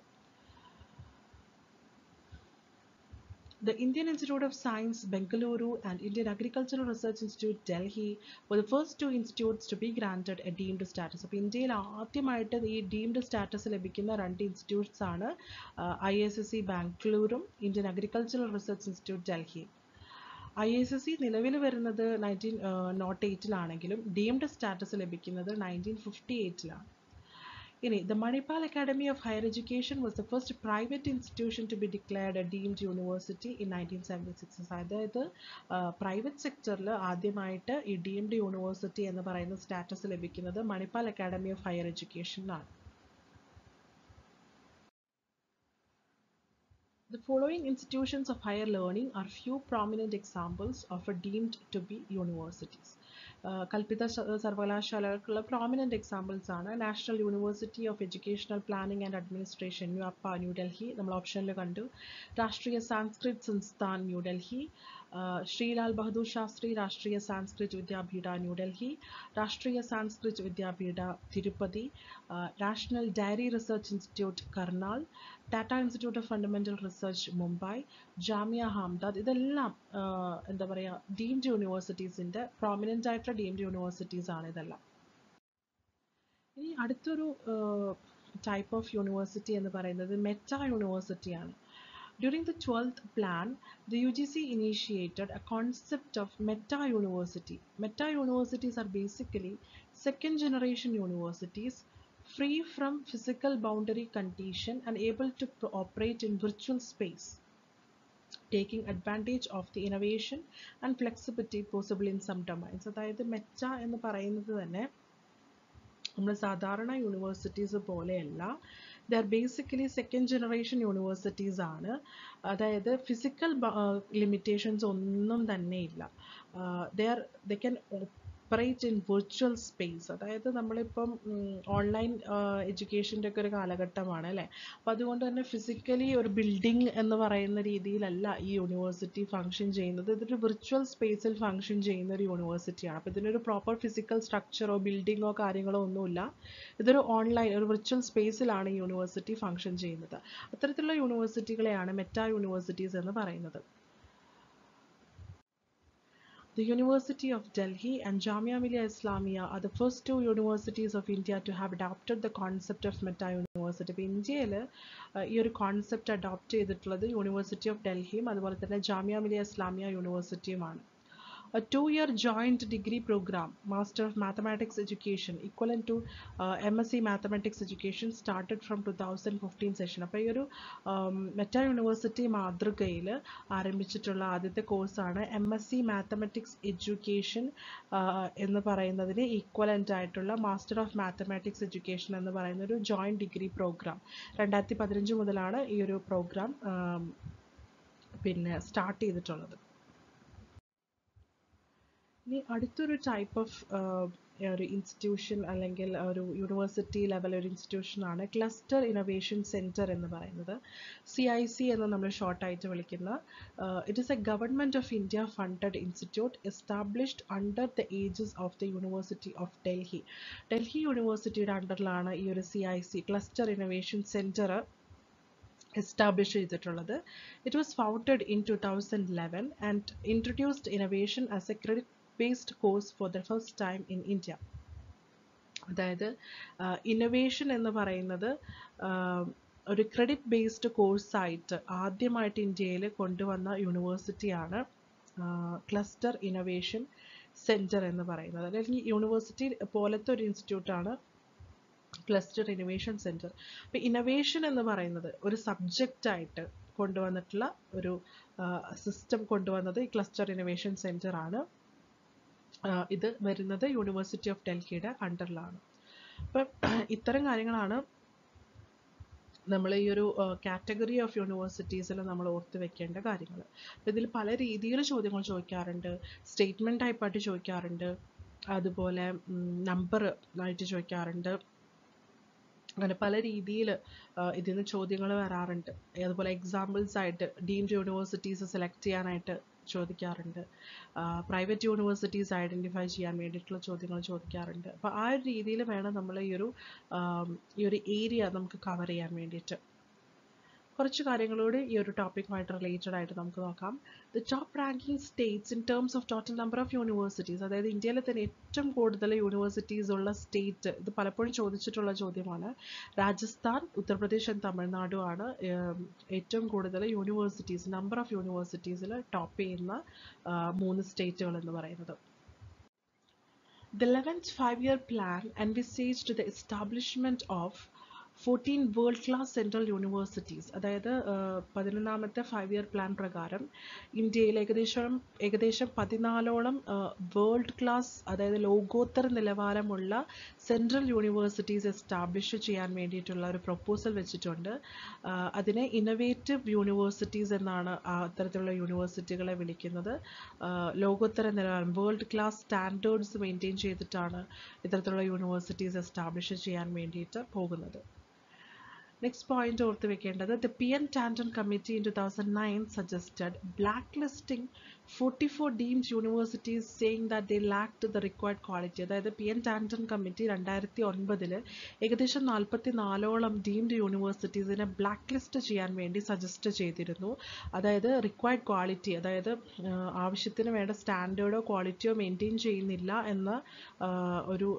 The Indian Institute of Science, Bengaluru and Indian Agricultural Research Institute, Delhi were the first two institutes to be granted a deemed status. അപ്പോൾ ഇന്ത്യയിൽ ആദ്യമായിട്ട് ഈ ഡീംഡ് സ്റ്റാറ്റസ് ലഭിക്കുന്ന രണ്ട് ഇൻസ്റ്റിറ്റ്യൂട്ട്സ് ആണ് ഐ എസ് എസ് സി ബാംഗ്ലൂരും Indian agricultural research institute Delhi I S S C നിലവിൽ വരുന്നത് നയൻറ്റീൻ നോട്ട് എയ്റ്റിലാണെങ്കിലും ഡീംഡ് സ്റ്റാറ്റസ് ലഭിക്കുന്നത് നയൻറ്റീൻ ഫിഫ്റ്റി എയ്റ്റിലാണ് ഇനി the Manipal academy of higher education was the first private institution to be declared a deemed university in nineteen seventy six അതായത് പ്രൈവറ്റ് സെക്ടറിൽ ആദ്യമായിട്ട് ഈ ഡീംഡ് യൂണിവേഴ്സിറ്റി എന്ന് പറയുന്ന സ്റ്റാറ്റസ് ലഭിക്കുന്നത് മണിപ്പാൽ അക്കാഡമി ഓഫ് ഹയർ എഡ്യൂക്കേഷനിലാണ് The following institutions of higher learning are few prominent examples of a deemed to be universities. കൽപ്പിത സർവകലാശാലകൾക്കുള്ള പ്രോമിനൻ്റ് എക്സാമ്പിൾസ് ആണ് national university of educational planning and administration യു അപ്പ ന്യൂഡൽഹി നമ്മൾ ഓപ്ഷനിൽ കണ്ടു രാഷ്ട്രീയ സാംസ്കൃത് സംസ്ഥാൻ ന്യൂഡൽഹി ശ്രീലാൽ ബഹദൂർ ശാസ്ത്രി രാഷ്ട്രീയ Sanskrit Vidyapeetha New Delhi Rashtriya Sanskrit Vidyapeetha Tirupati national dairy research institute Karnal Tata institute of fundamental research Mumbai Jamia Hamdard ഇതെല്ലാം എന്താ പറയുക ഡീംഡ് യൂണിവേഴ്സിറ്റീസിൻ്റെ പ്രോമിനൻ്റ് ആയിട്ടുള്ള ഡീംഡ് യൂണിവേഴ്സിറ്റീസ് ആണ് ഇതെല്ലാം ഇനി അടുത്തൊരു ടൈപ്പ് ഓഫ് യൂണിവേഴ്സിറ്റി എന്ന് പറയുന്നത് മെറ്റ യൂണിവേഴ്സിറ്റിയാണ് During the 12th plan, the UGC initiated a concept of meta university. Meta universities are basically second generation universities free from physical boundary condition and able to operate in virtual space. taking advantage of the innovation and flexibility possible in some domains അതായത് മെച്ച എന്ന് പറയുന്നത് തന്നെ നമ്മൾ സാധാരണ യൂണിവേഴ്സിറ്റീസ് പോലെയല്ല they're basically second generation universities ആണ് അതായത് ഫിസിക്കൽ ലിമിറ്റേഷൻസ് ഒന്നും തന്നെ ഇല്ല they are they can operate in virtual space അതായത് നമ്മളിപ്പം ഓൺലൈൻ എഡ്യൂക്കേഷൻ്റെ ഒക്കെ ഒരു കാലഘട്ടമാണ് അല്ലേ അപ്പോൾ അതുകൊണ്ട് തന്നെ ഫിസിക്കലി ഒരു ബിൽഡിംഗ് എന്ന് പറയുന്ന രീതിയിലല്ല ഈ യൂണിവേഴ്സിറ്റി ഫങ്ഷൻ ചെയ്യുന്നത് ഇതൊരു വിർച്വൽ സ്പേസിൽ ഫങ്ഷൻ ചെയ്യുന്ന ഒരു യൂണിവേഴ്സിറ്റിയാണ് അപ്പോൾ ഇതിനൊരു പ്രോപ്പർ ഫിസിക്കൽ സ്ട്രക്ചറോ ബിൽഡിങ്ങോ കാര്യങ്ങളോ ഒന്നുമില്ല ഇതൊരു ഓൺലൈൻ ഒരു വിർച്വൽ സ്പേസിലാണ് ഈ യൂണിവേഴ്സിറ്റി ഫങ്ഷൻ ചെയ്യുന്നത് അത്തരത്തിലുള്ള യൂണിവേഴ്സിറ്റികളെയാണ് മെറ്റാ യൂണിവേഴ്സിറ്റീസ് എന്ന് പറയുന്നത് The University of Delhi and Jamia Millia Islamia are the first two universities of India to have adopted the concept of Meta University. ഇപ്പോൾ ഇന്ത്യയിൽ ഈ ഒരു കോൺസെപ്റ്റ് അഡോപ്റ്റ് ചെയ്തിട്ടുള്ളത് യൂണിവേഴ്സിറ്റി ഓഫ് ഡൽഹിയും അതുപോലെ തന്നെ Jamia Millia Islamia യൂണിവേഴ്സിറ്റിയുമാണ് a two-year joint degree program, Master of Mathematics Education, equivalent to uh, MSc Mathematics Education, started from 2015 session. അപ്പോൾ ഈ ഒരു മെറ്റ യൂണിവേഴ്സിറ്റി മാതൃകയിൽ ആരംഭിച്ചിട്ടുള്ള ആദ്യത്തെ കോഴ്സാണ് M S C mathematics education എന്ന് പറയുന്നതിന് ഈക്വലൻ്റ് ആയിട്ടുള്ള മാസ്റ്റർ ഓഫ് മാത്തമാറ്റിക്സ് എഡ്യൂക്കേഷൻ എന്ന് പറയുന്ന ഒരു ജോയിൻറ്റ് ഡിഗ്രി പ്രോഗ്രാം രണ്ടായിരത്തി പതിനഞ്ച് മുതലാണ് ഈ ഒരു പ്രോഗ്രാം പിന്നെ സ്റ്റാർട്ട് ചെയ്തിട്ടുള്ളത് ഇനി അടുത്തൊരു ടൈപ്പ് ഓഫ് ഒരു ഇൻസ്റ്റിറ്റ്യൂഷൻ അല്ലെങ്കിൽ ഒരു യൂണിവേഴ്സിറ്റി ലെവൽ ഒരു ഇൻസ്റ്റിറ്റ്യൂഷനാണ് ക്ലസ്റ്റർ ഇന്നൊവേഷൻ സെൻറ്റർ എന്ന് പറയുന്നത് സി ഐ സി എന്ന് നമ്മൾ ഷോർട്ടായിട്ട് വിളിക്കുന്ന it is a government of India funded institute established under the aegis of the university of Delhi Delhi യൂണിവേഴ്സിറ്റിയുടെ അണ്ടറിലാണ് ഈ ഒരു C I C cluster innovation centre establish ചെയ്തിട്ടുള്ളത് it was founded in two thousand eleven and introduced innovation as a credit based course for the first time in India അതായത് ഇന്നൊവേഷൻ എന്ന് പറയുന്നത് ഒരു ക്രെഡിറ്റ് ബേസ്ഡ് കോഴ്സായിട്ട് ആദ്യമായിട്ട് ഇന്ത്യയിൽ കൊണ്ടുവന്ന യൂണിവേഴ്സിറ്റിയാണ് ക്ലസ്റ്റർ ഇന്നൊവേഷൻ സെൻറ്റർ എന്ന് പറയുന്നത് അല്ലെങ്കിൽ യൂണിവേഴ്സിറ്റി പോലത്തെ ഒരു ഇൻസ്റ്റിറ്റ്യൂട്ടാണ് ക്ലസ്റ്റർ ഇന്നൊവേഷൻ സെൻറ്റർ അപ്പോൾ ഇന്നൊവേഷൻ എന്ന് പറയുന്നത് ഒരു സബ്ജക്റ്റായിട്ട് കൊണ്ടുവന്നിട്ടുള്ള ഒരു സിസ്റ്റം കൊണ്ടുവന്നത് ഈ ക്ലസ്റ്റർ ഇന്നൊവേഷൻ സെൻറ്റർ ആണ് ഇത് വരുന്നത് യൂണിവേഴ്സിറ്റി ഓഫ് ഡൽഹിയുടെ അണ്ടറിലാണ് അപ്പം ഇത്തരം കാര്യങ്ങളാണ് നമ്മൾ ഈ ഒരു കാറ്റഗറി ഓഫ് യൂണിവേഴ്സിറ്റീസിൽ നമ്മൾ ഓർത്ത് വെക്കേണ്ട കാര്യങ്ങൾ അപ്പം ഇതിൽ പല രീതിയിൽ ചോദ്യങ്ങൾ ചോദിക്കാറുണ്ട് സ്റ്റേറ്റ്മെൻറ്റ് ടൈപ്പായിട്ട് ചോദിക്കാറുണ്ട് അതുപോലെ നമ്പർ ആയിട്ട് ചോദിക്കാറുണ്ട് അങ്ങനെ പല രീതിയിൽ ഇതിൽ നിന്ന് ചോദ്യങ്ങൾ വരാറുണ്ട് അതുപോലെ എക്സാമ്പിൾസ് ആയിട്ട് ഡീംഡ് യൂണിവേഴ്സിറ്റീസ് സെലക്ട് ചെയ്യാനായിട്ട് ചോദിക്കാറുണ്ട് പ്രൈവറ്റ് യൂണിവേഴ്സിറ്റീസ് ഐഡൻറ്റിഫൈ ചെയ്യാൻ വേണ്ടിയിട്ടുള്ള ചോദ്യങ്ങൾ ചോദിക്കാറുണ്ട് അപ്പോൾ ആ ഒരു രീതിയിൽ വേണം നമ്മൾ ഈ ഒരു ഈ ഒരു ഏരിയ നമുക്ക് കവർ ചെയ്യാൻ വേണ്ടിയിട്ട് കുറച്ച് കാര്യങ്ങളോട് ഈ ഒരു ടോപ്പിക്കുമായിട്ട് റിലേറ്റഡ് ആയിട്ട് നമുക്ക് നോക്കാം the top ranking states in terms of total number of universities അതായത് ഇന്ത്യയിലെ തന്നെ ഏറ്റവും കൂടുതൽ യൂണിവേഴ്സിറ്റീസ് ഉള്ള സ്റ്റേറ്റ് ഇത് പലപ്പോഴും ചോദിച്ചിട്ടുള്ള ചോദ്യമാണ് രാജസ്ഥാൻ ഉത്തർപ്രദേശ് ആൻഡ് തമിഴ്നാടു ആണ് ഏറ്റവും കൂടുതൽ യൂണിവേഴ്സിറ്റീസ് നമ്പർ ഓഫ് യൂണിവേഴ്സിറ്റീസിൽ ടോപ്പ് ചെയ്യുന്ന മൂന്ന് സ്റ്റേറ്റുകൾ എന്ന് പറയുന്നത് The 11th five-year plan envisaged the establishment of fourteen world class central universities അതായത് പതിനൊന്നാമത്തെ ഫൈവ് ഇയർ പ്ലാൻ പ്രകാരം ഇന്ത്യയിൽ ഏകദേശം ഏകദേശം പതിനാലോളം വേൾഡ് ക്ലാസ് അതായത് ലോകോത്തര നിലവാരമുള്ള സെൻട്രൽ യൂണിവേഴ്സിറ്റീസ് എസ്റ്റാബ്ലിഷ് ചെയ്യാൻ വേണ്ടിയിട്ടുള്ള ഒരു പ്രൊപ്പോസൽ വെച്ചിട്ടുണ്ട് അതിനെ ഇന്നവേറ്റീവ് യൂണിവേഴ്സിറ്റീസ് എന്നാണ് അത്തരത്തിലുള്ള യൂണിവേഴ്സിറ്റികളെ വിളിക്കുന്നത് ലോകോത്തര നിലവാരം വേൾഡ് ക്ലാസ് സ്റ്റാൻഡേർഡ്സ് മെയിൻറ്റെയിൻ ചെയ്തിട്ടാണ് ഇത്തരത്തിലുള്ള യൂണിവേഴ്സിറ്റീസ് എസ്റ്റാബ്ലിഷ് ചെയ്യാൻ വേണ്ടിയിട്ട് പോകുന്നത് നെക്സ്റ്റ് പോയിന്റ് ഓർത്ത് വെക്കേണ്ടത് the P N Tandon committee in two thousand nine suggested black listing forty four deemed universities saying that they lacked the required quality അതായത് പി എൻ ടാൻഡൺ കമ്മിറ്റി രണ്ടായിരത്തി ഒൻപതിൽ ഏകദേശം നാൽപ്പത്തി നാലോളം ഡീംഡ് യൂണിവേഴ്സിറ്റീസിനെ ബ്ലാക്ക് ലിസ്റ്റ് ചെയ്യാൻ വേണ്ടി സജസ്റ്റ് ചെയ്തിരുന്നു അതായത് റിക്വയർഡ് ക്വാളിറ്റി അതായത് ആവശ്യത്തിന് വേണ്ട സ്റ്റാൻഡേർഡോ ക്വാളിറ്റിയോ മെയിൻറ്റെയിൻ ചെയ്യുന്നില്ല എന്ന ഒരു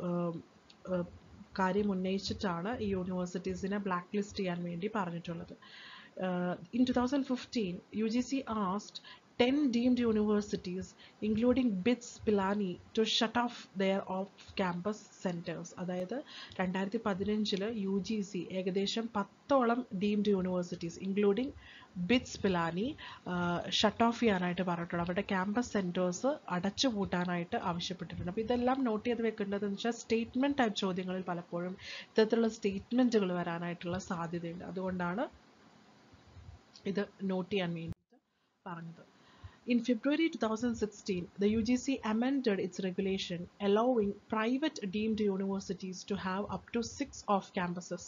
കാര്യം ഉന്നയിച്ചിട്ടാണ് ഈ യൂണിവേഴ്സിറ്റീസിനെ ബ്ലാക്ക് ലിസ്റ്റ് ചെയ്യാൻ വേണ്ടി പറഞ്ഞിട്ടുള്ളത് in two thousand fifteen U G C asked 10 deemed universities, including BITS Pilani, to shut off their off-campus centers. അതായത് രണ്ടായിരത്തി പതിനഞ്ചില് യു ജി സി ഏകദേശം പത്തോളം deemed universities including BITS Pilani shut off ചെയ്യാനായിട്ട് പറഞ്ഞിട്ടുണ്ട് അവരുടെ ക്യാമ്പസ് സെൻറ്റേഴ്സ് അടച്ചുപൂട്ടാനായിട്ട് ആവശ്യപ്പെട്ടിട്ടുണ്ട് അപ്പോൾ ഇതെല്ലാം നോട്ട് ചെയ്ത് വെക്കേണ്ടതെന്ന് വെച്ചാൽ സ്റ്റേറ്റ്മെൻറ്റ് ടൈപ്പ് ചോദ്യങ്ങളിൽ പലപ്പോഴും ഇത്തരത്തിലുള്ള സ്റ്റേറ്റ്മെൻറ്റുകൾ വരാനായിട്ടുള്ള സാധ്യതയുണ്ട് അതുകൊണ്ടാണ് ഇത് നോട്ട് ചെയ്യാൻ വേണ്ടിയിട്ട് പറഞ്ഞത് In February 2016, the UGC amended its regulation allowing private deemed universities to have up to six off campuses.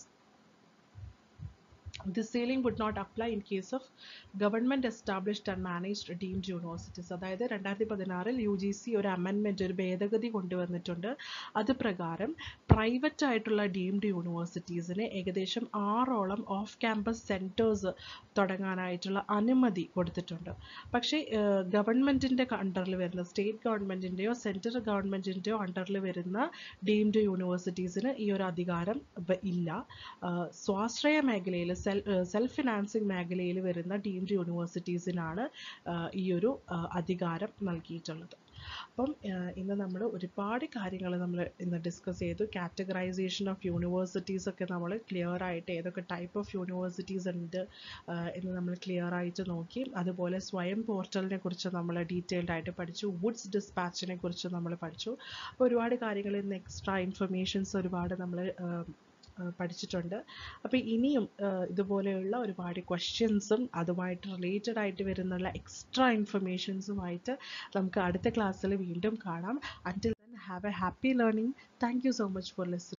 This ceiling would not apply in case of government established and managed deemed universities. അതായത് രണ്ടായിരത്തി പതിനാറിൽ യു ജി സി ഒരു അമെൻമെൻറ്റ് ഒരു ഭേദഗതി കൊണ്ടുവന്നിട്ടുണ്ട് അത് പ്രകാരം പ്രൈവറ്റ് ആയിട്ടുള്ള ഡീംഡ് യൂണിവേഴ്സിറ്റീസിന് ഏകദേശം ആറോളം ഓഫ് ക്യാമ്പസ് സെൻറ്റേഴ്സ് തുടങ്ങാനായിട്ടുള്ള അനുമതി കൊടുത്തിട്ടുണ്ട് പക്ഷേ ഗവൺമെൻറ്റിൻ്റെ അണ്ടറിൽ വരുന്ന സ്റ്റേറ്റ് ഗവൺമെൻറ്റിൻ്റെയോ സെൻട്രൽ ഗവൺമെൻറ്റിൻ്റെയോ അണ്ടറിൽ വരുന്ന ഡീംഡ് യൂണിവേഴ്സിറ്റീസിന് ഈ ഒരു അധികാരം ഇല്ല സ്വാശ്രയ മേഖലയിൽ സെൽഫ് ഫിനാൻസിങ് മേഖലയിൽ വരുന്ന ഡീംഡ് യൂണിവേഴ്സിറ്റീസിനാണ് ഈ ഒരു അധികാരം നൽകിയിട്ടുള്ളത് അപ്പം ഇന്ന് നമ്മൾ ഒരുപാട് കാര്യങ്ങൾ നമ്മൾ ഇന്ന് ഡിസ്കസ് ചെയ്തു കാറ്റഗറൈസേഷൻ ഓഫ് യൂണിവേഴ്സിറ്റീസ് ഒക്കെ നമ്മൾ ക്ലിയർ ആയിട്ട് ഏതൊക്കെ ടൈപ്പ് ഓഫ് യൂണിവേഴ്സിറ്റീസ് ഉണ്ട് എന്ന് നമ്മൾ ക്ലിയർ ആയിട്ട് നോക്കി അതുപോലെ സ്വയം പോർട്ടലിനെ കുറിച്ച് നമ്മൾ ഡീറ്റെയിൽഡ് ആയിട്ട് പഠിച്ചു വുഡ്സ് ഡിസ്പാച്ചിനെ കുറിച്ച് നമ്മൾ പഠിച്ചു അപ്പോൾ ഒരുപാട് കാര്യങ്ങൾ ഇന്ന് എക്സ്ട്രാ ഇൻഫർമേഷൻസ് ഒരുപാട് നമ്മൾ പഠിച്ചിട്ടുണ്ട് അപ്പോൾ ഇനിയും ഇതുപോലെയുള്ള ഒരുപാട് ക്വസ്റ്റ്യൻസും അതുമായിട്ട് റിലേറ്റഡ് ആയിട്ട് വരുന്നുള്ള എക്സ്ട്രാ ഇൻഫർമേഷൻസുമായിട്ട് നമുക്ക് അടുത്ത ക്ലാസ്സിൽ വീണ്ടും കാണാം until then have a happy learning thank you so much for listening